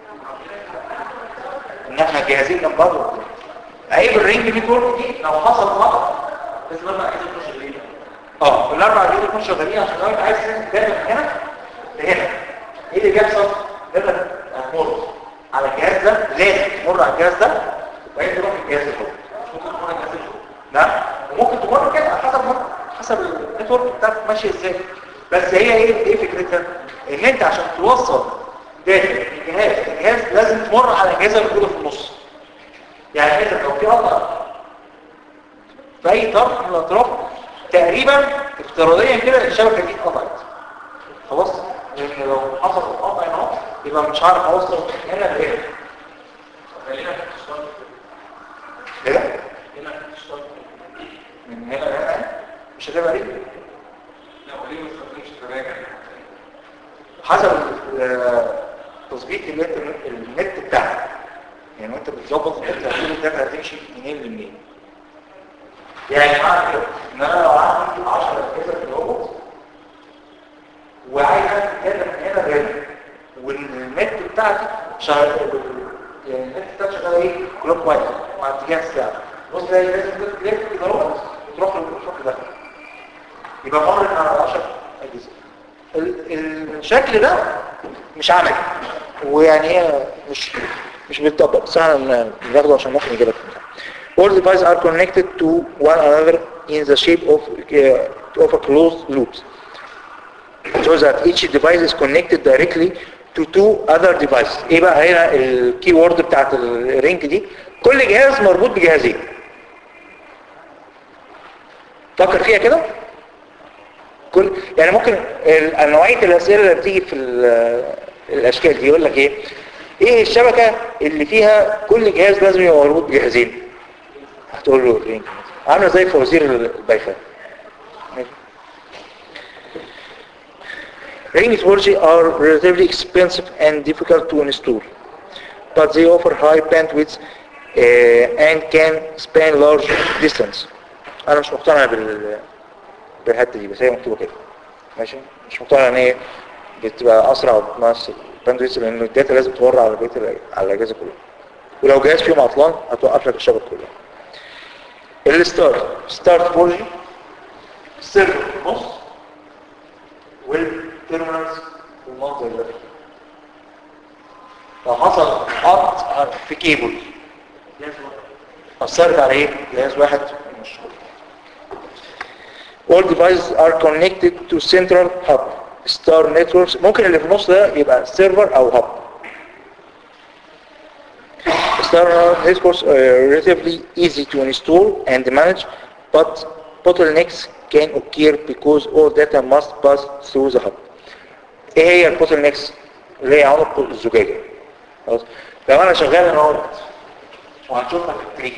ان احنا جاهزين جنب بعض عيب الرينج نتورك دي لو حصل خطا لازم اربع ايد تخش الليل اه والاربع دي يكون شغالين عشان لو انت عايز تنزل داتا من هنا لهنا ايه اللي بيحصل؟ داتا هتمر على الجهاز ده لازم تمر على الجهاز ده وبعدين تروح الجهاز ده ممكن تكون الجهاز نعم وممكن تمر كده حسب حسب النتورك بتاعك ماشي ازاي بس هي ايه ايه فكرتها ان انت عشان توصل داتا من جهاز لجهاز لازم تمر على الاجهزه اللي موجوده في النص يعني مثلا لو في قطع في اي طرف من الاطراف تقريبا افتراضيا كده الشبكه دي اتقطعت خلاص لان لو حصل قطع هنا اهو يبقى مش هعرف اوصل من هنا لهنا خلينا تشتغل كده هنا تشتغل من هنا لهنا مش هتبقى رجل لا وليه ما تستخدمش تراجع حسب ال- تظبيط النت النت بتاعك يعني وانت بتظبط النت هتقول الداتا هتمشي منين لمنين يعني معنى كده ان انا لو عندي 10 اجهزه في الروبوت وعايز انقل داتا من هنا لهنا والنت بتاعتي شغال يعني النت بتاعتي شغال ايه كلوك وايز مع اتجاه الساعه بص تلاقي لازم تلف كده روبوت تروح تروح ده يبقى مر على 10 اجهزه ال- الشكل ده مش عملي ويعني هي مش مش بيتطبق بس احنا بناخده عشان ممكن يجيلك All devices are connected to one another in the shape of uh, of a closed loop so that each device is connected directly to two other devices ايه بقى هنا الكي وورد بتاعت الرينج دي كل جهاز مربوط بجهازين فكر فيها كده كل يعني ممكن ال- نوعيه الاسئله اللي بتيجي في ال- الاشكال دي يقول لك ايه ايه الشبكه اللي فيها كل جهاز لازم يبقى مربوط بجهازين هتقول له لينك عامله زي فوازير البايفان Ring technology are relatively expensive and difficult to install, but they offer high bandwidth uh, and can span large distance. أنا مش مقتنع بال بالحته دي بس هي مكتوبه كده ماشي مش مقتنع ان هي بتبقى اسرع وبتنقص الباندويث لان الداتا لازم تمر على بقيه ال- على الاجهزه كلها ولو جهاز فيهم عطلان هتوقف لك الشبكه كلها الستارت ستارت بولجي سيرفر في النص والتيرمينالز في المنظر ده لو حصل قط في كيبل أثرت على ايه؟ جهاز واحد مش All devices are connected to central hub star networks ممكن اللي في النص ده يبقى سيرفر او hub Star networks are relatively easy to install and manage but bottlenecks can occur because all data must pass through the hub ايه هي البوتلنكس اللي هي عنق الزجاجة خلاص لو انا شغال انا اهوت وهنشوفها في التريك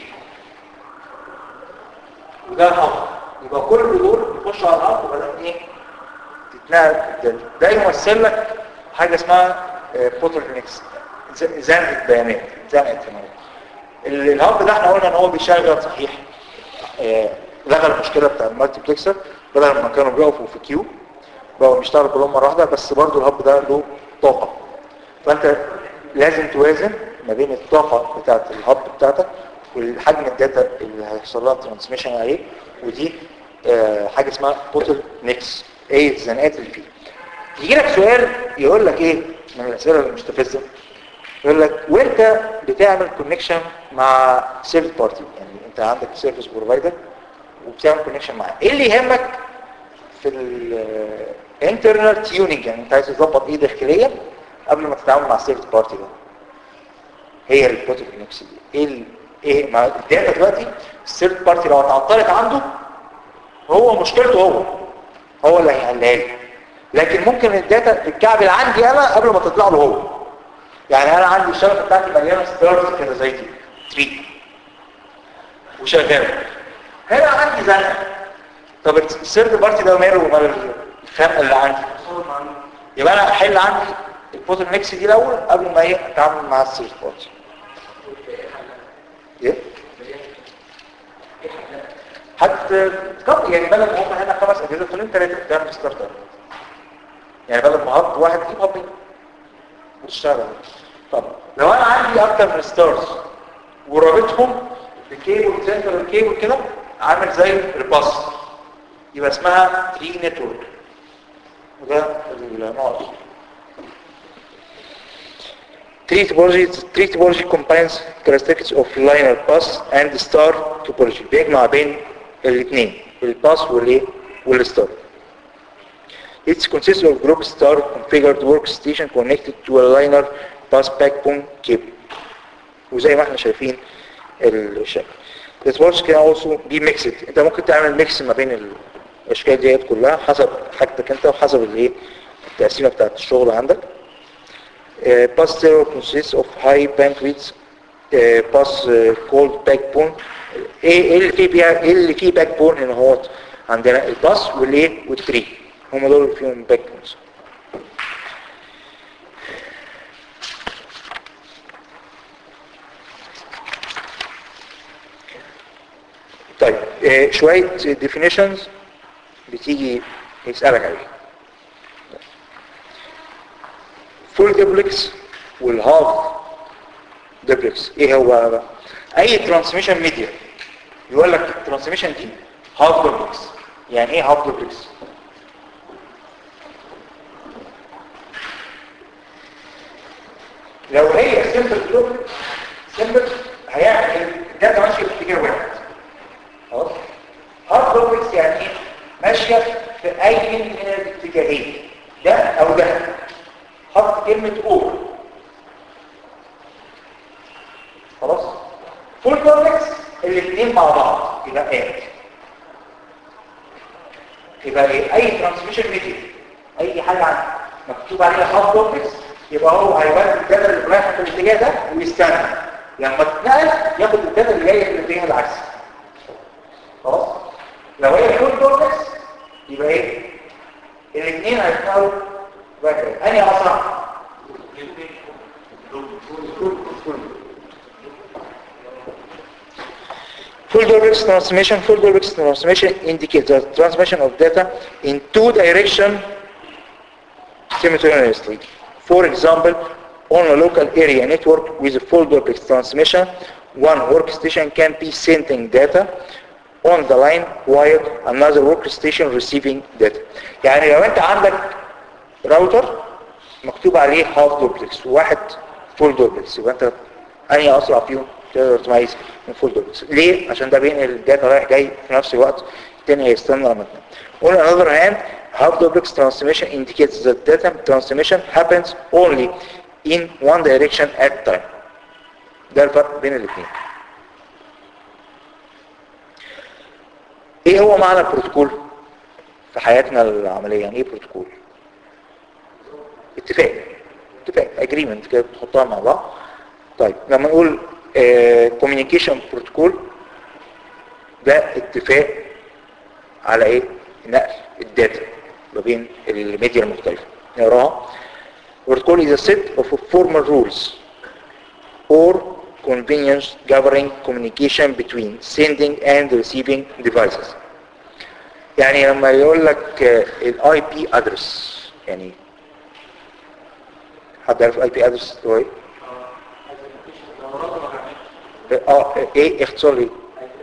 وده الهب يبقى كل دول يخشوا على الهب وبعدين ايه تتنقل ده يمثل لك حاجه اسمها بوتلنكس زنقه بيانات زنقه بيانات ال- الهب ده احنا قلنا ان هو بيشغل صحيح آه، لغى المشكله بتاع المالتي بلكسر بدل ما كانوا بيقفوا في كيو بقوا بيشتغلوا كلهم مره واحده بس برضو الهب ده له طاقه فانت لازم توازن ما بين الطاقه بتاعه الهب بتاعتك والحجم الداتا اللي هيحصل لها ترانسميشن عليه ودي آه، حاجه اسمها بوتل نيكس ايه الزنقات اللي فيه يجي لك سؤال يقول لك ايه من الاسئله المستفزه يقول لك وانت بتعمل كونكشن مع سيرفيس بارتي يعني انت عندك سيرفيس بروفايدر وبتعمل كونكشن معاه ايه اللي يهمك في الانترنال تيوننج يعني انت عايز تظبط ايه داخليا قبل ما تتعامل مع السيرفيس بارتي ده هي البروتوكول نفس دي ايه ال- ايه مع الداتا دلوقتي السيرفيس بارتي لو اتعطلت عنده هو مشكلته هو هو اللي هيحلها لي لكن ممكن الداتا تتكعبل عندي انا قبل ما تطلع له هو يعني انا عندي الشبكه بتاعتي مليانه ستارز كده زي دي تري وشغاله هنا عندي زنقه طب السيرد بارتي ده ماله ومال الخنقه اللي عندي يبقى انا احل عندي البوتل ميكس دي الاول قبل ما ايه اتعامل مع السيرد بارتي ايه حتى تكبر يعني بدل ما هم هنا خمس اجهزه خليهم ثلاثه تعمل ستارت اب يعني بدل ما هب واحد يجيب هبين وتشتغل طب لو انا عندي اكتر من ستارز ورابطهم بكيبل سنترال كيبل كده عامل زي الباص يبقى اسمها 3 نتورك وده النقط Tree topology, tree topology combines characteristics of linear bus and star topology بيجمع بين الاثنين الباس والايه والستار It consists of group star configured workstation connected to a linear bus backbone cable وزي ما احنا شايفين الشكل The topology can also be mixed انت ممكن تعمل ميكس ما بين الاشكال ديت كلها حسب حاجتك انت وحسب الايه التقسيمه بتاعت الشغل عندك Uh, bus stereo consists of high bandwidth uh, bus uh, called backbone ايه إيه اللي فيه بيها ايه اللي فيه باك بون هنا هو عندنا الباس والايه والتري هم دول اللي فيهم باك بونز طيب آه، شوية definitions بتيجي يسألك عليها فول ديبلكس والهاف ديبلكس ايه هو بقى اي ترانسميشن ميديا يقول لك الترانسميشن دي هاف ديبلكس يعني ايه هاف ديبلكس لو هي سمبل ديبلكس سمبل هيعمل الداتا ماشيه في اتجاه واحد خلاص هاف ديبلكس يعني ايه ماشيه في اي من الاتجاهين ده او ده حط كلمة اور خلاص فول كومبلكس الاثنين مع بعض يبقى ايه يبقى ايه اي ترانسميشن ميثود اي حاجه عن مكتوب عليها هاف دوبلكس يبقى هو هيودي الداتا اللي رايحه في الاتجاه ده ويستنى لما تتنقل ياخد الداتا اللي جايه في الاتجاه العكسي خلاص لو هي فول دوبلكس يبقى ايه الاثنين هيتنقلوا بقى انهي اسرع Full duplex transmission, full duplex transmission indicates the transmission of data in two directions simultaneously. For example, on a local area network with a full duplex transmission, one workstation can be sending data on the line while another workstation receiving data. يعني لو انت عندك راوتر مكتوب عليه هاف دوبلكس وواحد فول دوبلكس يبقى انت انهي اسرع فيهم تقدر تميز من فول دوبلكس ليه عشان ده بينقل الداتا رايح جاي في نفس الوقت التاني هيستنى لما تنام on the other hand half duplex transmission indicates that data transmission happens only in one direction at a time ده الفرق بين الاثنين ايه هو معنى البروتوكول في حياتنا العملية يعني ايه بروتوكول اتفاق اتفاق اجريمنت كده بتحطها مع بعض طيب لما نقول كوميونيكيشن بروتوكول ده اتفاق على ايه نقل الداتا ما بين الميديا المختلفة نقراها protocol is a set of formal rules or convenience governing communication between sending and receiving devices يعني لما يقول لك الاي بي ادرس يعني حد يعرف الاي بي ادرس هو ايه؟ اه ايه اختصار ايه؟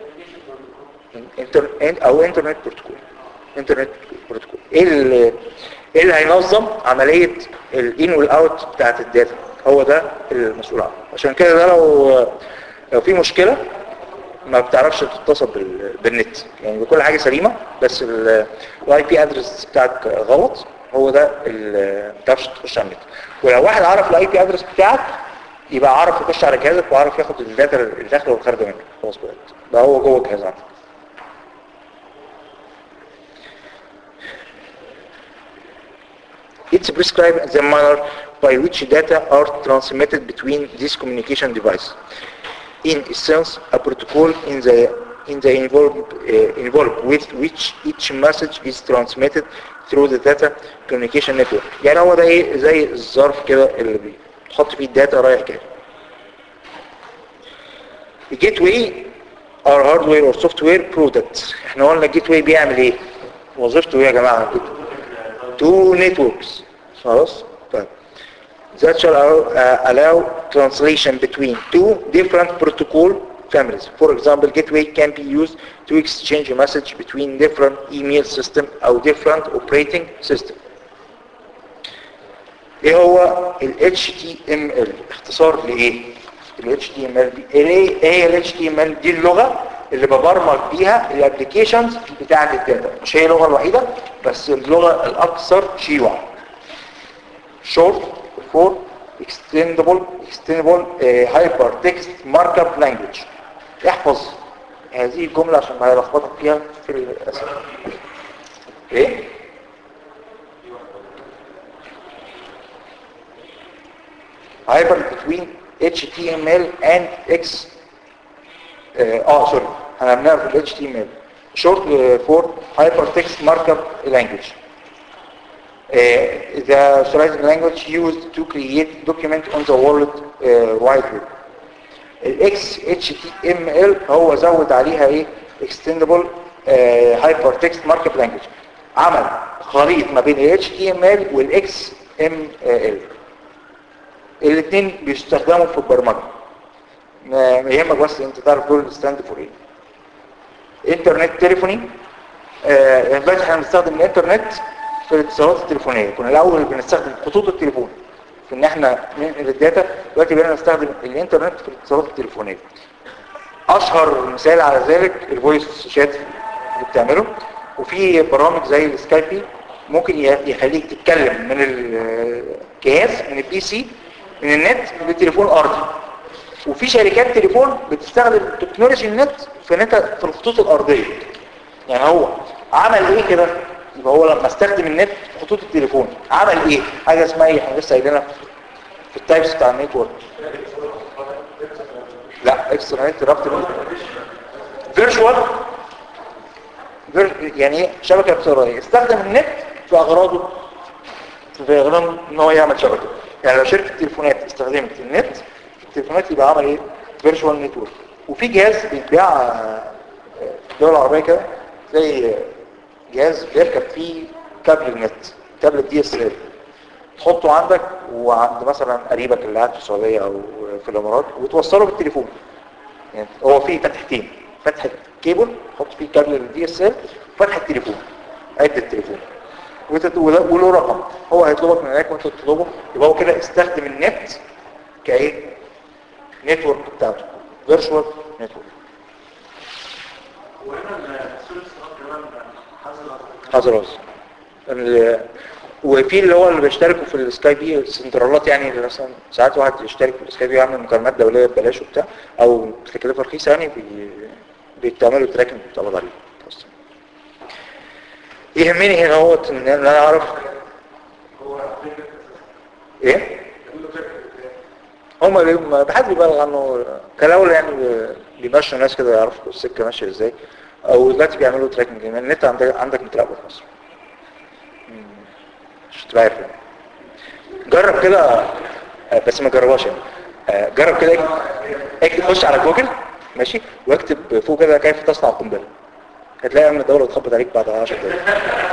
انتر او انترنت بروتوكول انترنت بروتوكول ايه اللي ايه اللي هينظم عملية الان والاوت بتاعت الداتا هو ده المسؤول عنه عشان كده ده لو لو في مشكلة ما بتعرفش تتصل بال- بالنت يعني بكل حاجة سليمة بس الاي بي ادرس بتاعك غلط هو ده اللي ما بتعرفش تخش على النت ولو واحد عرف الاي بي ادرس بتاعك يبقى عارف يخش على جهازك وعارف ياخد الداتا اللي داخله والخارجه منه خلاص بقى ده هو جوه الجهاز عندك It's prescribed the manner by which data are transmitted between these communication devices. In essence, a protocol in the in the involved, uh, involved with which each message is transmitted through the data communication network. يعني هو ده ايه زي الظرف كده اللي بتحط فيه الداتا رايح جاي. الجيت واي are hardware or software products. احنا قلنا الجيت واي بيعمل ايه؟ وظيفته ايه يا جماعه؟ two networks خلاص طيب that shall allow, uh, allow translation between two different protocol families for example gateway can be used to exchange a message between different email system or different operating system ايه هو ال HTML اختصار لايه ال HTML دي ايه هي ال HTML دي اللغة اللي ببرمج بيها الابليكيشنز بتاعة الداتا مش هي اللغة الوحيدة بس اللغة الاكثر شيوعا short for extendable extendable uh, hypertext markup language احفظ هذه الجملة عشان ما يلخبطك فيها في الاسئله ايه hyper between HTML and X اه uh, sorry انا بنعرف ال HTML short uh, for hypertext markup language uh, the serialized language used to create document on the world uh, wide web ال XHTML هو زود عليها ايه extendable uh, hypertext markup language عمل خليط ما بين ال HTML وال XML الاثنين بيستخدموا في البرمجة ما يهمك بس انت تعرف دول ستاند فور ايه انترنت تليفوني آه دلوقتي احنا بنستخدم الانترنت في الاتصالات التليفونية كنا الاول بنستخدم خطوط التليفون في ان احنا ننقل الداتا دلوقتي بقينا نستخدم الانترنت في الاتصالات التليفونية اشهر مثال على ذلك الفويس شات اللي بتعمله وفي برامج زي السكايبي ممكن يخليك تتكلم من الجهاز من البي سي من النت بالتليفون ارضي وفي شركات تليفون بتستخدم تكنولوجي النت في نت في الخطوط الارضيه يعني هو عمل ايه كده يبقى هو لما استخدم النت في خطوط التليفون عمل ايه حاجه اسمها ايه احنا لسه قايلينها في التايبس بتاع النتورك لا اكسترا نت رابط فيرتشوال يعني ايه شبكه افتراضيه استخدم النت في اغراضه في اغراض ان هو يعمل شبكه يعني لو شركه تليفونات استخدمت النت في التليفونات يبقى عمل ايه فيرتشوال نتورك وفي جهاز بيتباع آه، في الدول العربيه كده زي جهاز بيركب فيه كابل النت كابل الدي اس ال تحطه عندك وعند مثلا قريبك اللي قاعد في السعوديه او في الامارات وتوصله بالتليفون يعني هو فيه فتحتين فتحه كيبل تحط فيه كابل الدي اس ال وفتحه تليفون عده تليفون وتت- وده- وله رقم هو هيطلبك من هناك وانت تطلبه يبقى هو كده استخدم النت كايه نتورك بتاعته فيرتشوال نتورك وهنا السورس كمان حصل حضرات ال- وفي اللي هو اللي بيشتركوا في السكاي بي السنترالات يعني اللي مثلا ساعات واحد يشترك في السكاي بي ويعمل مكالمات دوليه ببلاش وبتاع او بتكلفه رخيصه يعني بي... بيتعملوا تراكنج بتقبض عليه أصلاً. يهمني هنا هو ان انا اعرف هو ايه هم اللي ما حد بيبلغ عنه كلاول يعني بي- بيمشوا الناس كده يعرفوا السكه ماشيه ازاي او دلوقتي بيعملوا تراكنج لان النت عندك عندك متراقب في مصر مم. مش تبقى عارف يعني. جرب كده آه، بس ما جربهاش يعني آه، جرب كده اكتب- اكتب خش على جوجل ماشي واكتب فوق كده كيف تصنع قنبله هتلاقي ان الدوله تخبط عليك بعد 10 دقايق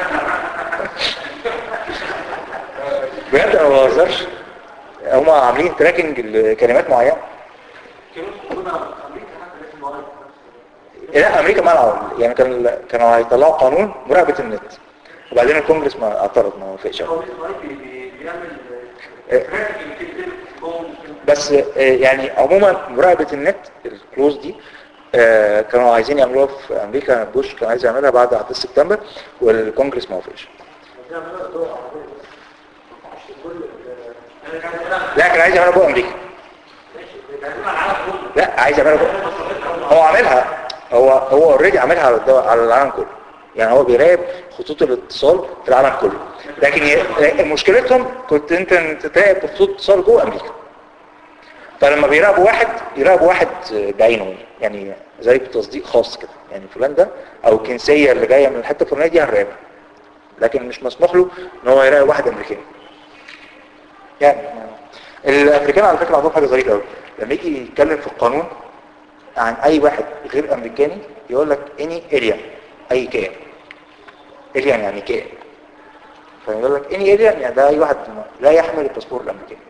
بجد انا ما بهزرش هم عاملين تراكنج لكلمات معينه كنا امريكا حتى لازم نقعد لا امريكا منعوا يعني كان كانوا هيطلعوا قانون مراقبه النت وبعدين الكونجرس ما اعترض ما وافقش هو بي- بيعمل آه. تراكنج كده جوه بس آه، يعني عموما مراقبه النت الكلوز دي آه، كانوا عايزين يعملوها في امريكا بوش كان عايز يعملها بعد احداث سبتمبر والكونجرس ما وافقش بيعملها دول عربية مش كل ال- انا كان لا كان عايز يعملها جوه امريكا بيعملها على العالم كله لا عايز يعملها جوه هو عاملها هو هو اوريدي عاملها على الدول على العالم كله يعني هو بيراقب خطوط الاتصال في العالم كله لكن ي- مشكلتهم كنت انت انت تراقب خطوط الاتصال جوه امريكا فلما بيراقبوا واحد يراقبوا واحد بعينه يعني زي بتصديق خاص كده يعني فلان ده او الجنسيه اللي جايه من الحته الفلانيه دي هنراقبها لكن مش مسموح له ان هو يراقب واحد امريكاني يعني الامريكان على فكره عندهم حاجه ظريفه قوي لما يجي يتكلم في القانون عن اي واحد غير امريكاني يقول لك اني اريان اي كائن اريان يعني كائن فيقول لك اني اريان يعني ده اي واحد لا يحمل الباسبور الامريكاني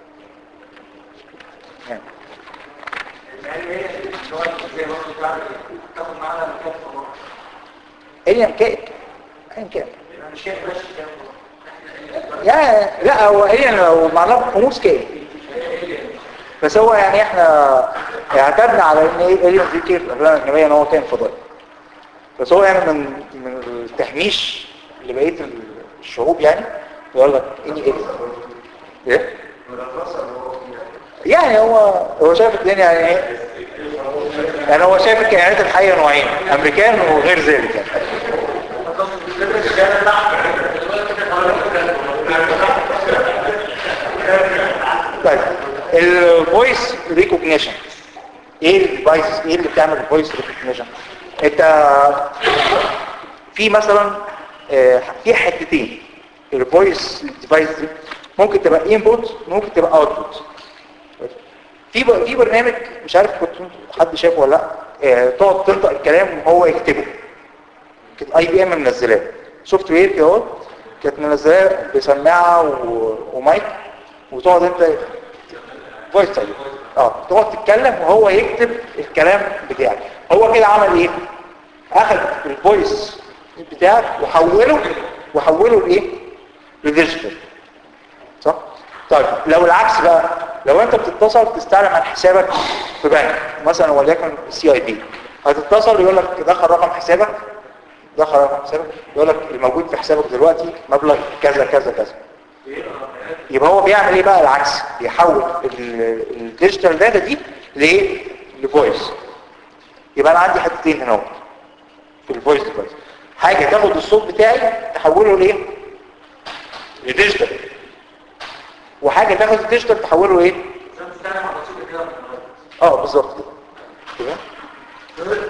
يعني يعني هي اللي هو زي ما قلت بتعمل تاخد معانا الكفه اريان كائن كائن كائن انا مش شايف بس كده يعني لا هو اريان لو معناه خموس كائن بس هو يعني احنا اعتدنا على ان ايه اريان دي كتير في الافلام الاجنبيه ان هو كائن فضائي بس هو يعني من من التهميش لبقيه الشعوب يعني يقول لك اني اريان ايه يعني هو هو شايف الدنيا يعني ايه يعني هو شايف الكائنات الحيه نوعين امريكان وغير ذلك يعني طيب الفويس ريكوجنيشن ايه الديفايس ايه اللي بتعمل الفويس ريكوجنيشن انت في مثلا آه، في حتتين الفويس ديفايس دي ممكن تبقى انبوت ممكن تبقى اوتبوت في ب- في برنامج مش عارف كنت حد شافه ولا لا آه، تقعد تنطق الكلام وهو يكتبه كانت اي بي ام منزلاه سوفت وير كده اهو كانت منزلاه بسماعه و... ومايك وتقعد انت فويس تايب اه تقعد تتكلم وهو يكتب الكلام بتاعك هو كده عمل ايه اخذ الفويس بتاعك وحوله وحوله لايه لديجيتال صح طيب لو العكس بقى لو انت بتتصل تستعلم عن حسابك في بنك مثلا وليكن سي اي بي هتتصل يقول لك دخل رقم حسابك دخل رقم حسابك يقول لك الموجود في حسابك دلوقتي مبلغ كذا كذا كذا يبقى هو بيعمل ايه بقى العكس بيحول ال- الديجيتال داتا دي لايه لفويس يبقى انا عندي حتتين هنا اهو في الفويس ديفايس حاجة تاخد الصوت بتاعي تحوله لايه لديجيتال وحاجة تاخد الديجيتال تحوله ايه زي ما بتتكلم عن بسيطة كده من الأول. اه بالظبط كده كده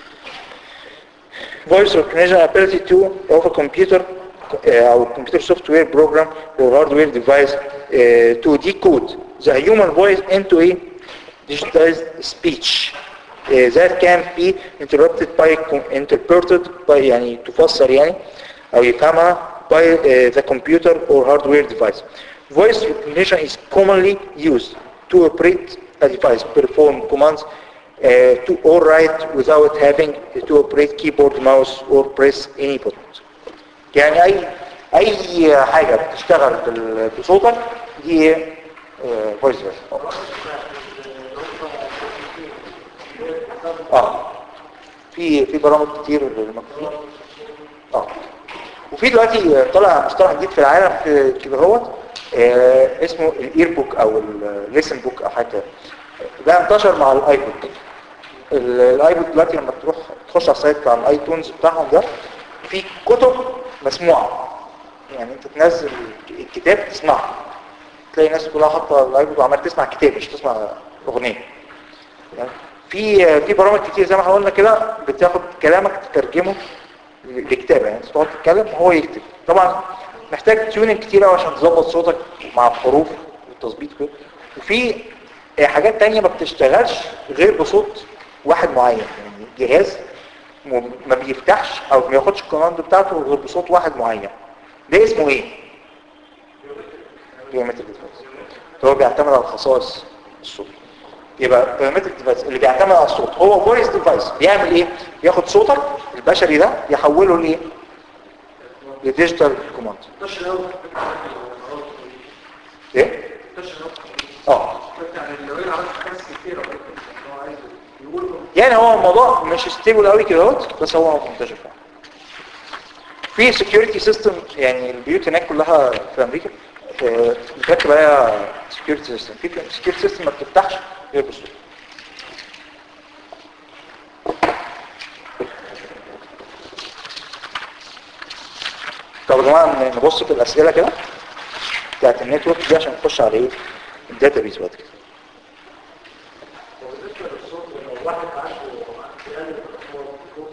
voice recognition ability to of a computer uh, or computer software program or hardware device uh, to decode the human voice into a digitized speech uh, that can be interrupted by interpreted by يعني تفسر يعني أو يفهمها by uh, the computer or hardware device. Voice recognition is commonly used to operate a device, perform commands uh, to or write without having to operate keyboard, mouse or press any buttons. يعني أي أي حاجة بتشتغل بال- بصوتك دي فويس اه في في برامج كتير للمكفوفين اه وفي دلوقتي طلع مصطلح جديد في العالم في- كده هوت آه اسمه الاير بوك او الليسن بوك او حاجه ده انتشر مع الايبود ال- الايبود دلوقتي لما تروح تخش على السايت بتاع الايتونز بتاعهم ده في كتب مسموعه يعني انت تنزل الكتاب تسمعه تلاقي الناس كلها حاطه الايبود وعمال تسمع كتاب مش تسمع اغنيه يعني في في برامج كتير زي ما احنا قلنا كده بتاخد كلامك تترجمه لكتابه يعني انت تقعد تتكلم وهو يكتب طبعا محتاج تيوننج كتير قوي عشان تظبط صوتك مع الحروف والتظبيط كده وفي حاجات تانية ما بتشتغلش غير بصوت واحد معين يعني جهاز م- ما بيفتحش او ما بياخدش الكوماند بتاعته غير بصوت واحد معين ده اسمه ايه؟ بيومتريك ديفايس هو بيعتمد على خصائص الصوت يبقى بيومتريك ديفايس اللي بيعتمد على الصوت هو فويس ديفايس بيعمل ايه بياخد صوتك البشري ده يحوله لايه لديجيتال كوماند منتشر قوي ايه منتشر قوي اه يعني لو انا عملت حاجات كتيرة هو عايز يقول له يعني هو الموضوع مش ستيبل قوي كده اهوت بس هو منتشر فعلا في سكيورتي سيستم يعني البيوت هناك كلها في امريكا آه، بتركب عليها سكيورتي سيستم في سكيورتي سيستم ما بتفتحش غير بالصوت طب يا جماعه نبص في الاسئله كده بتاعت النتورك دي عشان نخش على ايه الداتابيز بعد كده وبالنسبة للصوت لو واحد عنده بيقلل الأصوات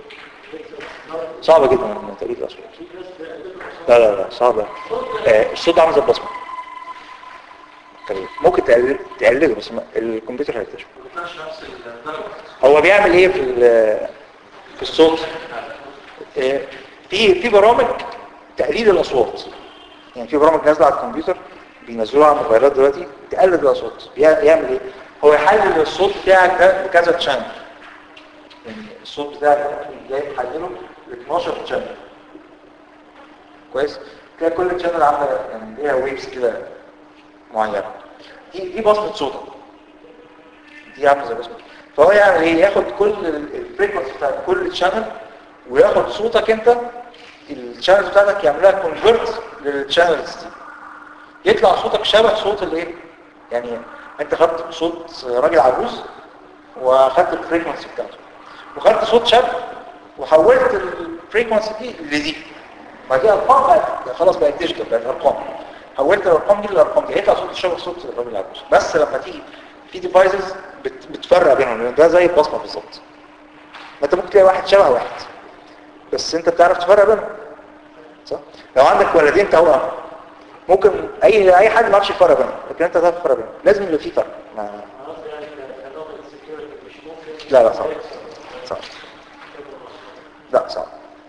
صعبة جدا من تقليد الأصوات لا لا لا صعبة آه الصوت عامل زي البصمة طيب ممكن تقلل تقلله بس ما- الكمبيوتر هيكتشف ما بيطلعش نفس الدرجة هو بيعمل ايه في ال- في الصوت آه، في في برامج تقليد الاصوات يعني في برامج نازله على الكمبيوتر بينزلوها على الموبايلات دلوقتي تقلد الاصوات بيع- يعمل ايه هو يحلل الصوت بتاعك ده بكذا تشانل يعني الصوت بتاعك ده ممكن جاي يحلله ل 12 تشانل كويس تلاقي كل تشانل عامله يعني ليها ويفز كده معينه دي دي بصمه صوتك دي عامله زي بصمه فهو يعمل ايه ياخد كل الفريكونسي بتاع كل تشانل وياخد صوتك انت الشانلز بتاعتك يعملها كونفرت للشانلز دي يطلع صوتك شبه صوت الايه يعني انت خدت صوت راجل عجوز واخدت الفريكونسي بتاعته وخدت صوت شاب وحولت الفريكونسي دي لدي ما دي ارقام بقت خلاص بقت ديجيتال بقت ارقام حولت الارقام دي للارقام دي هيطلع صوت شبه صوت الراجل العجوز بس لما تيجي في ديفايسز بت بتفرق بينهم لان ده زي البصمه بالظبط ما انت ممكن تلاقي واحد شبه واحد بس انت بتعرف تفرق بينهم صح لو عندك ولدين توأم ممكن اي اي حد ما يعرفش يفرق بينهم لكن انت تعرف تفرق بينهم لازم يبقى في فرق ما... أنا قصدي يعني كنوع من السكيورتي مش ممكن لا لا صعب صعب لا صعب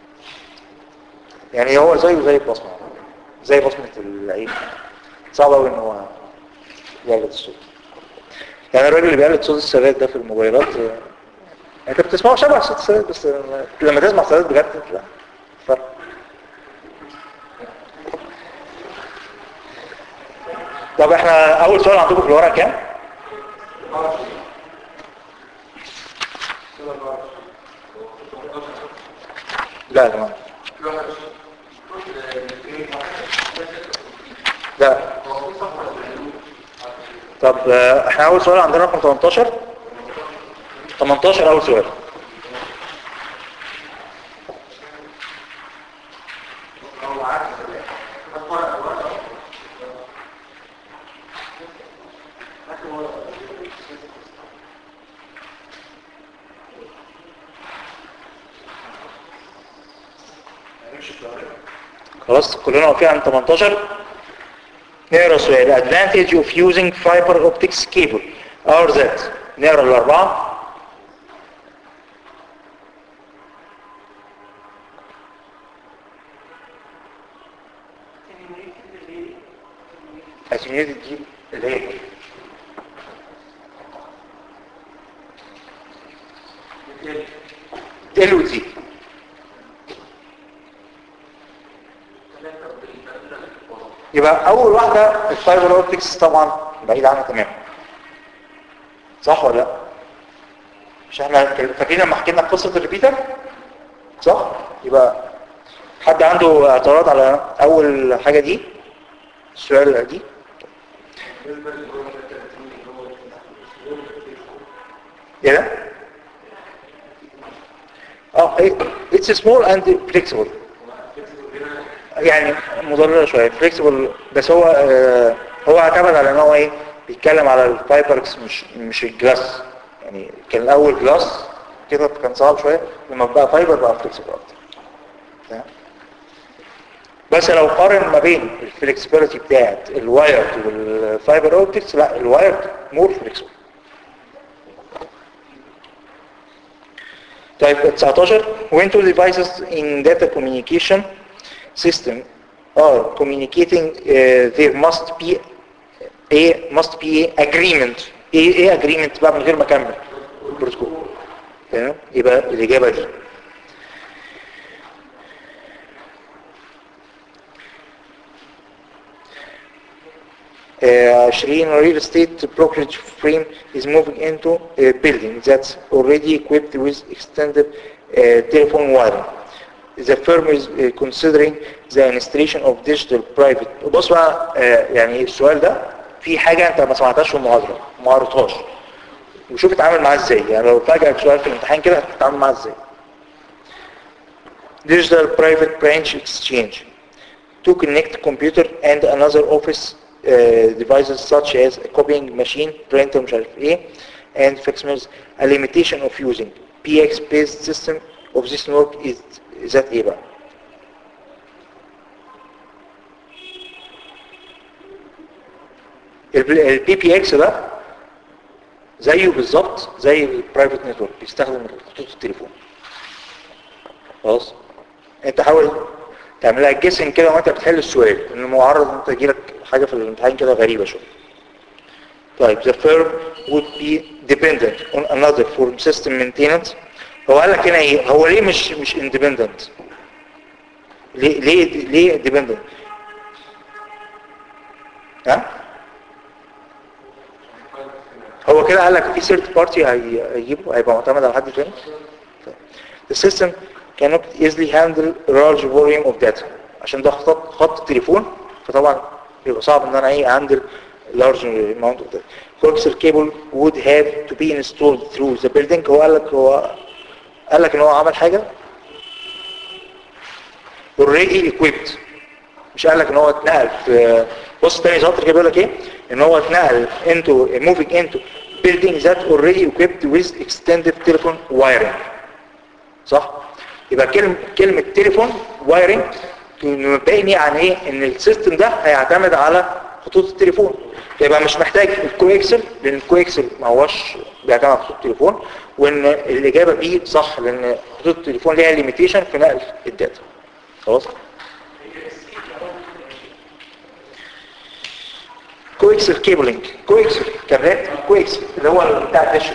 يعني هو زيه زي البصمه زي بصمه العين صعب قوي ان هو يقلد الصوت يعني الراجل اللي بيقلد صوت السادات ده في الموبايلات آه، انت بتسمعه شبه صوت السادات بس آه، لما تسمع السادات بجد لا فرق طب احنا اول سؤال عندكم في الورقه كام؟ لا يا جماعه لا طب آه، احنا اول سؤال عندنا رقم 18 18 اول سؤال خلاص كلنا واقفين عند 18 نقرا سؤال advantage of using fiber optics cable are that نقرا الاربعه attenuated دي اللي هي ال ودي يبقى اول واحده الفايبر اوبتكس طبعا بعيد عنها تماما صح ولا لا مش احنا فاكرين لما حكينا قصه الريبيتر صح يبقى حد عنده اعتراض على اول حاجه دي السؤال دي ايه ده اه it's small and flexible يعني مضرره شويه فليكسبل بس هو آه هو اعتمد على ان هو ايه بيتكلم على الفايبركس مش مش الجلاس يعني كان الاول جلاس كده كان صعب شويه لما بقى فايبر بقى فليكسبل اكتر تمام؟ بس لو قارن ما بين الفلكسبيليتي بتاعت الوايرد والفايبر اوبتكس لا الوايرد مور فليكسبل طيب 19 when two devices in data communication system are communicating uh, there must be a must be a agreement ايه ايه agreement بقى من غير ما اكمل البروتوكول تمام يبقى الاجابه دي Uh, 20 real estate brokerage firm is moving into a building that's already equipped with extended uh, telephone wiring. The firm is uh, considering the installation of digital private بص بقى uh, يعني السؤال ده في حاجة انت ما سمعتهاش في المحاضرة ما قريتهاش وشوف اتعامل معاه ازاي يعني لو فاجئك سؤال في الامتحان كده هتتعامل معاه ازاي Digital private branch exchange to connect computer and another office uh, devices such as a copying machine, printer مش عارف ايه and facsimiles a limitation of using PX based system of this network is is that ايه بقى البي بي اكس ده زيه بالظبط زي البرايفت نتورك بيستخدم خطوط التليفون خلاص انت حاول تعملها جيسنج كده وانت بتحل السؤال ان معرض انت يجيلك حاجه في الامتحان كده غريبه شويه طيب the firm would be dependent on another for system maintenance هو قال لك هنا ايه هو ليه مش مش independent ليه ليه ليه dependent ها هو كده قال لك في ثيرد بارتي هيجيبه هيبقى معتمد على حد تاني the system cannot easily handle large volume of data عشان ده خط خط التليفون فطبعا بيبقى صعب ان انا ايه اهندل large amount of data coaxial cable would have to be installed through the building هو قال لك هو قال لك ان هو عمل حاجه already equipped مش قال لك ان هو اتنقل في بص تاني سطر كده بيقول لك ايه ان هو اتنقل into moving into building that already equipped with extended telephone wiring صح يبقى كلمة كلمة تليفون وايرنج مبيني عن ايه ان السيستم ده هيعتمد على خطوط التليفون يبقى مش محتاج الكويكسل لان الكويكسل ما هوش بيعتمد على خطوط التليفون وان الاجابه بي صح لان خطوط التليفون ليها ليميتيشن في نقل الداتا خلاص كويكسل كيبلينج كويكسل كابلات كويكسل اللي هو بتاع الدش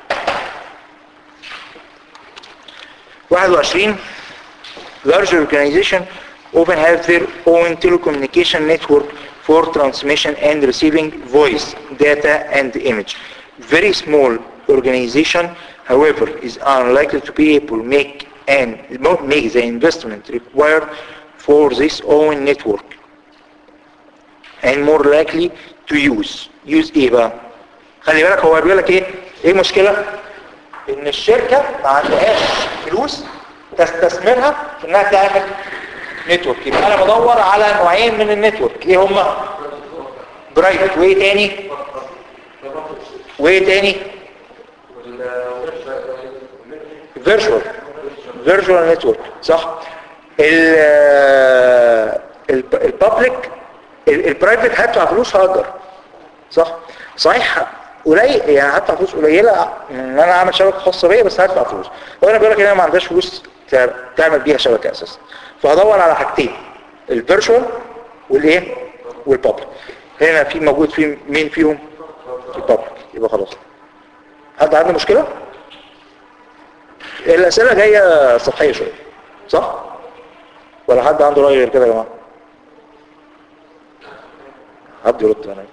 21 large organization often have their own telecommunication network for transmission and receiving voice, data and image. Very small organization, however, is unlikely to be able to make and make the investment required for this own network and more likely to use. Use ايه بقى؟ خلي بالك هو بيقول لك ايه؟ ايه المشكلة؟ ان الشركة ما عندهاش فلوس تستثمرها في انها تعمل نتورك يبقى انا بدور على نوعين من النتورك ايه هما برايفت وايه تاني وايه تاني فيرتشوال فيرتشوال نتورك صح البابليك البرايفت هدفع فلوس هاجر صح صحيح قليل يعني هدفع فلوس قليله ان انا اعمل شبكه خاصه بيا بس هدفع فلوس وانا بقول لك ان انا ما عنديش فلوس تع- تعمل بيها شبكه اساسا فهدور على حاجتين الفيرتشوال والايه والبابليك هنا في موجود في مين فيهم البابليك يبقى خلاص حد عنده مشكله الاسئله جايه سطحيه شويه صح ولا حد عنده راي غير كده يا جماعه حد يرد انا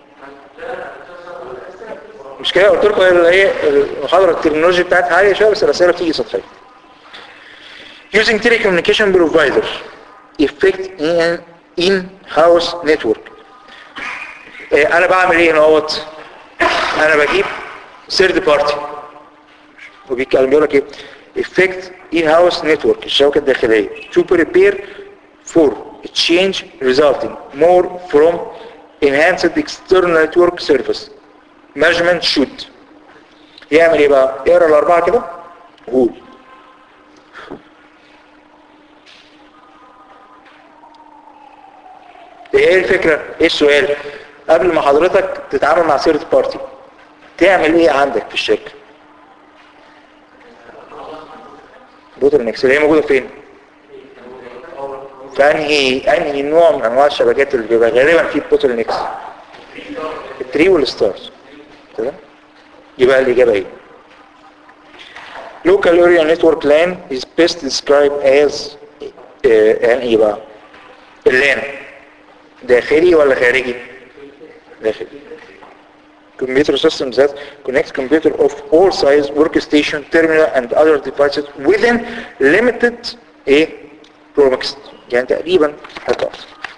مش كده قلت لكم هي المحاضره التكنولوجيا بتاعتها عاليه شويه بس الاسئله بتيجي سطحيه using telecommunication provider effect in in-house network إيه انا بعمل ايه هنا اهوت انا بجيب third party وبيتكلم بيقول لك ايه effect in-house network الشبكه الداخليه to prepare for change resulting more from enhanced external network service measurement should يعمل ايه بقى اقرا الاربعه كده قول ايه الفكرة ايه السؤال قبل ما حضرتك تتعامل مع سيرت بارتي تعمل ايه عندك في الشركة بوتل نكس اللي هي موجودة فين فانهي انهي نوع من انواع الشبكات اللي بيبقى غالبا فيه بوتل نكس التري والستارز كده يبقى الاجابة ايه local area network LAN is best described as آه، يعني ايه بقى اللان داخلي ولا خارجي داخلي computer systems that connect computer of all size workstation terminal and other devices within limited ايه proximity يعني تقريبا هتقف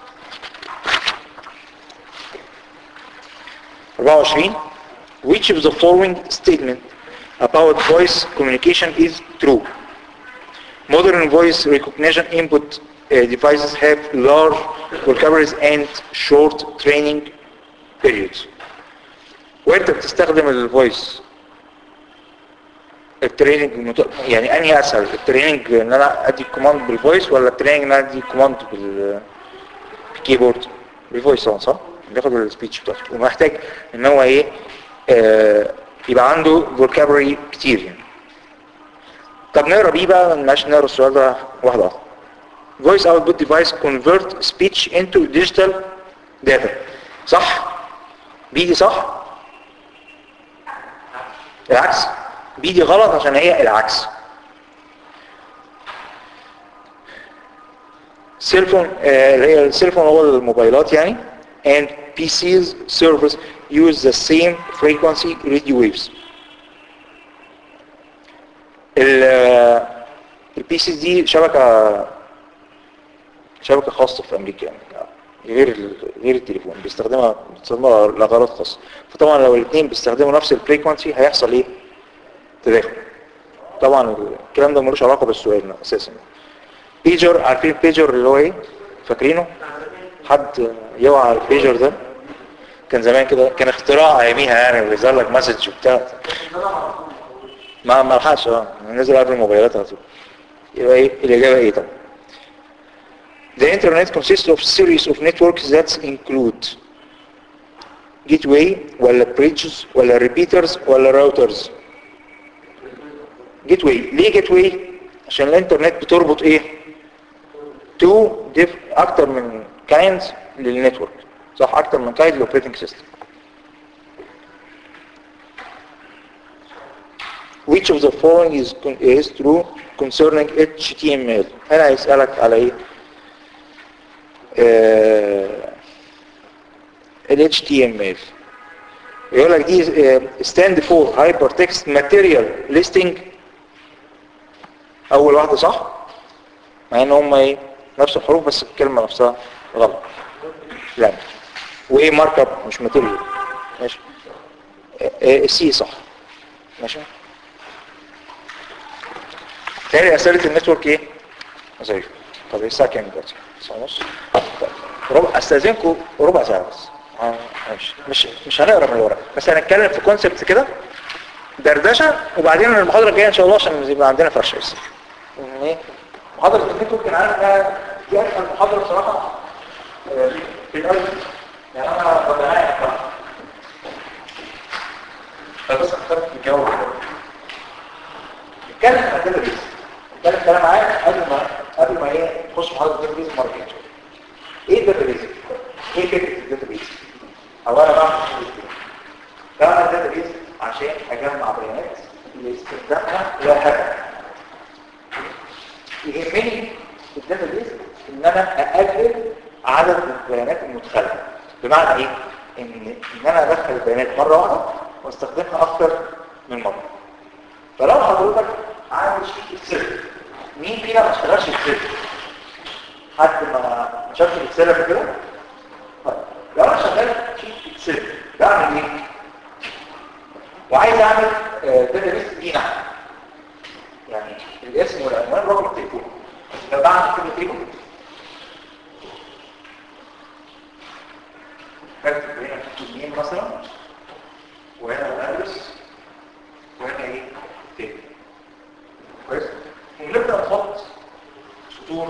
24 which of the following statement about voice communication is true modern voice recognition input uh, devices have large vocabularies and short training periods وانت بتستخدم الفويس التريننج المت... يعني انهي اسهل التريننج ان انا ادي كوماند بالفويس ولا التريننج ان انا ادي كوماند بال بالكيبورد بالفويس طبعا صح بياخد السبيتش بتاعته ومحتاج ان هو ايه آه يبقى عنده vocabulary كتير يعني طب نقرا بيه بقى ماشي نقرا السؤال ده واحده واحده voice output device convert speech into digital data صح بيجي صح العكس بيجي غلط عشان هي العكس سيلفون اللي هي السيلفون هو الموبايلات يعني and PCs servers use the same frequency radio waves البي سي دي شبكة شبكة خاصة في أمريكا يعني غير ال- غير التليفون بيستخدمها بيستخدمها لأغراض خاصة فطبعا لو الاثنين بيستخدموا نفس الفريكونسي هيحصل ايه؟ تداخل طبعا الكلام ده ملوش علاقة بالسؤال أساسا بيجر عارفين بيجر اللي هو ايه؟ فاكرينه؟ حد يوعى على البيجر ده كان زمان كده كان اختراع اياميها يعني ويظهر لك مسج وبتاع ما ما لحقش اه نزل قبل الموبايلات على طول يبقى ايه الاجابه ايه طبعا The internet consists of series of networks that include gateway ولا bridges ولا repeaters ولا routers gateway ليه gateway عشان الانترنت بتربط ايه تو ديف اكتر من كاينز للنتورك صح اكتر من كاينز للاوبريتنج سيستم which of the following is, con- is true concerning HTML هنا هيسألك على ايه آه ال HTML يقول لك دي آه، stand for hypertext material listing اول واحدة صح مع ان هم ايه نفس الحروف بس الكلمة نفسها غلط لا وايه مارك اب مش ماتيريال ماشي السي صح ماشي تاني اسئله النتورك ايه ظريف طب ايه الساعه كام دلوقتي ساعة ونص طيب. ربع استاذنكم ربع ساعة بس آه، مش مش مش هنقرا من الورق بس هنتكلم في كونسبت كده دردشه وبعدين المحاضره الجايه ان شاء الله عشان يبقى عندنا فرشه يصير ايه محاضره التكنيك ممكن عارف إنها دي اسهل محاضره بصراحه آه، في الاول يعني انا بدأها بصراحه فبس اخترت الجو كده نتكلم عن الداتابيز نتكلم كلام معاك قبل ما قبل ما ايه نخش محاضره الداتابيز المره الجايه ايه الداتابيز ايه فكره الداتابيز او انا بعمل ايه بعمل الداتابيز عشان اجمع بيانات لاستخدامها لا هدف يهمني في الداتابيز ان انا اقلل عدد البيانات المدخله بمعنى ايه ان ان انا ادخل البيانات مره واحده واستخدمها اكتر من مره فلو حضرتك عامل شيت اكسل مين فينا ما اشتغلش اكسل حد ما شافش الاكسل قبل كده طيب لو انا شغال شيت اكسل بعمل ايه وعايز اعمل داتابيس دي نعم يعني الاسم والعنوان رقم التليفون فبعمل كده تيبل بكتب هنا النيم مثلا وهنا الادرس وهنا ايه التيبل كويس ونبدا نحط سطور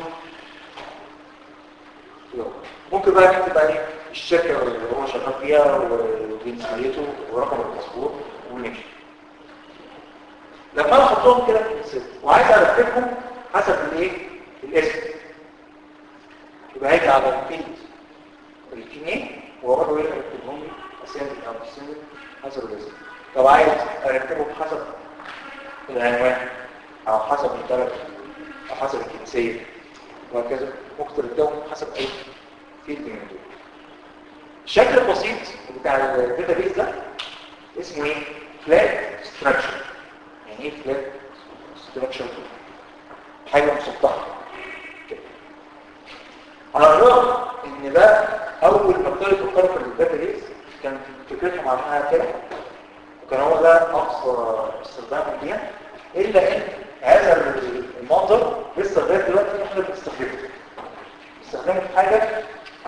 يلا. ممكن بقى نكتب بقى ايه الشركه اللي هو شغال فيها وجنسيته ورقم الباسبور ونمشي لما انا احطهم كده في السيستم وعايز ارتبهم حسب الايه الاسم يبقى هيجي على الفيلد الجنيه وبرضه يقدر يكتبهم لي اسامي او اسامي حسب الاسم لو عايز ارتبهم حسب العنوان او حسب البلد او حسب الجنسيه وهكذا ممكن ترتبهم حسب اي فيلد من دول الشكل البسيط بتاع الداتابيز ده اسمه ايه فلات ستراكشر يعني ايه فلات ستراكشر حاجه مسطحه كده. على الرغم ان ده اول ما ابتدوا يفكروا في الداتابيز كان فكرتهم عنها كده وكان هو ده اقصى استخدام ليها الا ان هذا المنظر لسه لغايه دلوقتي احنا بنستخدمه بنستخدمه في حاجه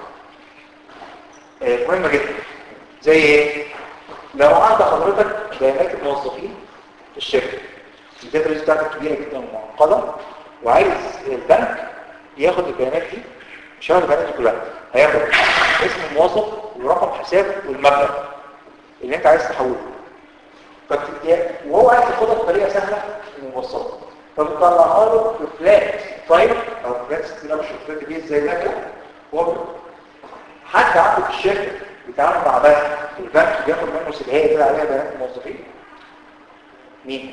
آه، مهمه جدا زي ايه لو عند حضرتك بيانات الموظفين في الشركه الداتابيز بتاعتك كبيره جدا ومعقده وعايز البنك ياخد البيانات دي مش هياخد البيانات دي كلها هياخد اسم الموظف ورقم حساب والمبلغ اللي انت عايز تحوله فبت- وهو عايز ياخدها بطريقه سهله ومبسطه فبتطلعها له في فلات فايل او فلات ستراكشر فلات بيز زي ده كده وهو حد عنده في الشركه بيتعامل مع بنك البنك بياخد منه سبهيه كده عليها بيانات الموظفين مين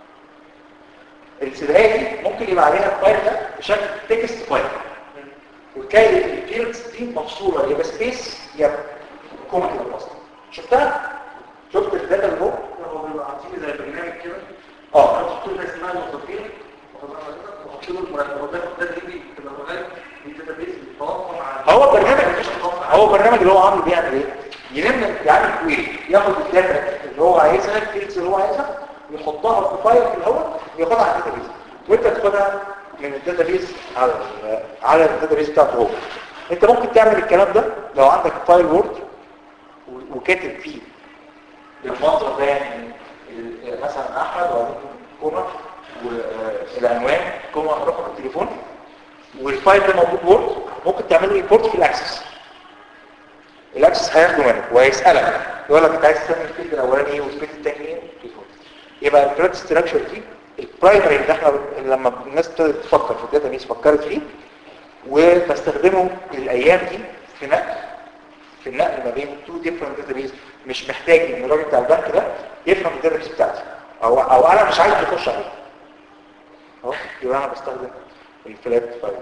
السبهيه دي ممكن يبقى عليها الفايل ده بشكل تكست فايل وتلاقي الفيلدز دي مفصوله يا بسبيس يا كومنت اصلا شفتها شفت الداتا اللي فوق هو بيبقى عاطيني زي برنامج كده اه انا بحط له اسماء الموظفين وبحط له المرتبات ده اللي بتبقى مغالب في الداتابيز بيتوفر على هو برنامج هو برنامج اللي هو عامله بيعمل ايه يلم يعمل كويري ياخد الداتا اللي هو عايزها الفيلدز اللي هو عايزها يحطها في فايل في الاول وياخدها على الداتابيز وانت تاخدها من الداتابيز على ال- على الداتابيز بتاعته هو انت ممكن تعمل الكلام ده لو عندك فايل وورد و- وكاتب فيه المنظر ده يعني ال- مثلا احمد وبعدين كوما والعنوان كوما رقم التليفون والفايل ده موجود وورد ممكن تعمله امبورت في الاكسس الاكسس هياخده منك وهيسالك يقول لك انت عايز تعمل الفيلد الاولاني ايه والفيلد الثاني ايه يبقى الفلات ستراكشر دي البرايمري اللي احنا لما الناس ابتدت تفكر في الداتا بيس فكرت فيه وبستخدمه الايام دي في نقل في النقل ما بين تو ديفرنت داتابيز مش محتاج ان الراجل بتاع البنك ده يفهم الداتابيز بتاعتي او او انا مش عايز يخش عليه اهو يبقى انا بستخدم الفلات فايل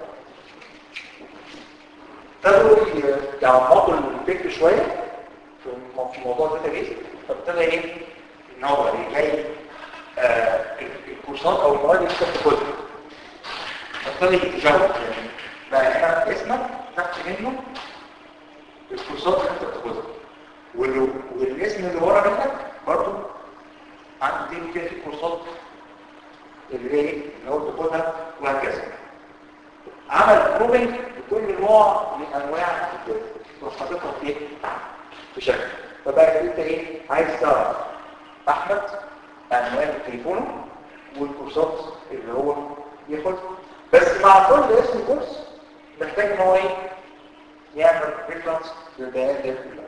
ابتدوا يعمقوا الفكر شويه في الم- في موضوع الداتابيز فابتدى ايه ان هو جاي آه، الكورسات او المواد اللي انت بتاخدها ابتدى يتجاوب يعني بقى هنا اسمك تحت منه الكورسات اللي انت بتاخدها وال- والاسم اللي ورا منك برضه عندي كده في كورسات اللي هي ايه اللي هو بتاخدها وهكذا عمل جروبنج كل نوع من انواع الجوائز تروح حاططها في ايه؟ في شكل فبقى انت ايه عايز تعرف احمد عنوان تليفونه والكورسات اللي هو ياخدها بس مع كل اسم كورس محتاج ان هو ايه يعمل ريفرنس للبيانات دي كلها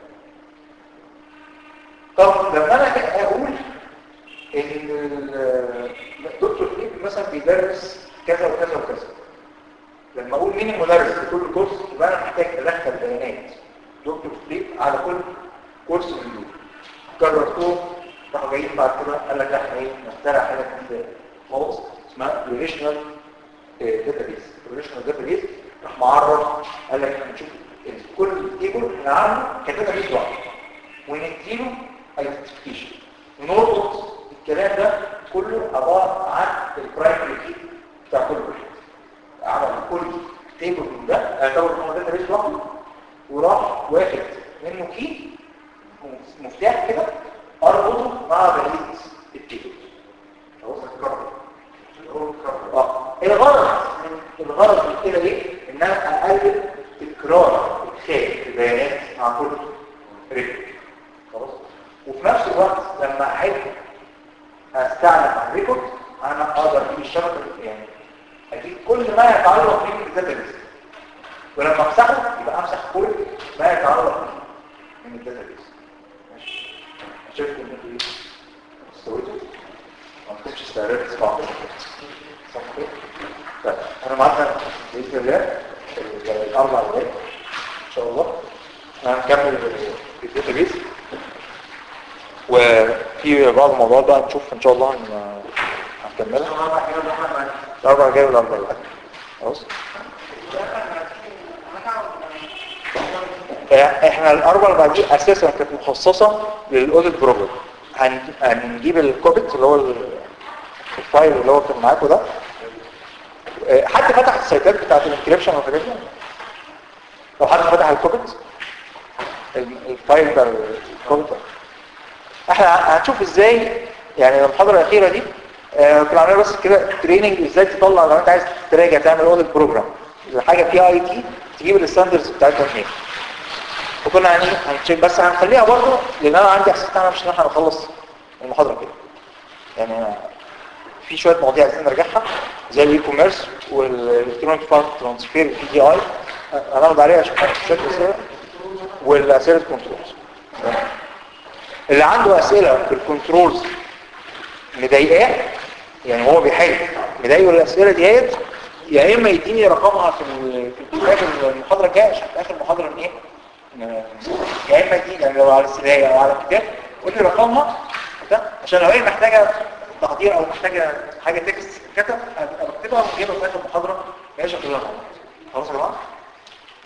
طب لما انا جاي اقول ان الدكتور فيليب مثلا بيدرس كذا وكذا وكذا لما اقول مين المدرس في كل كورس يبقى انا محتاج ادخل بيانات دكتور فيليب على كل كورس من دول جربتهم راحوا جايين بعد كده قال لك احنا ايه نخترع حاجه جديده خالص اسمها ريليشنال داتابيز ريليشنال داتابيز راح معرف قال لك احنا نشوف كل تيبل نعمله كداتابيز واحد ونديله ايدنتيفيكيشن ونربط الكلام ده كله عباره عن البرايمري كي بتاع كل واحد عمل كل تيبل من ده اعتبر ان هو داتابيز لوحده وراح واخد منه كي مفتاح كده اربطه مع بقيه التيبل خلاص هتكرر اه الغرض من الغرض من كده ايه ان انا اقلل تكرار ادخال البيانات مع كل ريكورد خلاص وفي نفس الوقت لما احب استعلم عن ريكورد انا اقدر اجيب الشبكه يعني اجيب كل ما يتعلق به بالداتابيس ولما امسحه يبقى امسح كل ما يتعلق به من الداتابيس ماشي شفت ان انتوا استويتوا ما كنتش استعرضت صعب صح كده طيب انا معاك باذن الله الاربع دقايق ان شاء الله هنكمل الداتابيس وفي بعض الموضوعات بقى نشوف ان شاء الله هن- هنكملها الاربع جاي والاربع اللي خلاص احنا الاربع اللي بعدين اساسا كانت مخصصه للاوديت بروجرام هن... هنجيب الكوبيت اللي هو ال- الفايل اللي هو كان معاكم ده اه، حد فتح السيتات بتاعت الانكريبشن والحاجات دي لو حد فتح الكوبيت ال- الفايل بتاع الكوبيت ده. احنا هنشوف ازاي يعني المحاضره الاخيره دي اه، كنا عاملين بس كده تريننج ازاي تطلع لو انت عايز تراجع تعمل اوديت بروجرام حاجه فيها اي تي تجيب الستاندردز بتاعتها منين وكنا يعني هنشيك بس هنخليها برضه لان انا عندي احساس ان انا مش هنلحق نخلص المحاضره كده يعني أنا في شويه مواضيع عايزين نرجعها زي الاي كوميرس والالكترونيك فاند ترانسفير بي دي اي هناخد عليها شويه شوية اسئله والاسئله كنترولز اللي عنده اسئله في الكنترولز مضايقاه يعني هو بيحل مضايقه الاسئله ديت يا اما يديني رقمها في ال- في الكتاب المحاضره الجايه عشان في اخر المحاضره ان ايه ن- يا اما دي يعني لو على السلايه او على الكتاب قول لي رقمها ده عشان لو هي محتاجه تقدير او محتاجه حاجه تكست كتب ابقى بكتبها ونجيبها في اخر المحاضره ماشي كلها خلاص يا جماعه